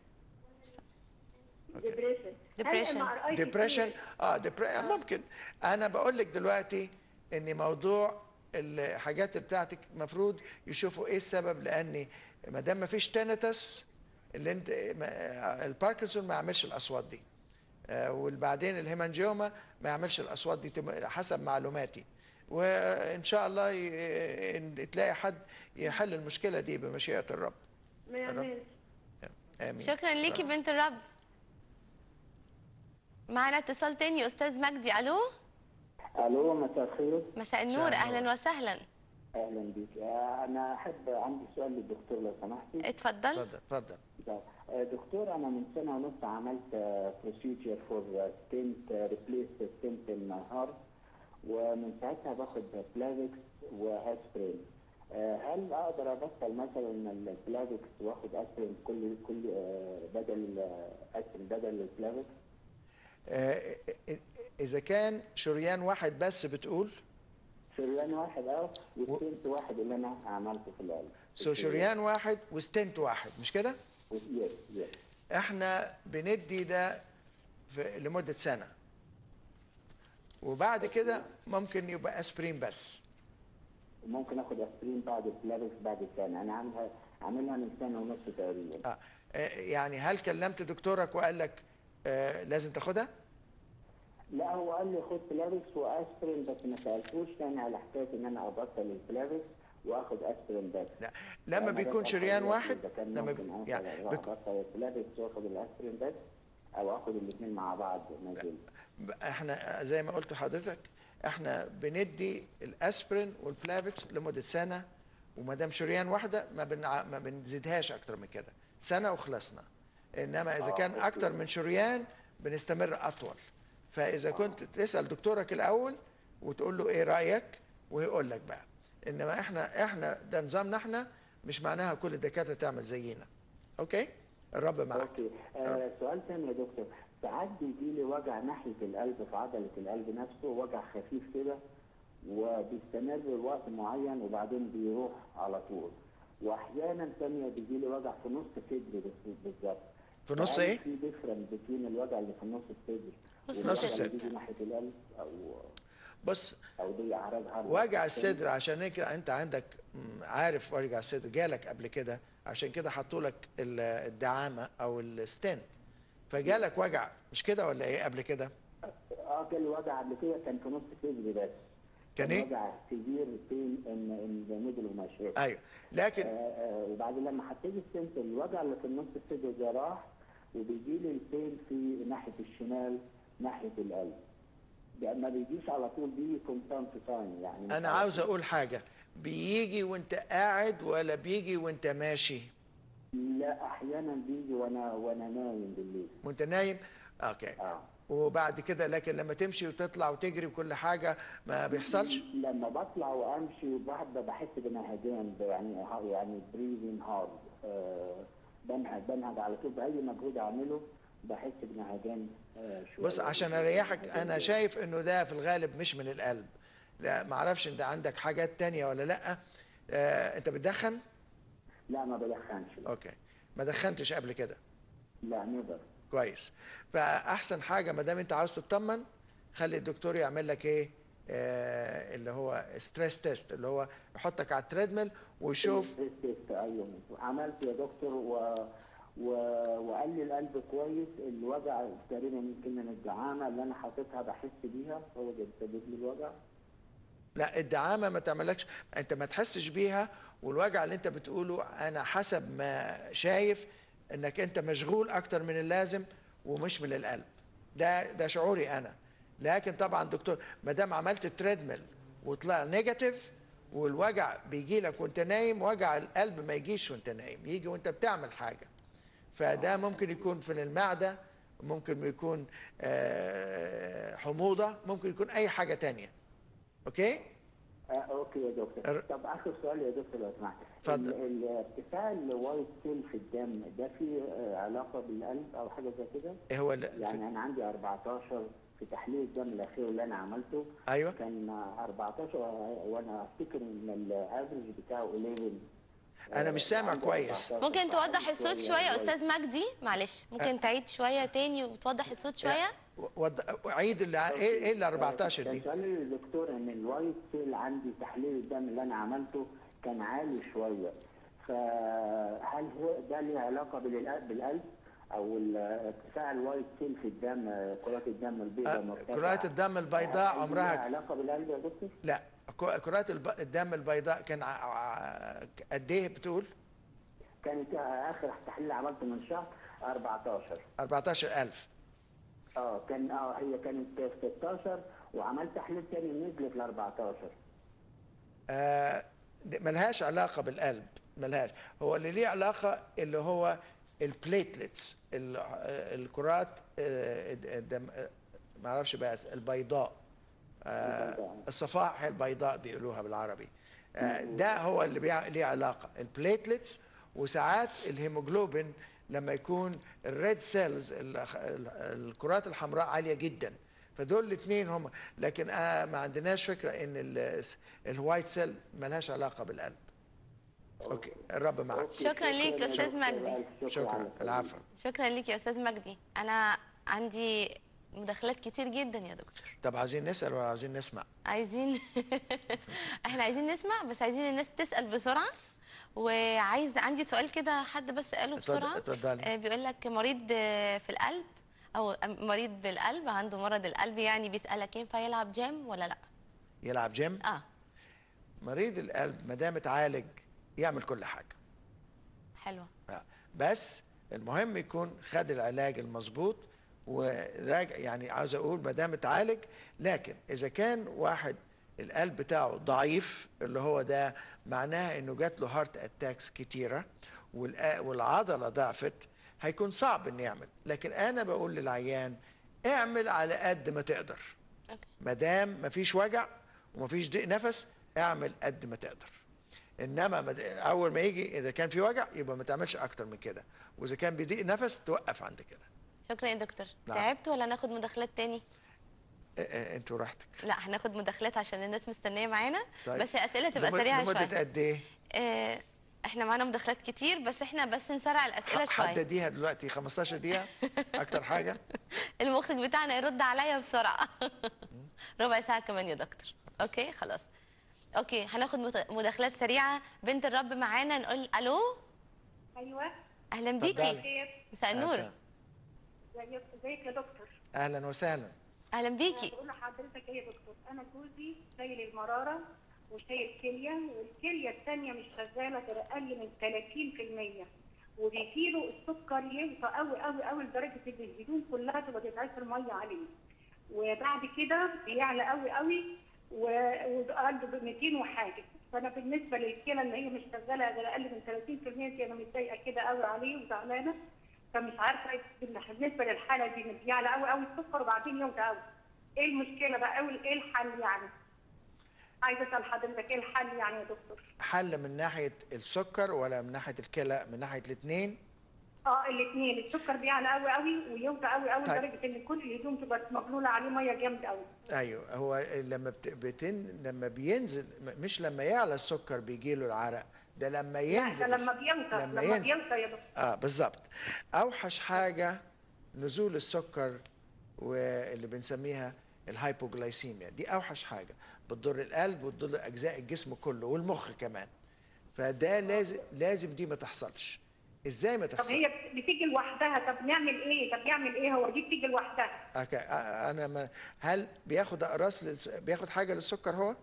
[SPEAKER 10] ديبريشن
[SPEAKER 1] Depression.
[SPEAKER 2] ديبريشن اه ديبريشن ممكن انا بقول لك دلوقتي ان موضوع الحاجات بتاعتك المفروض يشوفوا ايه السبب لان ما دام ما فيش تينيتس اللي انت ما- الباركنسون ما يعملش الاصوات دي آه، وبعدين الهيمانجيوما ما يعملش الاصوات دي تم- حسب معلوماتي وان شاء الله ي- إن تلاقي حد يحل المشكله دي بمشيئه الرب
[SPEAKER 10] ما يعملش
[SPEAKER 2] امين
[SPEAKER 1] شكرا ليكي بنت الرب معنا اتصال تاني استاذ مجدي الو
[SPEAKER 11] الو مساء الخير
[SPEAKER 1] مساء النور اهلا وسهلا
[SPEAKER 11] اهلا بيك آه، انا احب عندي سؤال للدكتور لو سمحتي
[SPEAKER 1] اتفضل
[SPEAKER 2] اتفضل اتفضل
[SPEAKER 11] طيب، آه، دكتور انا من سنه ونص عملت بروسيجر فور ستنت ريبليس ستنت ان هارت ومن ساعتها باخد بلافكس واسبرين آه، هل اقدر ابطل مثلا البلافكس واخد اسبرين كل كل آه، بدل آه، اسبرين بدل البلافكس
[SPEAKER 2] آه، اذا كان شريان واحد بس بتقول
[SPEAKER 11] شريان واحد اه والستنت واحد اللي انا عملته في القلب
[SPEAKER 2] سو شريان واحد وستنت واحد مش كده
[SPEAKER 11] يس يس
[SPEAKER 2] احنا بندي ده في لمدة سنة وبعد كده ممكن يبقى اسبرين بس
[SPEAKER 11] ممكن اخد اسبرين بعد البلافكس بعد سنه انا عاملها عاملها من سنه ونص تقريبا
[SPEAKER 2] آه. آه، يعني هل كلمت دكتورك وقال لك آه لازم تاخدها؟
[SPEAKER 11] لا هو قال لي خد بلافكس واسبرين بس ما سالتوش تاني على حكايه ان انا ابطل البلافكس واخد اسبرين بس
[SPEAKER 2] لا لما
[SPEAKER 11] أنا
[SPEAKER 2] بيكون
[SPEAKER 11] بسأل
[SPEAKER 2] شريان
[SPEAKER 11] حضرتك
[SPEAKER 2] واحد
[SPEAKER 11] إذا كان
[SPEAKER 2] لما
[SPEAKER 11] ممكن
[SPEAKER 2] بي...
[SPEAKER 11] أنفع
[SPEAKER 2] يعني بك...
[SPEAKER 11] ابطل البلافكس واخد الاسبرين بس او اخد الاثنين مع بعض ما زلت
[SPEAKER 2] احنا زي ما قلت لحضرتك احنا بندي الاسبرين والبلافكس لمده سنه وما دام شريان واحده ما بنع... ما بنزيدهاش اكتر من كده سنه وخلصنا انما اذا
[SPEAKER 11] آه،
[SPEAKER 2] كان
[SPEAKER 11] أوكي.
[SPEAKER 2] اكتر من شريان بنستمر اطول فاذا كنت تسال دكتورك الاول وتقول له ايه رايك ويقول لك بقى انما احنا احنا ده نظامنا احنا مش معناها كل الدكاتره تعمل زينا اوكي الرب معاك
[SPEAKER 11] اوكي آه سؤال ثاني يا دكتور ساعات بيجي لي وجع ناحيه القلب في عضله القلب نفسه وجع خفيف كده وبيستمر لوقت معين وبعدين بيروح على طول واحيانا ثانيه بيجي لي وجع في نص صدري بس- بالظبط
[SPEAKER 2] في نص
[SPEAKER 11] فهل
[SPEAKER 2] ايه؟
[SPEAKER 11] في ديفرنس بين الوجع اللي في نص الصدر
[SPEAKER 1] نص
[SPEAKER 11] والوجع
[SPEAKER 2] الصدر.
[SPEAKER 11] اللي بيجي ناحيه القلب او
[SPEAKER 2] بص
[SPEAKER 11] او دي اعراض هرم
[SPEAKER 2] وجع الصدر عشان هيك انت عندك م، عارف وجع الصدر جالك قبل كده عشان كده حطوا لك ال- الدعامه او الستين فجالك وجع مش كده ولا ايه قبل كده
[SPEAKER 11] اه كان الوجع قبل كده كان في نص صدري بس
[SPEAKER 2] كان ايه
[SPEAKER 11] وجع سيفير بين ان ان ذا ميدل وماشي
[SPEAKER 2] ايوه لكن
[SPEAKER 11] آه، آه، وبعدين لما حطيت السنت الوجع اللي في النص الصدر ده راح وبيجي لي البين في ناحيه الشمال ناحيه القلب ده ما بيجيش على طول بيجي فروم تايم تو تايم يعني مش
[SPEAKER 2] انا
[SPEAKER 11] على
[SPEAKER 2] عاوز
[SPEAKER 11] طول.
[SPEAKER 2] اقول حاجه بيجي وانت قاعد ولا بيجي وانت ماشي
[SPEAKER 11] لا احيانا بيجي وانا وانا نايم بالليل
[SPEAKER 2] وانت نايم اوكي
[SPEAKER 11] اه
[SPEAKER 2] وبعد كده لكن لما تمشي وتطلع وتجري وكل حاجه ما بيحصلش
[SPEAKER 11] لما بطلع وامشي وبحب بحس بنهجان يعني يعني بريزنج هارد بنهج بنهج على طول باي مجهود اعمله بحس بنهجان آه، شويه
[SPEAKER 2] بص عشان اريحك انا شايف انه ده في الغالب مش من القلب لا معرفش انت عندك حاجات تانية ولا لا آه انت بتدخن
[SPEAKER 11] لا ما بدخنش لا,
[SPEAKER 2] اوكي ما دخنتش قبل كده
[SPEAKER 11] لا نيفر
[SPEAKER 2] كويس فاحسن حاجه ما دام انت عاوز تطمن خلي الدكتور يعمل لك ايه آه اللي هو ستريس تيست اللي هو يحطك على التريدميل ويشوف
[SPEAKER 11] تيست ايوه عملت يا دكتور و... و... وقال لي القلب كويس الوجع تقريبا يمكن من الدعامه اللي انا حاططها بحس بيها هو اللي بيسبب لي الوجع
[SPEAKER 2] لا الدعامه ما تعملكش انت ما تحسش بيها والوجع اللي انت بتقوله انا حسب ما شايف انك انت مشغول اكتر من اللازم ومش من القلب ده ده شعوري انا لكن طبعا دكتور ما دام عملت تريدميل وطلع نيجاتيف والوجع بيجي لك وانت نايم وجع القلب ما يجيش وانت نايم يجي وانت بتعمل حاجه فده ممكن يكون في المعده ممكن يكون آه، حموضه ممكن يكون اي حاجه تانية اوكي
[SPEAKER 11] آه اوكي يا دكتور
[SPEAKER 2] ر-
[SPEAKER 11] طب اخر سؤال يا دكتور لو سمحت
[SPEAKER 2] اتفضل.
[SPEAKER 11] ال- ال- ارتفاع الوايت سيل في الدم ده فيه آه، علاقه بالقلب او حاجه زي كده
[SPEAKER 2] ايه هو ال-
[SPEAKER 11] يعني انا عندي 14 في تحليل الدم الاخير اللي انا عملته
[SPEAKER 2] ايوه
[SPEAKER 11] كان 14 وانا افتكر ان الافرج بتاعه 11
[SPEAKER 2] انا مش سامع
[SPEAKER 11] عندي
[SPEAKER 2] كويس
[SPEAKER 11] 14
[SPEAKER 1] ممكن توضح الصوت شويه يا
[SPEAKER 11] كويس.
[SPEAKER 1] استاذ مجدي معلش ممكن تعيد شويه تاني وتوضح الصوت شويه
[SPEAKER 2] ود... عيد اللي ايه ايه ال 14
[SPEAKER 11] كان
[SPEAKER 2] دي
[SPEAKER 11] سؤال للدكتور ان الوايت سيل عندي تحليل الدم اللي انا عملته كان عالي شويه فهل هو ده ليه علاقه بالقلب بالقلب او ال- ارتفاع الوايت سيل في الدم آه، كرات الدم البيضاء
[SPEAKER 2] آه،
[SPEAKER 11] مرتفعه
[SPEAKER 2] كرات الدم البيضاء
[SPEAKER 11] هل دي
[SPEAKER 2] عمرها-
[SPEAKER 11] لها علاقه بالقلب يا دكتور؟
[SPEAKER 2] لا ك- كرات الب... الدم البيضاء كان ع... ع... قد ايه بتقول
[SPEAKER 11] كانت آه، اخر تحليل عملته من شهر 14
[SPEAKER 2] 14000
[SPEAKER 11] اه كان اه هي كانت في 16 وعملت تحليل تاني نزلت ل 14
[SPEAKER 2] آه دي ملهاش علاقه بالقلب ملهاش هو اللي ليه علاقه اللي هو البليتلتس ال- آه، الكرات آه، الدم آه، ما اعرفش بقى البيضاء آه،
[SPEAKER 11] البيضاء.
[SPEAKER 2] الصفائح البيضاء بيقولوها بالعربي آه، ده هو اللي بيع- ليه علاقه البليتلتس وساعات الهيموجلوبين لما يكون الريد سيلز الكرات الحمراء عاليه جدا فدول الاثنين هم لكن آه ما عندناش فكره ان ال- الوايت سيل ملهاش علاقه بالقلب اوكي الرب معك
[SPEAKER 11] أوكي،
[SPEAKER 1] شكراً ليك يا أستاذ
[SPEAKER 11] دكتور،
[SPEAKER 1] مجدي.
[SPEAKER 11] ألف شكر
[SPEAKER 2] شكرا
[SPEAKER 11] على
[SPEAKER 2] العفو
[SPEAKER 1] شكرا ليك يا استاذ مجدي انا عندي مداخلات كتير جدا يا دكتور
[SPEAKER 2] طب عايزين نسال ولا عايزين نسمع
[SPEAKER 1] عايزين احنا عايزين نسمع بس عايزين الناس تسال بسرعه وعايز عندي سؤال كده حد بس قاله
[SPEAKER 2] اتفضل-
[SPEAKER 1] بسرعه
[SPEAKER 2] اتفضلي
[SPEAKER 1] آه، بيقول لك مريض آه، في القلب او مريض بالقلب عنده مرض القلب يعني بيسالك ينفع يلعب جيم ولا لا
[SPEAKER 2] يلعب جيم
[SPEAKER 1] اه
[SPEAKER 2] مريض القلب ما دام اتعالج يعمل كل حاجه
[SPEAKER 1] حلوه
[SPEAKER 2] بس المهم يكون خد العلاج المظبوط وراجع يعني عاوز اقول ما دام اتعالج لكن اذا كان واحد القلب بتاعه ضعيف اللي هو ده معناها انه جات له هارت اتاكس كتيره والآ- والعضله ضعفت هيكون صعب انه يعمل لكن انا بقول للعيان اعمل على قد ما تقدر
[SPEAKER 1] أوكي.
[SPEAKER 2] ما دام مفيش وجع ومفيش ضيق نفس اعمل قد ما تقدر انما ما د- اول ما يجي اذا كان في وجع يبقى ما تعملش اكتر من كده واذا كان بيضيق نفس توقف عند كده
[SPEAKER 1] شكرا يا دكتور
[SPEAKER 2] نعم.
[SPEAKER 1] تعبت ولا ناخد مداخلات تاني
[SPEAKER 2] اه، اه، انتوا راحتك
[SPEAKER 1] لا هناخد مداخلات عشان الناس مستنيه معانا
[SPEAKER 2] طيب.
[SPEAKER 1] بس اسئله تبقى
[SPEAKER 2] لمد-
[SPEAKER 1] سريعه
[SPEAKER 2] لمده
[SPEAKER 1] شويه
[SPEAKER 2] قد ايه
[SPEAKER 1] آه، احنا معانا مداخلات كتير بس احنا بس نسرع الاسئله شويه
[SPEAKER 2] حدديها دلوقتي 15 دقيقه اكتر حاجه
[SPEAKER 1] المخرج بتاعنا يرد عليا بسرعه ربع ساعه كمان يا دكتور اوكي خلاص اوكي هناخد مت- مداخلات سريعه بنت الرب معانا نقول الو
[SPEAKER 10] ايوه
[SPEAKER 1] اهلا بيكي
[SPEAKER 2] اتفضلي.
[SPEAKER 10] خير
[SPEAKER 1] مساء النور
[SPEAKER 2] أهلا.
[SPEAKER 10] ازيك ازيك يا دكتور
[SPEAKER 2] اهلا وسهلا
[SPEAKER 1] اهلا
[SPEAKER 10] أنا
[SPEAKER 1] بيكي
[SPEAKER 10] بقول لحضرتك ايه يا دكتور انا جوزي شايل المراره وشايل كليه والكليه الثانيه مش شغاله غير اقل من 30% وبيجيله السكر ينفع قوي قوي قوي لدرجه ان الهدوم كلها تبقى تتعصر ميه عليه وبعد كده بيعلى قوي قوي و- وقلبه ب 200 وحاجه فانا بالنسبه للكلى اللي هي مش شغاله غير اقل من 30% دي انا متضايقه كده قوي عليه وزعلانه فمش عارفه بالنسبه للحاله دي إن بيعلى قوي قوي السكر وبعدين يوجع قوي ايه المشكله بقى قوي ايه الحل يعني عايزه اسال حضرتك ايه الحل يعني يا دكتور
[SPEAKER 2] حل من ناحيه السكر ولا من ناحيه الكلى من ناحيه الاثنين
[SPEAKER 10] اه الاثنين السكر بيعلى قوي قوي ويوجع قوي قوي
[SPEAKER 2] طيب.
[SPEAKER 10] لدرجه ان كل الهدوم تبقى مبلوله عليه ميه جامد قوي
[SPEAKER 2] ايوه هو لما بت... بتن... لما بينزل م- مش لما يعلى السكر بيجي له العرق ده لما
[SPEAKER 10] لا
[SPEAKER 2] ينزل
[SPEAKER 10] ده لما بيوطى
[SPEAKER 2] لما
[SPEAKER 10] لما
[SPEAKER 2] ينزل.
[SPEAKER 10] بيوطى يا دكتور
[SPEAKER 2] اه بالظبط اوحش حاجه نزول السكر واللي بنسميها الهايبوجلايسيميا دي اوحش حاجه بتضر القلب وتضر اجزاء الجسم كله والمخ كمان فده لازم لازم دي ما تحصلش ازاي ما
[SPEAKER 10] طب
[SPEAKER 2] تحصلش
[SPEAKER 10] هي بتيجي لوحدها طب نعمل ايه طب يعمل ايه هو دي بتيجي لوحدها
[SPEAKER 2] أوكي. آه، انا ما هل بياخد اقراص للس... بياخد حاجه للسكر هو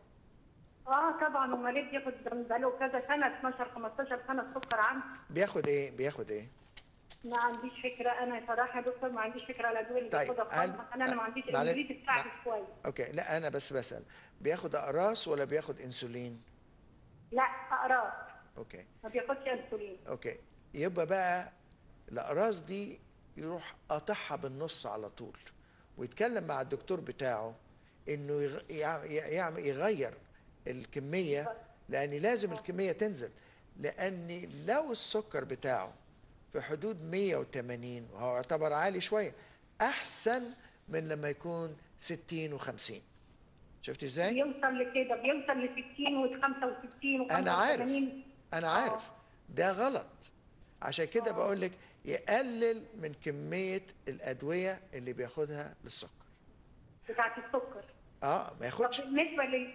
[SPEAKER 10] اه طبعا ومريض ياخد بقاله كذا سنه 12 15 سنه السكر عنده
[SPEAKER 2] بياخد ايه بياخد ايه
[SPEAKER 10] ما عنديش فكره انا صراحه يا دكتور ما عنديش فكره على الادويه اللي
[SPEAKER 2] طيب،
[SPEAKER 10] بياخدها
[SPEAKER 2] هل-
[SPEAKER 10] خالص انا أنا ما عنديش
[SPEAKER 2] معلش-
[SPEAKER 10] الانجليزي بتاعي
[SPEAKER 2] مع-
[SPEAKER 10] شويه
[SPEAKER 2] اوكي لا انا بس بسال بياخد اقراص ولا بياخد انسولين
[SPEAKER 10] لا اقراص
[SPEAKER 2] اوكي
[SPEAKER 10] ما بياخدش انسولين
[SPEAKER 2] اوكي يبقى بقى الاقراص دي يروح قاطعها بالنص على طول ويتكلم مع الدكتور بتاعه انه يغ... يع- يعمل يغير الكميه لان لازم الكميه تنزل لان لو السكر بتاعه في حدود 180 وهو يعتبر عالي شويه احسن من لما يكون 60 و50 شفت ازاي
[SPEAKER 10] بيوصل لكده بيوصل ل 60 و 65 و 85
[SPEAKER 2] أنا عارف. انا عارف ده غلط عشان كده بقول لك يقلل من كميه الادويه اللي بياخدها للسكر
[SPEAKER 10] بتاعت السكر
[SPEAKER 2] اه ما
[SPEAKER 10] طب
[SPEAKER 2] ياخدش
[SPEAKER 10] بالنسبه لل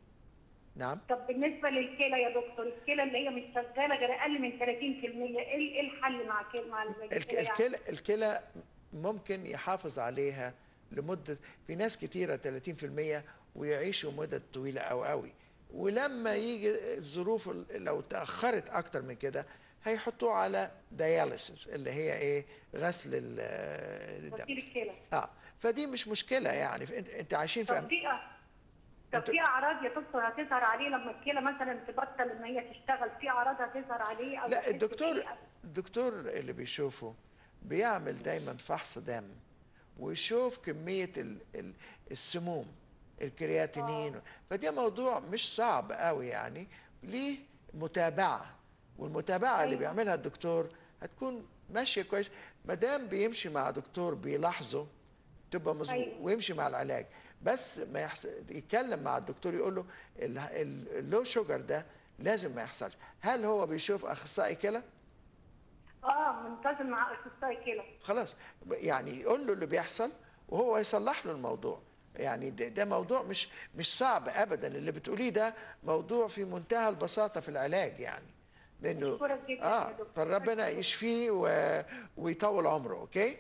[SPEAKER 2] نعم
[SPEAKER 10] طب بالنسبه للكلى يا دكتور الكلى اللي هي مش شغاله غير اقل من 30% ايه ايه الحل مع كل مع
[SPEAKER 2] الك-
[SPEAKER 10] الكلى يعني؟
[SPEAKER 2] الكلى الكلى ممكن يحافظ عليها لمده في ناس كتيره 30% ويعيشوا مدة طويلة أو قوي ولما يجي الظروف ال- لو تأخرت أكتر من كده هيحطوه على دياليسيس اللي هي إيه غسل ال- الدم
[SPEAKER 10] غسيل الكلى
[SPEAKER 2] اه فدي مش مشكلة يعني انت انت عايشين في
[SPEAKER 10] طب
[SPEAKER 2] أم-
[SPEAKER 10] دي
[SPEAKER 12] طب
[SPEAKER 2] انت-
[SPEAKER 12] في اعراض يا دكتور هتظهر عليه لما الكلى مثلا تبطل ان هي تشتغل في اعراض هتظهر عليه او
[SPEAKER 2] لا
[SPEAKER 12] يحس
[SPEAKER 2] الدكتور
[SPEAKER 12] بإيه؟
[SPEAKER 2] الدكتور اللي بيشوفه بيعمل دايما فحص دم ويشوف كمية ال- ال- السموم الكرياتينين فده موضوع مش صعب قوي يعني ليه متابعة والمتابعة اللي
[SPEAKER 12] أيوة.
[SPEAKER 2] بيعملها الدكتور هتكون ماشية كويس ما دام بيمشي مع دكتور بيلاحظه تبقى مظبوط
[SPEAKER 12] أيوة.
[SPEAKER 2] ويمشي مع العلاج بس ما يحس... يتكلم مع الدكتور يقول له ال- ال- اللو شوجر ده لازم ما يحصلش هل هو بيشوف اخصائي كلى
[SPEAKER 12] اه منتظم مع اخصائي كلى
[SPEAKER 2] خلاص يعني يقول له اللي بيحصل وهو يصلح له الموضوع يعني ده, ده موضوع مش مش صعب ابدا اللي بتقوليه ده موضوع في منتهى البساطه في العلاج يعني لانه
[SPEAKER 12] أشكرك جدا يا
[SPEAKER 2] اه
[SPEAKER 12] دكتور.
[SPEAKER 2] فربنا يشفيه و... ويطول عمره اوكي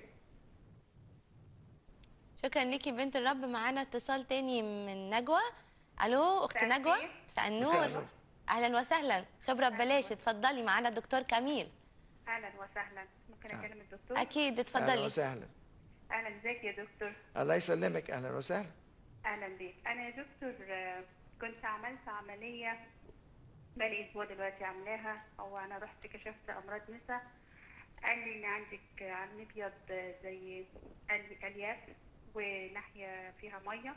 [SPEAKER 1] شكرا ليكي بنت الرب معانا اتصال تاني من نجوى الو اخت
[SPEAKER 12] مساء
[SPEAKER 1] نجوى
[SPEAKER 12] الخير.
[SPEAKER 1] مساء
[SPEAKER 2] مساء
[SPEAKER 1] النور
[SPEAKER 2] النور.
[SPEAKER 1] اهلا وسهلا خبره ببلاش اتفضلي معانا الدكتور كميل
[SPEAKER 13] اهلا وسهلا ممكن
[SPEAKER 2] آه.
[SPEAKER 13] اكلم الدكتور
[SPEAKER 1] اكيد
[SPEAKER 2] اهلا
[SPEAKER 1] اتفضلي
[SPEAKER 2] وسهلا
[SPEAKER 13] اهلا ازيك يا دكتور
[SPEAKER 2] الله يسلمك اهلا وسهلا
[SPEAKER 13] اهلا بيك انا يا دكتور آه، كنت عملت عمليه بقالي اسبوع دلوقتي عاملاها او انا رحت كشفت امراض نساء قال لي ان عندك على الابيض آه، زي ال- الياف وناحيه فيها ميه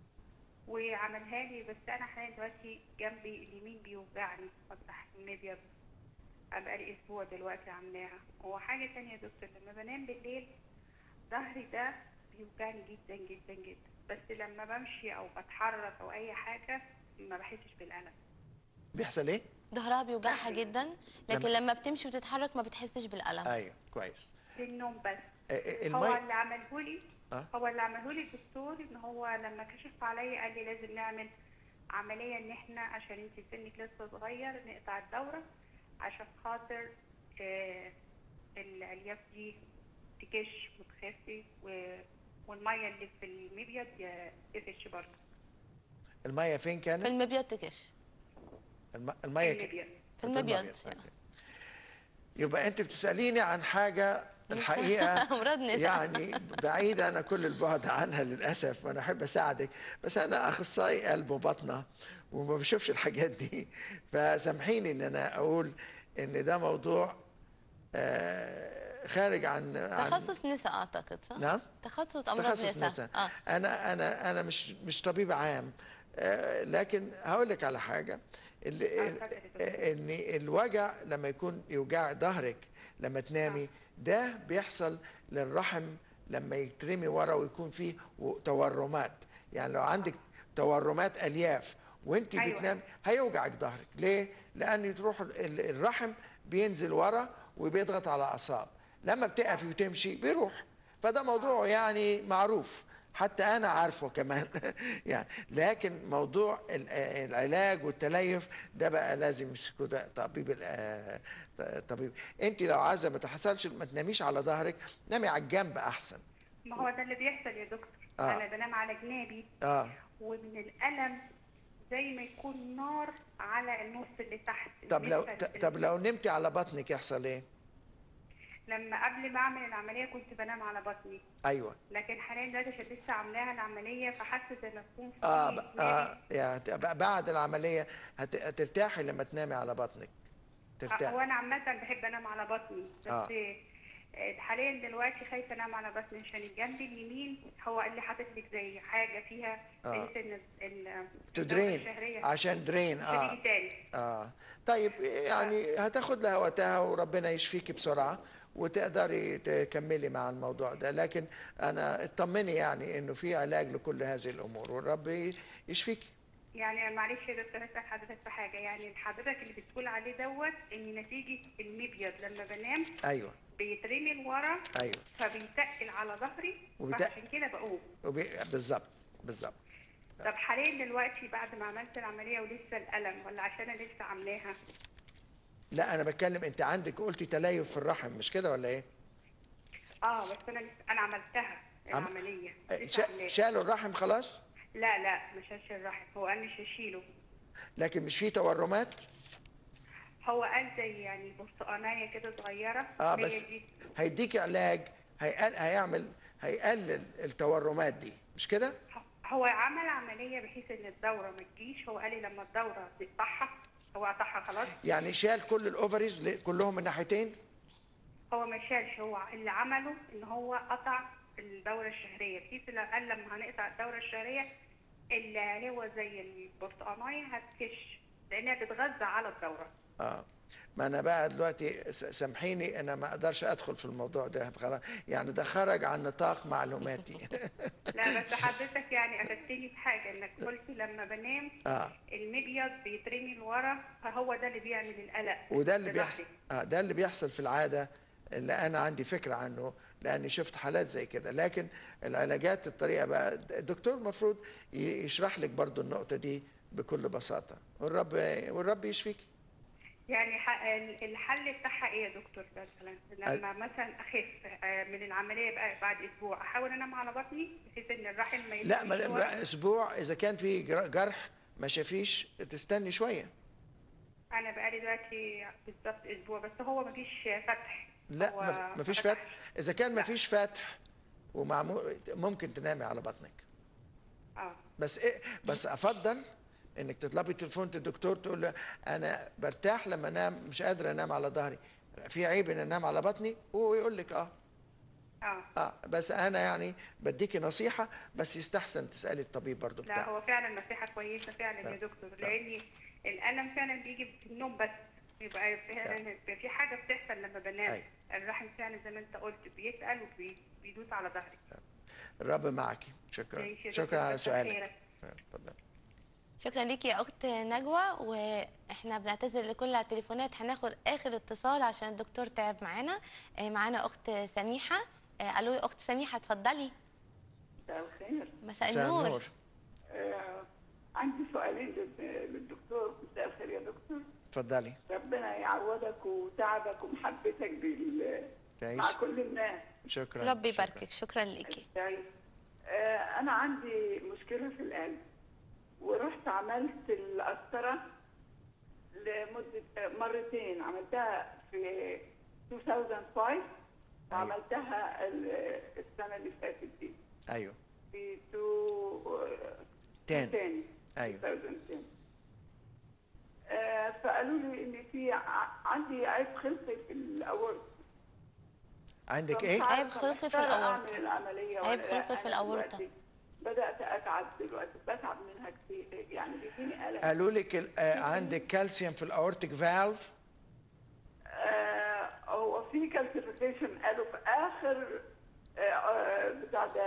[SPEAKER 13] وعملها لي بس انا حاليا دلوقتي جنبي اليمين بيوجعني فتح المبيض أنا بقالي اسبوع دلوقتي عاملاها وحاجه تانية يا دكتور لما بنام بالليل ظهري ده بيوجعني جدا جدا جدا بس لما بمشي او بتحرك او اي حاجه ما بحسش بالالم
[SPEAKER 2] بيحصل ايه
[SPEAKER 1] ظهرها بيوجعها جدا لكن
[SPEAKER 2] لما-
[SPEAKER 1] لما بتمشي وتتحرك ما بتحسش بالالم
[SPEAKER 2] ايوه كويس
[SPEAKER 13] في النوم بس
[SPEAKER 2] آه، آه،
[SPEAKER 13] هو
[SPEAKER 2] المي
[SPEAKER 13] اللي عمله لي
[SPEAKER 2] آه.
[SPEAKER 13] هو اللي عمله لي الدكتور ان هو لما كشف عليا قال لي لازم نعمل عمليه ان احنا عشان انت سنك لسه صغير نقطع الدوره عشان خاطر آه الالياف دي تكش وتخفي و- والميه اللي في المبيض ي- تفش برضه
[SPEAKER 2] الميه فين
[SPEAKER 1] في
[SPEAKER 2] كانت
[SPEAKER 1] المبيض تكش
[SPEAKER 2] الم- الميه ك-
[SPEAKER 13] المبيض
[SPEAKER 1] في المبيض
[SPEAKER 2] أوكي. يبقى انت بتساليني عن حاجه الحقيقه
[SPEAKER 1] امراض نساء
[SPEAKER 2] يعني بعيدة أنا كل البعد عنها للأسف وأنا أحب أساعدك بس أنا أخصائي قلب وبطنة وما بشوفش الحاجات دي فسامحيني إن أنا أقول إن ده موضوع آه، خارج عن عن
[SPEAKER 1] تخصص نساء اعتقد صح
[SPEAKER 2] نعم
[SPEAKER 1] تخصص امراض
[SPEAKER 2] تخصص
[SPEAKER 1] نساء
[SPEAKER 2] نساء
[SPEAKER 1] اه
[SPEAKER 2] أنا أنا أنا مش مش طبيب عام آه، لكن هقول لك على حاجة ال- ال- ان الوجع لما يكون يوجع ظهرك لما تنامي ده بيحصل للرحم لما يترمي ورا ويكون فيه و- تورمات يعني لو عندك تورمات الياف وانت
[SPEAKER 13] أيوة.
[SPEAKER 2] بتنام هيوجعك ظهرك ليه لان تروح ال- الرحم بينزل ورا وبيضغط على الاعصاب لما بتقفي وتمشي بيروح فده موضوع يعني معروف حتى انا عارفه كمان يعني لكن موضوع ال- آه، العلاج والتليف ده بقى لازم يمسكه ده طبيب ال- آه، طبيب انت لو عايزه ما تحصلش ما تناميش على ظهرك نامي على الجنب احسن
[SPEAKER 13] ما هو ده اللي بيحصل يا دكتور
[SPEAKER 2] آه.
[SPEAKER 13] انا بنام على جنابي
[SPEAKER 2] اه
[SPEAKER 13] ومن الالم زي ما يكون نار على النص اللي تحت
[SPEAKER 2] طب لو
[SPEAKER 13] النص
[SPEAKER 2] ط- طب لو نمتي على بطنك يحصل ايه
[SPEAKER 13] لما قبل ما اعمل العمليه كنت بنام على بطني
[SPEAKER 2] ايوه
[SPEAKER 13] لكن حاليا دلوقتي عشان لسه عاملاها العمليه فحاسه زي ما تكون في
[SPEAKER 2] اه, ب-
[SPEAKER 13] نادي.
[SPEAKER 2] آه يعني تبقى بعد العمليه هت- هترتاحي لما تنامي على بطنك
[SPEAKER 13] هو
[SPEAKER 2] ترتاحي
[SPEAKER 13] انا عامه بحب انام على بطني بس
[SPEAKER 2] آه.
[SPEAKER 13] آه، حاليا دلوقتي خايفه انام على بطني عشان الجنب اليمين هو قال لي حاطط لك زي حاجه فيها
[SPEAKER 2] آه.
[SPEAKER 13] بحيث ان ال- الدورة
[SPEAKER 2] تدرين
[SPEAKER 13] الشهرية
[SPEAKER 2] عشان درين اه
[SPEAKER 13] تيجي تاني
[SPEAKER 2] اه طيب يعني هتاخد لها وقتها وربنا يشفيكي بسرعه وتقدري تكملي مع الموضوع ده لكن انا اطمني يعني انه في علاج لكل هذه الامور والرب يشفيكي
[SPEAKER 13] يعني معلش يا دكتور اسال حضرتك في حاجه يعني حضرتك اللي بتقول عليه دوت ان نتيجه المبيض لما بنام
[SPEAKER 2] ايوه
[SPEAKER 13] بيترمي لورا
[SPEAKER 2] ايوه
[SPEAKER 13] فبيتقل على ظهري
[SPEAKER 2] وبيتق-
[SPEAKER 13] فعشان كده بقوم
[SPEAKER 2] وبي... بالظبط بالظبط
[SPEAKER 13] طب حاليا دلوقتي بعد ما عملت العمليه ولسه الالم ولا عشان انا لسه عاملاها
[SPEAKER 2] لا انا بتكلم انت عندك قلتي تليف في الرحم مش كده ولا ايه
[SPEAKER 13] اه بس انا لسه انا عملتها
[SPEAKER 2] عم-
[SPEAKER 13] العمليه
[SPEAKER 2] آه،
[SPEAKER 13] لسه
[SPEAKER 2] شا-
[SPEAKER 13] عاملاها.
[SPEAKER 2] شالوا الرحم خلاص
[SPEAKER 13] لا لا ما شالش الرحم هو قال مش هشيله
[SPEAKER 2] لكن مش في تورمات
[SPEAKER 13] هو قال زي يعني برتقانيه كده صغيره
[SPEAKER 2] اه
[SPEAKER 13] هي
[SPEAKER 2] بس
[SPEAKER 13] دي
[SPEAKER 2] هيديك علاج هيقل... هيعمل هيقلل التورمات دي مش كده
[SPEAKER 13] هو عمل عمليه بحيث ان الدوره ما تجيش هو قال لي لما الدوره تقطعها هو قطعها خلاص
[SPEAKER 2] يعني شال كل الاوفريز ل- كلهم من ناحيتين
[SPEAKER 13] هو ما شالش هو اللي عمله ان هو قطع الدوره الشهريه بحيث لو قال لما هنقطع الدوره الشهريه اللي هو زي البرتقانيه هتكش لانها بتتغذى على الدوره
[SPEAKER 2] اه ما انا بقى دلوقتي س- سامحيني انا ما اقدرش ادخل في الموضوع ده خلاص يعني ده خرج عن نطاق معلوماتي
[SPEAKER 13] لا بس حضرتك يعني افدتني في حاجه انك قلت لما بنام
[SPEAKER 2] اه
[SPEAKER 13] المبيض بيترمي لورا فهو ده اللي بيعمل القلق
[SPEAKER 2] وده اللي
[SPEAKER 13] في ظهري.
[SPEAKER 2] بيحصل اه ده اللي بيحصل في العاده اللي انا عندي فكره عنه لاني شفت حالات زي كده لكن العلاجات الطريقه بقى الدكتور المفروض ي- يشرح لك برضو النقطه دي بكل بساطه والرب والرب يشفيك
[SPEAKER 13] يعني ح- ال- الحل بتاعها ايه يا دكتور مثلا لما مثلا اخف آه، من العمليه بقى بعد اسبوع احاول انام على بطني بحيث ان الرحم ما
[SPEAKER 2] لا ما
[SPEAKER 13] يلفش ورا؟
[SPEAKER 2] بقى اسبوع اذا كان في جر- جرح ما شافيش تستني شويه
[SPEAKER 13] انا بقالي دلوقتي بالظبط اسبوع بس هو مفيش فتح
[SPEAKER 2] لا
[SPEAKER 13] هو
[SPEAKER 2] ما ما فيش فتح اذا كان ما فيش فتح ومعمول ممكن تنامي على بطنك
[SPEAKER 13] اه
[SPEAKER 2] بس إيه بس افضل انك تطلبي تليفون الدكتور تقول له انا برتاح لما انام مش قادر انام على ظهري في عيب ان انام على بطني وهو يقول لك اه
[SPEAKER 13] اه
[SPEAKER 2] اه بس انا يعني بديكي نصيحه بس يستحسن تسالي الطبيب برضو
[SPEAKER 13] لا
[SPEAKER 2] بتاعك
[SPEAKER 13] هو فعلا نصيحه كويسه فعلا يا
[SPEAKER 2] لا.
[SPEAKER 13] دكتور لاني الالم فعلا بيجي في النوم بس يبقى فعلا يبقى في حاجه بتحصل لما بنام
[SPEAKER 2] أيوة.
[SPEAKER 13] الرحم فعلا زي ما انت قلت بيتقل وبيدوس على ظهري
[SPEAKER 2] الرب معك شكرا
[SPEAKER 13] ماشي يا
[SPEAKER 2] شكرا
[SPEAKER 13] دكتور،
[SPEAKER 2] على
[SPEAKER 13] كتر
[SPEAKER 2] سؤالك
[SPEAKER 13] خيرك.
[SPEAKER 2] اتفضل
[SPEAKER 1] شكرا ليكي يا اخت نجوى واحنا بنعتذر لكل التليفونات هناخد اخر اتصال عشان الدكتور تعب معانا آه، معانا اخت سميحه آه، الو يا اخت سميحه اتفضلي
[SPEAKER 14] مساء الخير
[SPEAKER 1] مساء
[SPEAKER 2] مساء
[SPEAKER 1] النور
[SPEAKER 2] النور.
[SPEAKER 14] آه عندي سؤالين لل- للدكتور مساء الخير يا دكتور
[SPEAKER 2] اتفضلي
[SPEAKER 14] ربنا يعوضك وتعبك ومحبتك بال
[SPEAKER 2] تعيش
[SPEAKER 14] مع كل الناس
[SPEAKER 2] شكرا
[SPEAKER 1] ربي يباركك شكرا ليكي
[SPEAKER 14] تعيش. آه انا عندي مشكله في القلب ورحت عملت القسطره لمده آه، مرتين عملتها في 2005 وعملتها ال- السنه اللي فاتت دي
[SPEAKER 2] ايوه
[SPEAKER 14] في تو
[SPEAKER 2] تاني
[SPEAKER 14] تاني
[SPEAKER 2] ايوه
[SPEAKER 14] 2010 آه، فقالوا لي ان في ع- عندي عيب خلقي في الاورط
[SPEAKER 2] عندك
[SPEAKER 14] فمش
[SPEAKER 2] ايه
[SPEAKER 1] عيب
[SPEAKER 14] عارفة
[SPEAKER 1] خلقي في
[SPEAKER 14] محتارة
[SPEAKER 1] الأورطة.
[SPEAKER 14] اعمل العمليه
[SPEAKER 1] عيب
[SPEAKER 14] ولا لا.
[SPEAKER 1] خلقي في
[SPEAKER 14] أنا
[SPEAKER 1] الأورطة.
[SPEAKER 14] دلوقتي بدات اتعب دلوقتي بتعب منها كتير يعني بيجيني الم
[SPEAKER 2] قالوا لك ال- آه، عندك كالسيوم في الاورتيك فالف
[SPEAKER 14] آه، هو في كالسيفيكيشن قالوا في اخر آه، آه، بتاع ده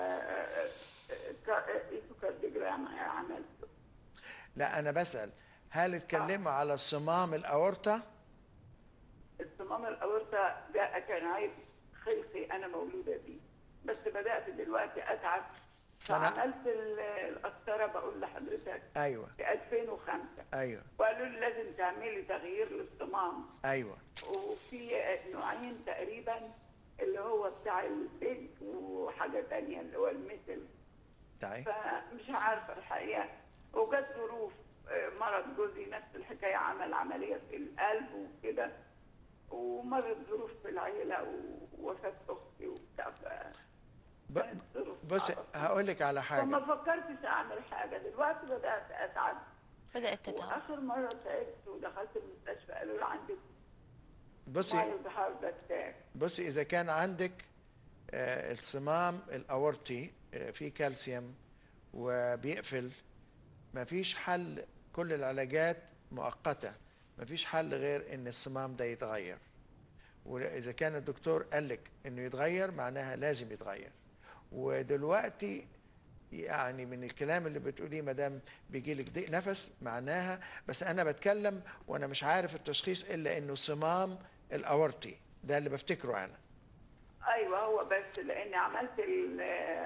[SPEAKER 14] ايكوكارديجرام عملته
[SPEAKER 2] لا انا بسال هل اتكلموا على صمام الاورطه
[SPEAKER 14] الصمام الاورطه ده كان عيب خلقي انا مولوده بيه بس بدات دلوقتي اتعب
[SPEAKER 2] فأنا-
[SPEAKER 14] فعملت ال- القسطره بقول لحضرتك
[SPEAKER 2] ايوه
[SPEAKER 14] في 2005
[SPEAKER 2] ايوه
[SPEAKER 14] وقالوا لي لازم تعملي تغيير للصمام
[SPEAKER 2] ايوه
[SPEAKER 14] وفي نوعين تقريبا اللي هو بتاع البيج وحاجه تانية اللي هو المثل
[SPEAKER 2] تعي
[SPEAKER 14] فمش عارفه الحقيقه وجت ظروف آه، مرض جوزي نفس الحكايه عمل عمليه في القلب وكده ومرت ظروف في العيله ووفاه اختي وبتاع ف-
[SPEAKER 2] ب- بص هقول لك على
[SPEAKER 14] فما
[SPEAKER 2] حاجه
[SPEAKER 14] فكرتش اعمل حاجه دلوقتي بدات اتعب
[SPEAKER 1] بدات تتعب
[SPEAKER 14] واخر مره تعبت ودخلت المستشفى قالوا لي عندك
[SPEAKER 2] بصي
[SPEAKER 14] مايلد هارت اتاك
[SPEAKER 2] بصي اذا كان عندك آه، الصمام الاورطي آه، فيه كالسيوم وبيقفل مفيش حل كل العلاجات مؤقته مفيش حل غير ان الصمام ده يتغير واذا كان الدكتور قال لك انه يتغير معناها لازم يتغير ودلوقتي يعني من الكلام اللي بتقوليه مدام بيجي لك ضيق نفس معناها بس انا بتكلم وانا مش عارف التشخيص الا انه صمام الاورطي ده اللي بفتكره انا
[SPEAKER 14] ايوه هو بس لاني عملت ال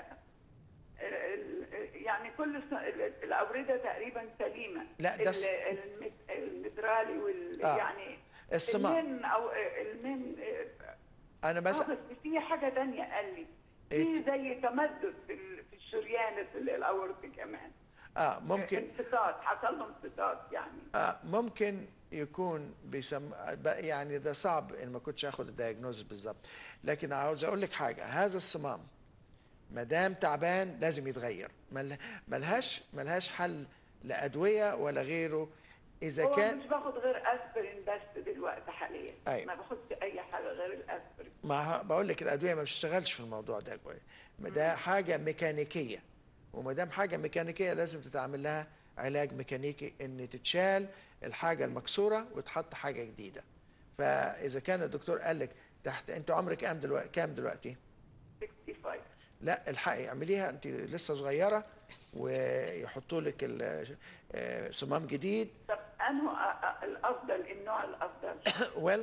[SPEAKER 14] ال- يعني كل الس- ال- الاورده تقريبا سليمه
[SPEAKER 2] لا، ده
[SPEAKER 14] ال-
[SPEAKER 2] س-
[SPEAKER 14] المت- المترالي وال
[SPEAKER 2] آه.
[SPEAKER 14] يعني
[SPEAKER 2] الصمام.
[SPEAKER 14] المن او المن
[SPEAKER 2] انا بس
[SPEAKER 14] آه، بس في حاجه تانية قال لي في زي تمدد في ال- في الشريان في الاورطي كمان
[SPEAKER 2] اه ممكن
[SPEAKER 14] انسداد حصل له انسداد يعني
[SPEAKER 2] آه ممكن يكون بيسم ب- يعني ده صعب ان ما كنتش اخد الدياجنوز بالظبط لكن عاوز اقول لك حاجه هذا الصمام ما دام تعبان لازم يتغير مل- ملهاش ملهاش حل لادويه ولا غيره اذا
[SPEAKER 14] هو
[SPEAKER 2] كان
[SPEAKER 14] مش باخد غير اسبرين بس دلوقتي حاليا
[SPEAKER 2] أيوة.
[SPEAKER 14] ما باخدش اي حاجه غير الاسبرين
[SPEAKER 2] ما بقول لك الادويه ما بتشتغلش في الموضوع ده كويس ما ده حاجه ميكانيكيه وما دام حاجه ميكانيكيه لازم تتعمل لها علاج ميكانيكي ان تتشال الحاجه المكسوره وتحط حاجه جديده فاذا كان الدكتور قال لك تحت انت عمرك كام دلوقتي كام دلوقتي
[SPEAKER 14] 65
[SPEAKER 2] لا الحقي اعمليها انت لسه صغيره ويحطوا لك ال- آه، صمام جديد
[SPEAKER 14] طب انه أ- أ- الافضل النوع الافضل
[SPEAKER 2] ويل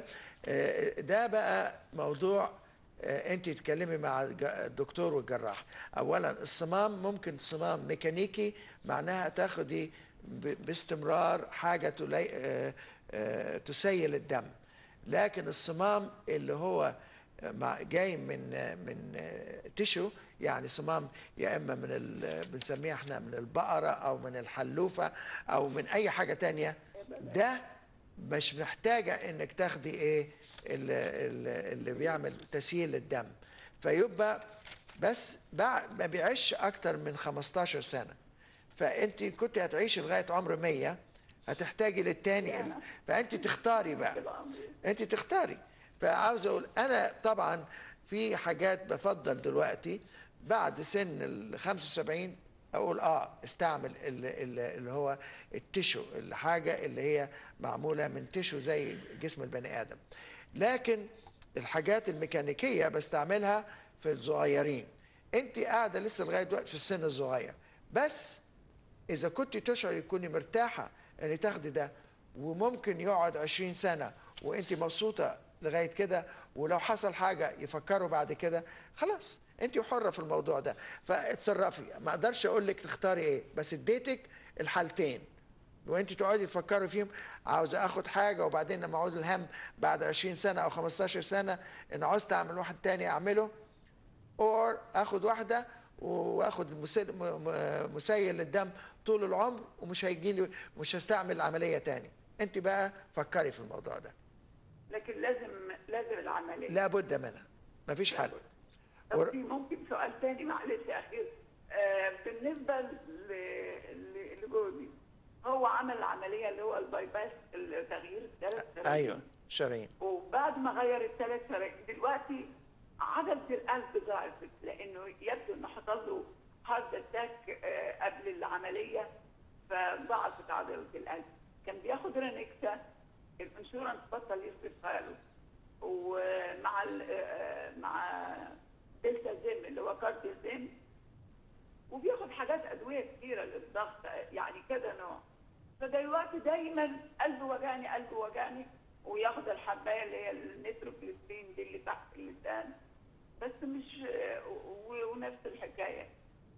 [SPEAKER 2] ده بقى موضوع آه، انت تتكلمي مع الج- الدكتور والجراح اولا الصمام ممكن صمام ميكانيكي معناها تاخدي ب- باستمرار حاجه تلي... آه، آه، تسيل الدم لكن الصمام اللي هو مع جاي من من تشو يعني صمام يا اما من ال... بنسميها احنا من البقره او من الحلوفه او من اي حاجه تانية ده مش محتاجه انك تاخدي ايه اللي, اللي بيعمل تسييل للدم فيبقى بس بع- ما بيعيش اكتر من 15 سنه فانت كنت هتعيشي لغايه عمر 100 هتحتاجي للتاني فانت تختاري بقى انت تختاري فعاوز اقول انا طبعا في حاجات بفضل دلوقتي بعد سن ال 75 اقول اه استعمل ال- ال- اللي هو التشو الحاجه اللي هي معموله من تشو زي جسم البني ادم لكن الحاجات الميكانيكيه بستعملها في الصغيرين انت قاعده لسه لغايه دلوقتي في السن الصغير بس اذا كنت تشعري تكوني مرتاحه ان تاخدي ده وممكن يقعد 20 سنه وانت مبسوطه لغايه كده ولو حصل حاجه يفكروا بعد كده خلاص انت حره في الموضوع ده فاتصرفي ما اقدرش اقول لك تختاري ايه بس اديتك الحالتين وانت تقعدي تفكري فيهم عاوز اخد حاجه وبعدين لما اعوز الهم بعد 20 سنه او 15 سنه ان عاوزت اعمل واحد تاني اعمله اور اخد واحده واخد مسيل, م- م- مسيل للدم طول العمر ومش هيجي لي مش هستعمل العمليه تاني انت بقى فكري في الموضوع ده
[SPEAKER 14] لكن لازم لازم العمليه
[SPEAKER 2] لابد منها مفيش حل
[SPEAKER 14] طب في ممكن سؤال تاني معلش يا اخي آه بالنسبه ل- ل- لجوزي هو عمل العمليه اللي هو الباي باس تغيير الثلاث شرايين.
[SPEAKER 2] ايوه شرايين
[SPEAKER 14] وبعد ما غير الثلاث شرايين دلوقتي عضله القلب ضعفت لانه يبدو انه حصل له هارت اتاك قبل العمليه فضعفت عضله القلب كان بياخد رينكسا الانشورنس بطل يصرفها له ومع ال- آه، مع دلتا زيم اللي هو كارديو زيم وبياخد حاجات ادويه كتيره للضغط يعني كذا نوع فدلوقتي دايما قلبه وجعني قلبه وجعني وياخد الحبايه اللي هي النيتروجليسرين دي اللي تحت اللسان بس مش و- ونفس الحكايه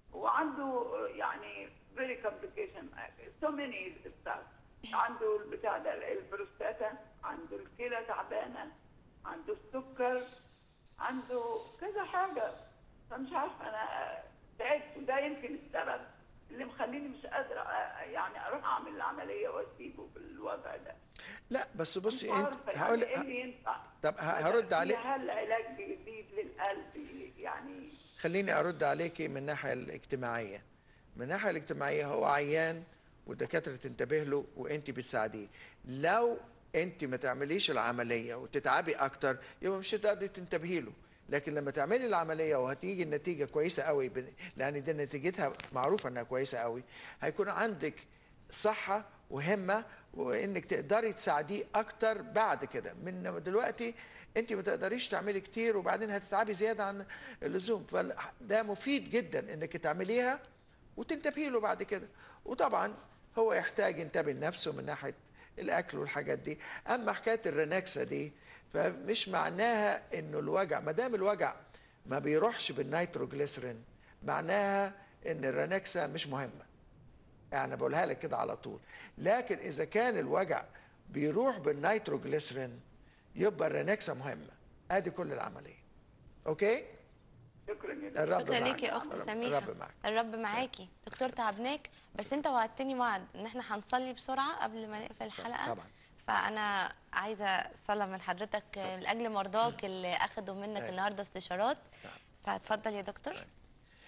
[SPEAKER 14] وعنده يعني very complication so many stuff عنده البتاع ده البروستاتا عنده الكلى تعبانه عنده السكر عنده كذا حاجه فمش عارفه انا تعبت وده يمكن السبب اللي مخليني مش قادره أ- يعني اروح اعمل العمليه واسيبه بالوضع ده
[SPEAKER 2] لا بس بصي
[SPEAKER 14] مش
[SPEAKER 2] انت
[SPEAKER 14] عارفه يعني
[SPEAKER 2] هقول
[SPEAKER 14] ايه اللي ينفع
[SPEAKER 2] طب ه- هرد عليك
[SPEAKER 14] هل علاج جديد للقلب يعني
[SPEAKER 2] خليني ارد عليكي من الناحيه الاجتماعيه من الناحيه الاجتماعيه هو عيان والدكاتره تنتبه له وانت بتساعديه لو انت ما تعمليش العمليه وتتعبي اكتر يبقى مش هتقدري تنتبهي له لكن لما تعملي العمليه وهتيجي النتيجه كويسه قوي بن- لان دي نتيجتها معروفه انها كويسه قوي هيكون عندك صحه وهمه وانك تقدري تساعديه اكتر بعد كده من دلوقتي انت ما تقدريش تعملي كتير وبعدين هتتعبي زياده عن اللزوم فده مفيد جدا انك تعمليها وتنتبهي له بعد كده وطبعا هو يحتاج ينتبه لنفسه من ناحيه الاكل والحاجات دي اما حكايه الرنكسه دي فمش معناها انه الوجع ما دام الوجع ما بيروحش بالنيتروجليسرين معناها ان الرنكسه مش مهمه يعني بقولها لك كده على طول لكن اذا كان الوجع بيروح بالنيتروجليسرين يبقى الرنكسه مهمه ادي كل العمليه اوكي
[SPEAKER 14] شكرا جدا
[SPEAKER 2] الرب
[SPEAKER 1] شكرا
[SPEAKER 2] معك
[SPEAKER 1] ليكي يا اخت
[SPEAKER 2] الرب-
[SPEAKER 1] سميحه
[SPEAKER 2] الرب معك
[SPEAKER 1] الرب معاكي دكتور تعبناك بس انت وعدتني وعد ان احنا هنصلي بسرعه قبل ما نقفل الحلقه
[SPEAKER 2] طبعا
[SPEAKER 1] فانا عايزه صلاه من حضرتك لاجل مرضاك اللي اخدوا منك
[SPEAKER 2] أيوة.
[SPEAKER 1] النهارده استشارات فاتفضل يا دكتور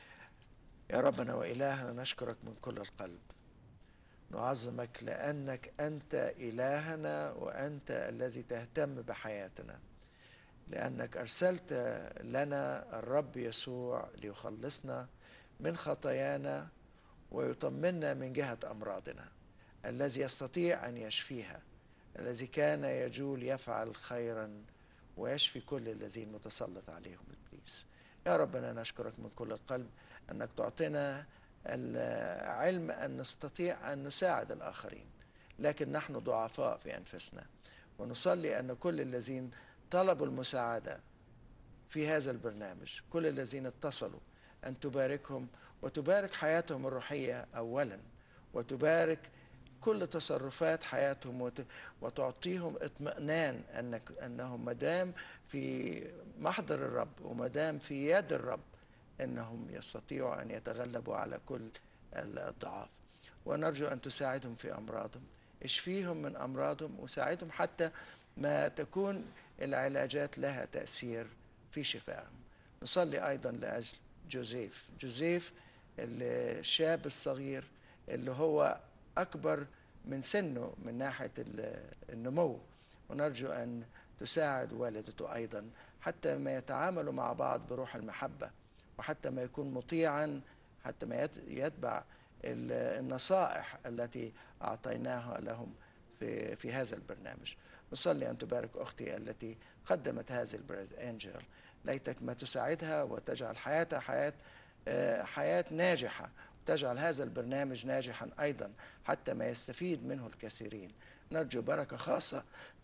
[SPEAKER 2] يا ربنا وإلهنا نشكرك من كل القلب نعظمك لأنك أنت إلهنا وأنت الذي تهتم بحياتنا لأنك أرسلت لنا الرب يسوع ليخلصنا من خطايانا ويطمنا من جهة أمراضنا الذي يستطيع أن يشفيها الذي كان يجول يفعل خيرا ويشفي كل الذين متسلط عليهم إبليس يا ربنا نشكرك من كل القلب أنك تعطينا العلم أن نستطيع أن نساعد الآخرين لكن نحن ضعفاء في أنفسنا ونصلي أن كل الذين طلبوا المساعدة في هذا البرنامج كل الذين اتصلوا أن تباركهم وتبارك حياتهم الروحية أولا وتبارك كل تصرفات حياتهم وت- وتعطيهم اطمئنان أنك أنهم مدام في محضر الرب ومدام في يد الرب أنهم يستطيعوا أن يتغلبوا على كل الضعاف ونرجو أن تساعدهم في أمراضهم اشفيهم من أمراضهم وساعدهم حتى ما تكون العلاجات لها تأثير في شفائهم نصلي أيضا لأجل جوزيف جوزيف الشاب الصغير اللي هو أكبر من سنه من ناحية ال- النمو ونرجو أن تساعد والدته أيضا حتى ما يتعاملوا مع بعض بروح المحبة وحتى ما يكون مطيعا حتى ما يت- يتبع ال- النصائح التي أعطيناها لهم في, في هذا البرنامج نصلي أن تبارك أختي التي قدمت هذه البريد أنجل ليتك ما تساعدها وتجعل حياتها حياة آه، حياة ناجحة تجعل هذا البرنامج ناجحا أيضا حتى ما يستفيد منه الكثيرين نرجو بركة خاصة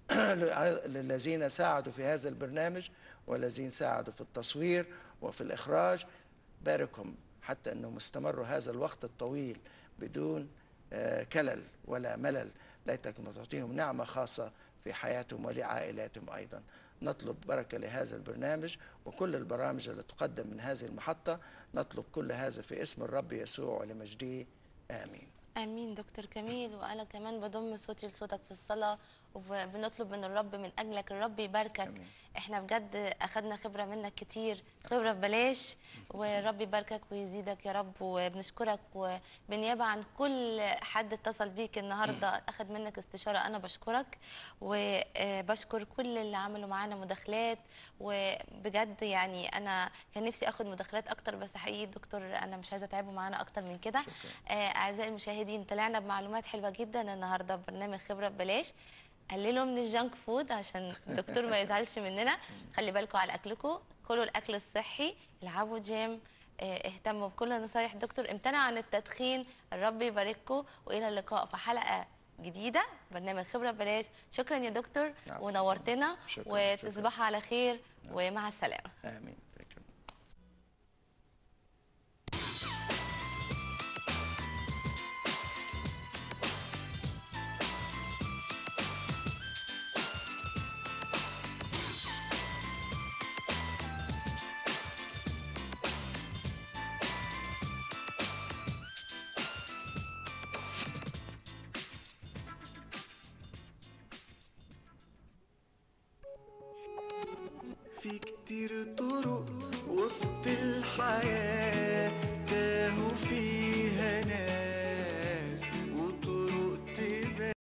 [SPEAKER 2] للذين ساعدوا في هذا البرنامج والذين ساعدوا في التصوير وفي الإخراج باركهم حتى أنهم استمروا هذا الوقت الطويل بدون آه، كلل ولا ملل ليتك ما تعطيهم نعمة خاصة في حياتهم ولعائلاتهم أيضا نطلب بركة لهذا البرنامج وكل البرامج التي تقدم من هذه المحطة نطلب كل هذا في اسم الرب يسوع ولمجده آمين
[SPEAKER 1] امين دكتور كميل وانا كمان بضم صوتي لصوتك في الصلاه وبنطلب من الرب من اجلك الرب يباركك
[SPEAKER 2] آمين.
[SPEAKER 1] احنا بجد اخدنا خبره منك كتير خبره ببلاش والرب يباركك ويزيدك يا رب وبنشكرك وبنيابه عن كل حد اتصل بيك النهارده اخد منك استشاره انا بشكرك وبشكر كل اللي عملوا معانا مداخلات وبجد يعني انا كان نفسي اخد مداخلات اكتر بس حقيقي دكتور انا مش عايزه اتعبوا معانا اكتر من كده آه، اعزائي المشاهدين طلعنا بمعلومات حلوه جدا النهارده ببرنامج خبره ببلاش قللوا من الجانك فود عشان الدكتور ما يزعلش مننا خلي بالكم على اكلكم كلوا الاكل الصحي العبوا جيم آه، اهتموا بكل نصايح الدكتور امتنعوا عن التدخين الرب يبارككم والى اللقاء في حلقه جديده برنامج خبره ببلاش شكرا يا دكتور
[SPEAKER 2] نعم.
[SPEAKER 1] ونورتنا
[SPEAKER 2] شكراً،
[SPEAKER 1] وتصبحوا على خير ومع السلامه
[SPEAKER 2] آمين
[SPEAKER 15] في كتير طرق